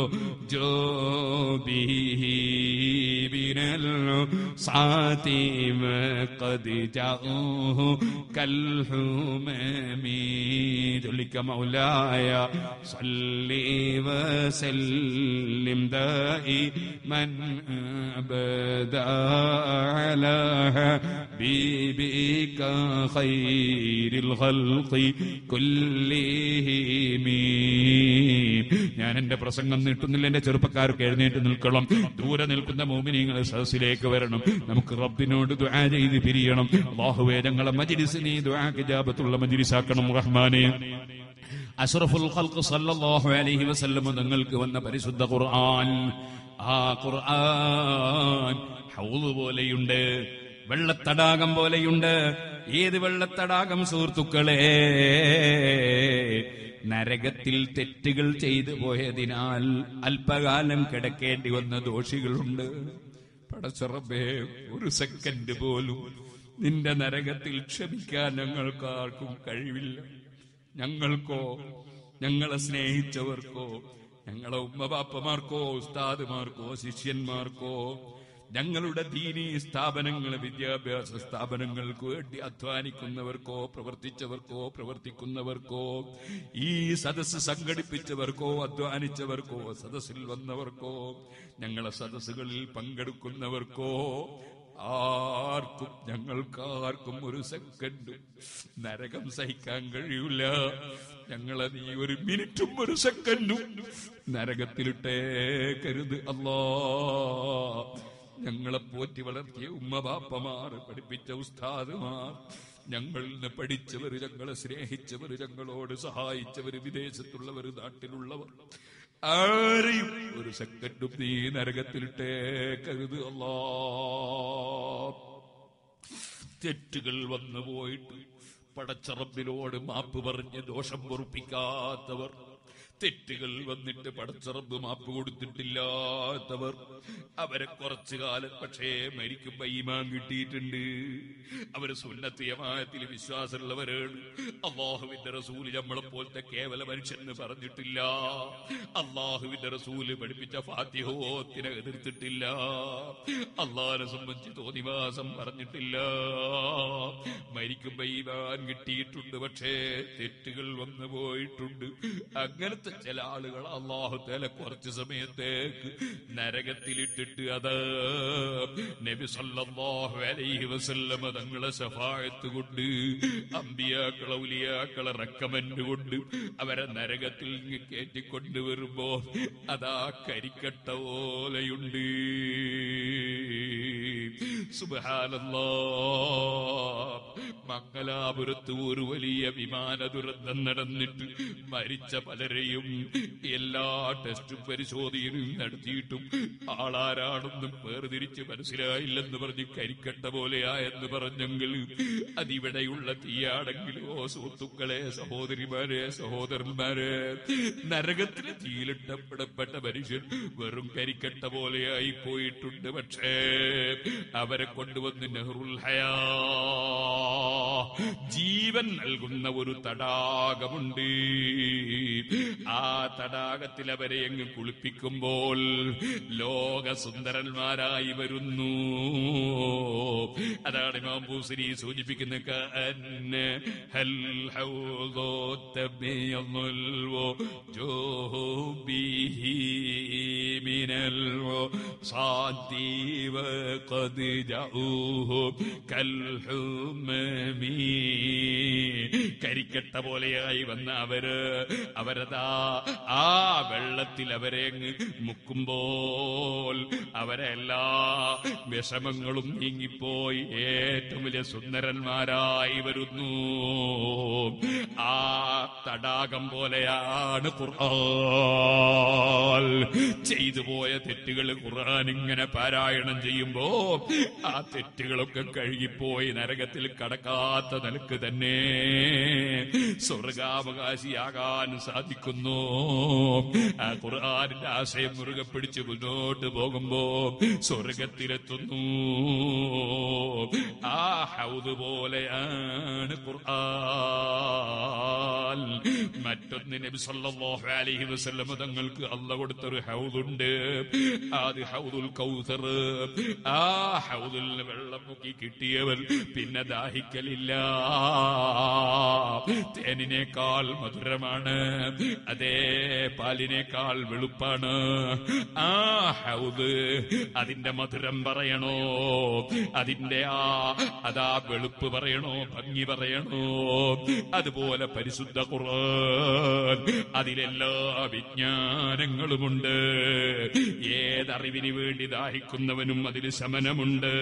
വജൂബിഹി ബിനൽ സാതിമ ഖദ് ജാഊഹു കൽ ഹുമമി ജലിക മൗലായ സല്ലി വസല്ലിം ദായിമൻ അബദാ على حبيبك خير الخلق كلهم ഞാൻ എന്റെ പ്രസംഗം നീട്ടുന്നില്ല എന്റെ ചെറുപ്പക്കാർക്ക് എഴുന്നേറ്റ് നിൽക്കണം ദൂരെ നിൽക്കുന്ന മോമിനിങ്ങൾ സദസ്സിലേക്ക് വരണം നമുക്ക് റബ്ബിനോട് ദുആ ചെയ്ത് പിരിയണം അള്ളാഹുവേ ഞങ്ങളെ മജിലിസ് നീ ദുആക്ക് ജാബത്തുള്ള മജിലിസാക്കണം റഹ്മാനെ അഷ്റഫുൽ ഖൽഖ് സല്ലല്ലാഹു അലൈഹി വസല്ലം നിങ്ങൾക്ക് വന്ന പരിശുദ്ധ ഖുർആൻ ആ ഖുർആൻ ഹൗദ് പോലെയുണ്ട് വെള്ളത്തടാകം പോലെയുണ്ട് ഏത് വെള്ളത്തടാകം സുഹൃത്തുക്കളെ നരകത്തിൽ തെറ്റുകൾ ചെയ്തു പോയതിനാൽ അല്പകാലം കിടക്കേണ്ടി വന്ന ദോഷികളുണ്ട് പടച്ചറബേ ഒരു സെക്കൻഡ് പോലും നിന്റെ നരകത്തിൽ ക്ഷമിക്കാൻ ഞങ്ങൾക്കാർക്കും കഴിവില്ല ഞങ്ങൾക്കോ ഞങ്ങളെ സ്നേഹിച്ചവർക്കോ ഞങ്ങളെ ഉമ്മബാപ്പമാർക്കോ ഉസ്താദുമാർക്കോ ശിഷ്യന്മാർക്കോ ഞങ്ങളുടെ ദീനീ സ്ഥാപനങ്ങൾ വിദ്യാഭ്യാസ സ്ഥാപനങ്ങൾക്ക് വേണ്ടി അധ്വാനിക്കുന്നവർക്കോ പ്രവർത്തിച്ചവർക്കോ പ്രവർത്തിക്കുന്നവർക്കോ ഈ സദസ്സ് സംഘടിപ്പിച്ചവർക്കോ അധ്വാനിച്ചവർക്കോ സദസ്സിൽ വന്നവർക്കോ ഞങ്ങളെ സദസ്സുകളിൽ പങ്കെടുക്കുന്നവർക്കോ ആർക്കും ഞങ്ങൾക്കാർക്കും ഒരു സെക്കൻഡ് നരകം സഹിക്കാൻ കഴിയൂല ഞങ്ങളെ നീ ഒരു മിനിറ്റും ഒരു സെക്കൻഡും നരകത്തിലിട്ടേക്കരുത് അല്ലാ ഞങ്ങളെ പോറ്റി വളർത്തിയ ഉമ്മബാപ്പമാർ പഠിപ്പിച്ച ഉസ്താദുമാർ ഞങ്ങളിൽ നിന്ന് പഠിച്ചവർ ഞങ്ങളെ സ്നേഹിച്ചവർ ഞങ്ങളോട് സഹായിച്ചവർ വിദേശത്തുള്ളവർ നാട്ടിലുള്ളവർ ആരെയും ഒരു സെക്കൻഡും നീ നരകത്തിലിട്ടേക്കരുത് അല്ലാ തെറ്റുകൾ വന്നു പോയിട്ട് പടച്ചറബിനോട് മാപ്പ് പറഞ്ഞ് ദോഷം പൊറുപ്പിക്കാത്തവർ തെറ്റുകൾ വന്നിട്ട് പടച്ചറബ് മാപ്പ് കൊടുത്തിട്ടില്ലാത്തവർ അവരെ കുറച്ചു കാലം പക്ഷേ മരിക്കുമ്പോ ഈമാൻ കിട്ടിയിട്ടുണ്ട് അവര് സുന്നത്തിയമായത്തിൽ വിശ്വാസമുള്ളവരാണ് അള്ളാഹുവിന്റെ റസൂല് നമ്മളെ പോലത്തെ കേവല മനുഷ്യന് പറഞ്ഞിട്ടില്ല അള്ളാഹുവിന്റെ റസൂല് പഠിപ്പിച്ച ഫാത്തിഹോത്തിനെ എതിർത്തിട്ടില്ല അള്ളാഹിനെ സംബന്ധിച്ച് തോന്നിവാസം പറഞ്ഞിട്ടില്ല മരിക്കുമ്പോ ഈമാൻ കിട്ടിയിട്ടുണ്ട് പക്ഷേ തെറ്റുകൾ വന്നു പോയിട്ടുണ്ട് അങ്ങനത്തെ ചില ആളുകൾ അള്ളാഹു തല കുറച്ച് സമയത്തേക്ക് നരകത്തിലിട്ടിട്ട് അത് നബി സല്ലല്ലാഹു അലൈഹി വസല്ലമ തങ്ങളെ ശഫായത്ത് കൊണ്ട് അമ്പിയാക്കളെ ഉലിയാക്കളെ റെക്കമെന്റ് കൊണ്ട് അവരെ നരകത്തിൽ നിന്ന് കയറ്റിക്കൊണ്ടുവരുമ്പോ അതാ കരിക്കട്ട പോലെയുണ്ട് സുബഹാനല്ലാ മംഗലാപുരത്ത് ഒരു വലിയ വിമാന ദുരന്തം നടന്നിട്ട് മരിച്ച പലരെയും എല്ലാ ടെസ്റ്റും പരിശോധനയും നടത്തിയിട്ടും ആളാരാണെന്നും വേർതിരിച്ച് മനസ്സിലായില്ലെന്ന് പറഞ്ഞ് കരിക്കട്ട പോലെയായെന്ന് പറഞ്ഞെങ്കിൽ അതിവിടെയുള്ള തീയാണെങ്കിലോ സുഹൃത്തുക്കളെ സഹോദരിമാരെ സഹോദരന്മാരെ നരകത്തിന് തീയിലിട്ടപ്പെടപ്പെട്ട മനുഷ്യൻ വെറും കരിക്കട്ട പോലെയായി പോയിട്ടുണ്ട് പക്ഷേ അവരെ കൊണ്ടുവന്ന് നെഹ്റുൽ ഹയാ ജീവൻ നൽകുന്ന ഒരു തടാകമുണ്ട് ആ തടാകത്തിൽ അവരെ അങ്ങ് കുളിപ്പിക്കുമ്പോൾ ലോകസുന്ദരന്മാരായി വരുന്നു അതാണ് ഇമാം പൂസരി സൂചിപ്പിക്കുന്ന കഅന്ന ഹൽ ഹൗദു തബിയദ്ദുൽ വജൂഹു ബിഹി മിനൽ സാദി വഖദ് ജഊഹു കൽ ഹുമമി കരിക്കട്ട പോലെയായി വന്ന അവര് അവരതാ ആ വെള്ള വെള്ളത്തിൽ അവരെ അങ്ങ് മുക്കുമ്പോൾ അവരെ എല്ലാ വിഷമങ്ങളും നീങ്ങിപ്പോയി ഏറ്റവും വലിയ സുന്ദരന്മാരായി വരുന്നു ആ തടാകം പോലെയാണ് ഖുർആൻ ചെയ്തു പോയ തെറ്റുകൾ ഖുർആൻ ഇങ്ങനെ പാരായണം ചെയ്യുമ്പോ ആ തെറ്റുകളൊക്കെ കഴുകിപ്പോയി നരകത്തിൽ കടക്കാത്ത നിലക്ക് തന്നെ സ്വർഗാവകാശിയാകാൻ സാധിക്കുന്നു ആ ഖുർആാനിന്റെ ആശയം മുറുകെ പിടിച്ച് മുന്നോട്ട് പോകുമ്പോ സ്വർഗത്തിലെത്തുന്നു ആ ഹൗദ് പോലെയാണ് ഖുർആൻ മറ്റൊന്ന് നബി സല്ലല്ലാഹു അലൈഹി വസല്ലം തങ്ങൾക്ക് അല്ല കൊടുത്തൊരു ഹൗദുണ്ട് അത് ഹൗദുൽ കൗസർ ആ ഹൗദിൽ വെള്ളം മുക്കി കിട്ടിയവർ പിന്നെ ദാഹിക്കലില്ല തേനിനേക്കാൾ മധുരമാണ് അതേ പാലിനേക്കാൾ വെളുപ്പാണ് ആ ഹൗദ് അതിന്റെ മധുരം പറയണോ അതിന്റെ ആ അതാ വെളുപ്പ് പറയണോ ഭംഗി പറയണോ അതുപോലെ പരിശുദ്ധ ഖുർആൻ അതിലെല്ലാ വിജ്ഞാനങ്ങളുമുണ്ട് ഏതറിവിന് വേണ്ടി ദാഹിക്കുന്നവനും അതിൽ ശമനമുണ്ട്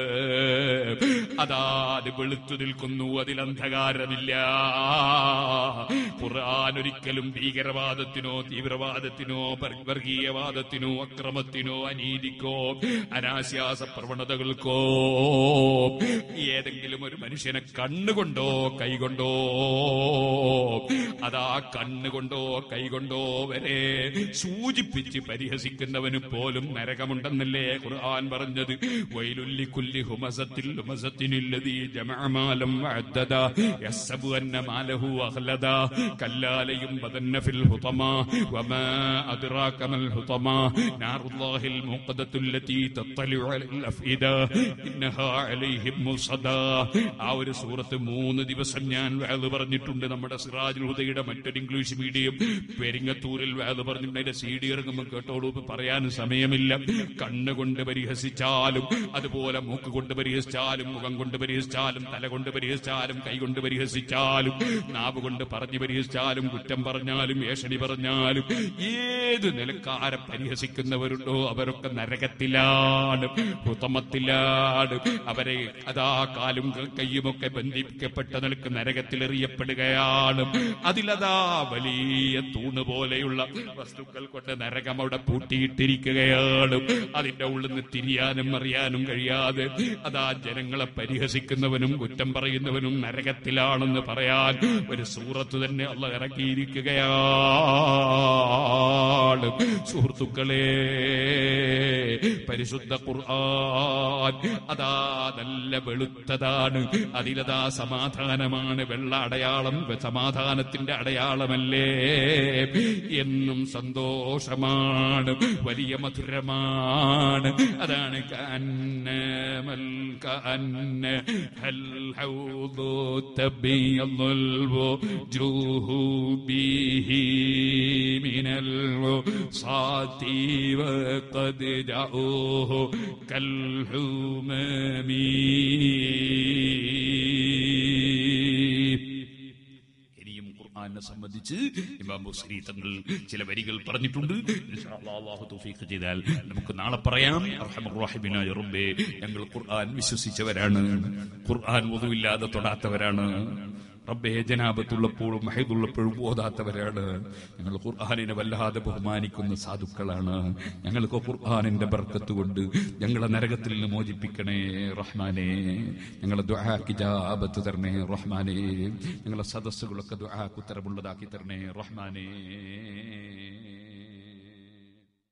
അതാ അത് വെളുത്തു നിൽക്കുന്നു അതിൽ അന്ധകാരമില്ല ഖുർആൻ ഒരിക്കലും ഭീകരവാദത്തിനോ തീവ്രവാദത്തിനോ പർ- വർഗീയവാദത്തിനോ അക്രമത്തിനോ അനീതിക്കോ അനാശ്വാസ പ്രവണതകൾക്കോ ഏതെങ്കിലും ഒരു മനുഷ്യനെ കണ്ണുകൊണ്ടോ കൈകൊണ്ടോ അതാ കണ്ണുകൊണ്ടോ കൈകൊണ്ടോ വരെ സൂചിപ്പിച്ച് പരിഹസിക്കുന്നവന് പോലും നരകമുണ്ടെന്നല്ലേ ഖുർആൻ പറഞ്ഞത് വൈലുല്ലി കുല്ലി ഹുമസത്തിൽ ഹുമസത്തിനുല്ലതി ജമഅമാലം വഅദ്ദദ യഹ്സബു അന്ന മാലഹു അഖ്ലദ കല്ലാലയും ബദന്ന ഫിൽ ഹുതമാ വമാ അദ്റാക മൽ ഹുതമാ നാറുല്ലാഹിൽ മുഖദത്തുല്ലതി തത്തലിഉ അലൽ അഫ്ഇദ ഇന്നഹാ അലൈഹിം മുസദാ ആ ഒരു സൂറത്ത് മൂന്ന് ദിവസം ഞാൻ വേദ പറഞ്ഞിട്ടുണ്ട് നമ്മുടെ സിറാജുൽ ഹുദയുടെ മറ്റൊരു ഇംഗ്ലീഷ് മീഡിയം പെരിങ്ങത്തൂരിൽ വേദ പറഞ്ഞിട്ടുണ്ട് അതിന്റെ സി ഡി ഇറങ്ങുമ്പോൾ കേട്ടോളൂ ഇപ്പൊ പറയാൻ സമയമില്ല കണ്ണുകൊണ്ട് പരിഹസിച്ചാലും അതുപോലെ മൂക്ക് കൊണ്ട് പരിഹസിച്ചാലും മുഖം കൊണ്ട് പരിഹസിച്ചാലും തല കൊണ്ട് പരിഹസിച്ചാലും കൈ കൊണ്ട് പരിഹസിച്ചാലും നാവ് കൊണ്ട് പറഞ്ഞു പരിഹസിച്ചാലും കുറ്റം പറഞ്ഞാലും ഏഷണി പറഞ്ഞാലും ഏത് നിലക്കാരെ പരിഹസിക്കുന്നവരുണ്ടോ അവരൊക്കെ നരകത്തിലാണ് ഹുതമത്തിലാണ് അവരെ അതാ കാലും കയ്യുമൊക്കെ ബന്ധിപ്പിക്കപ്പെട്ട നിലക്ക് നരകത്തിലെറിയപ്പെടുകയാണ് അതിലതാ വലിയ തൂണ് പോലെയുള്ള വസ്തുക്കൾ കൊണ്ട് നരകം അവിടെ പൂട്ടിയിട്ടിരിക്കുകയാണ് അതിന്റെ ഉള്ളിൽ നിന്ന് തിരിയാനും അറിയാനും കഴിയാതെ അതാ ജനങ്ങളെ പരിഹസിക്കുന്നവനും കുറ്റം പറയുന്നവനും നരകത്തിലാണെന്ന് പറയാൻ ഒരു സൂറത്ത് തന്നെ അള്ള ഇറക്കിയിരിക്കുകയാണ് സുഹൃത്തുക്കളെ പരിശുദ്ധ ഖുർആൻ അതാ നല്ല വെളുത്തതാണ് അതിലതാ സമാധാനമാണ് വെള്ള അടയാളം സമാധാനത്തിന്റെ അടയാളമല്ലേ എന്നും സന്തോഷമാണ് വലിയ മധുരമാണ് അതാണ് കന്നമൽ കന്ന ഹൽ ഹൗദു തബിയൽ വജൂഹു ബിഹി മിനൽ സാത്തി وقد جاءوه كالحمام ഇനിയും ഖുർആനെ സംബന്ധിച്ച് ഇമാം ബുസ്രി തങ്ങൾ ചില വരികൾ പറഞ്ഞിട്ടുണ്ട് ഇൻഷാ അല്ലാഹ് അല്ലാഹു തൗഫീഖ് ചെയ്താൽ നമുക്ക് നാളെ പറയാം അർഹമർ റഹീമിനായ റബ്ബേ ഞങ്ങൾ ഖുർആൻ വിശ്വസിച്ചവരാണ് ഖുർആൻ ഒന്നുമില്ലാതെ തൊടാത്തവരാണ് റബ്ബെ ജനാപത്തുള്ളപ്പോഴും മഹദുള്ളപ്പോഴും ഓതാത്തവരാണ് ഞങ്ങൾ ഖുർആാനിനെ വല്ലാതെ ബഹുമാനിക്കുന്ന സാധുക്കളാണ് ഞങ്ങൾക്ക് ഖുർആാനിന്റെ ബർക്കത്ത് കൊണ്ട് ഞങ്ങളെ നരകത്തിൽ നിന്ന് മോചിപ്പിക്കണേ റഹ്മാനെ ഞങ്ങളെ ദുആക്ക് ഇജാബത്ത് തരണേ റഹ്മാനെ ഞങ്ങളെ സദസ്സുകളൊക്കെ ദുആക്ക് ഉത്തരമുള്ളതാക്കി തരണേ റഹ്മാനേ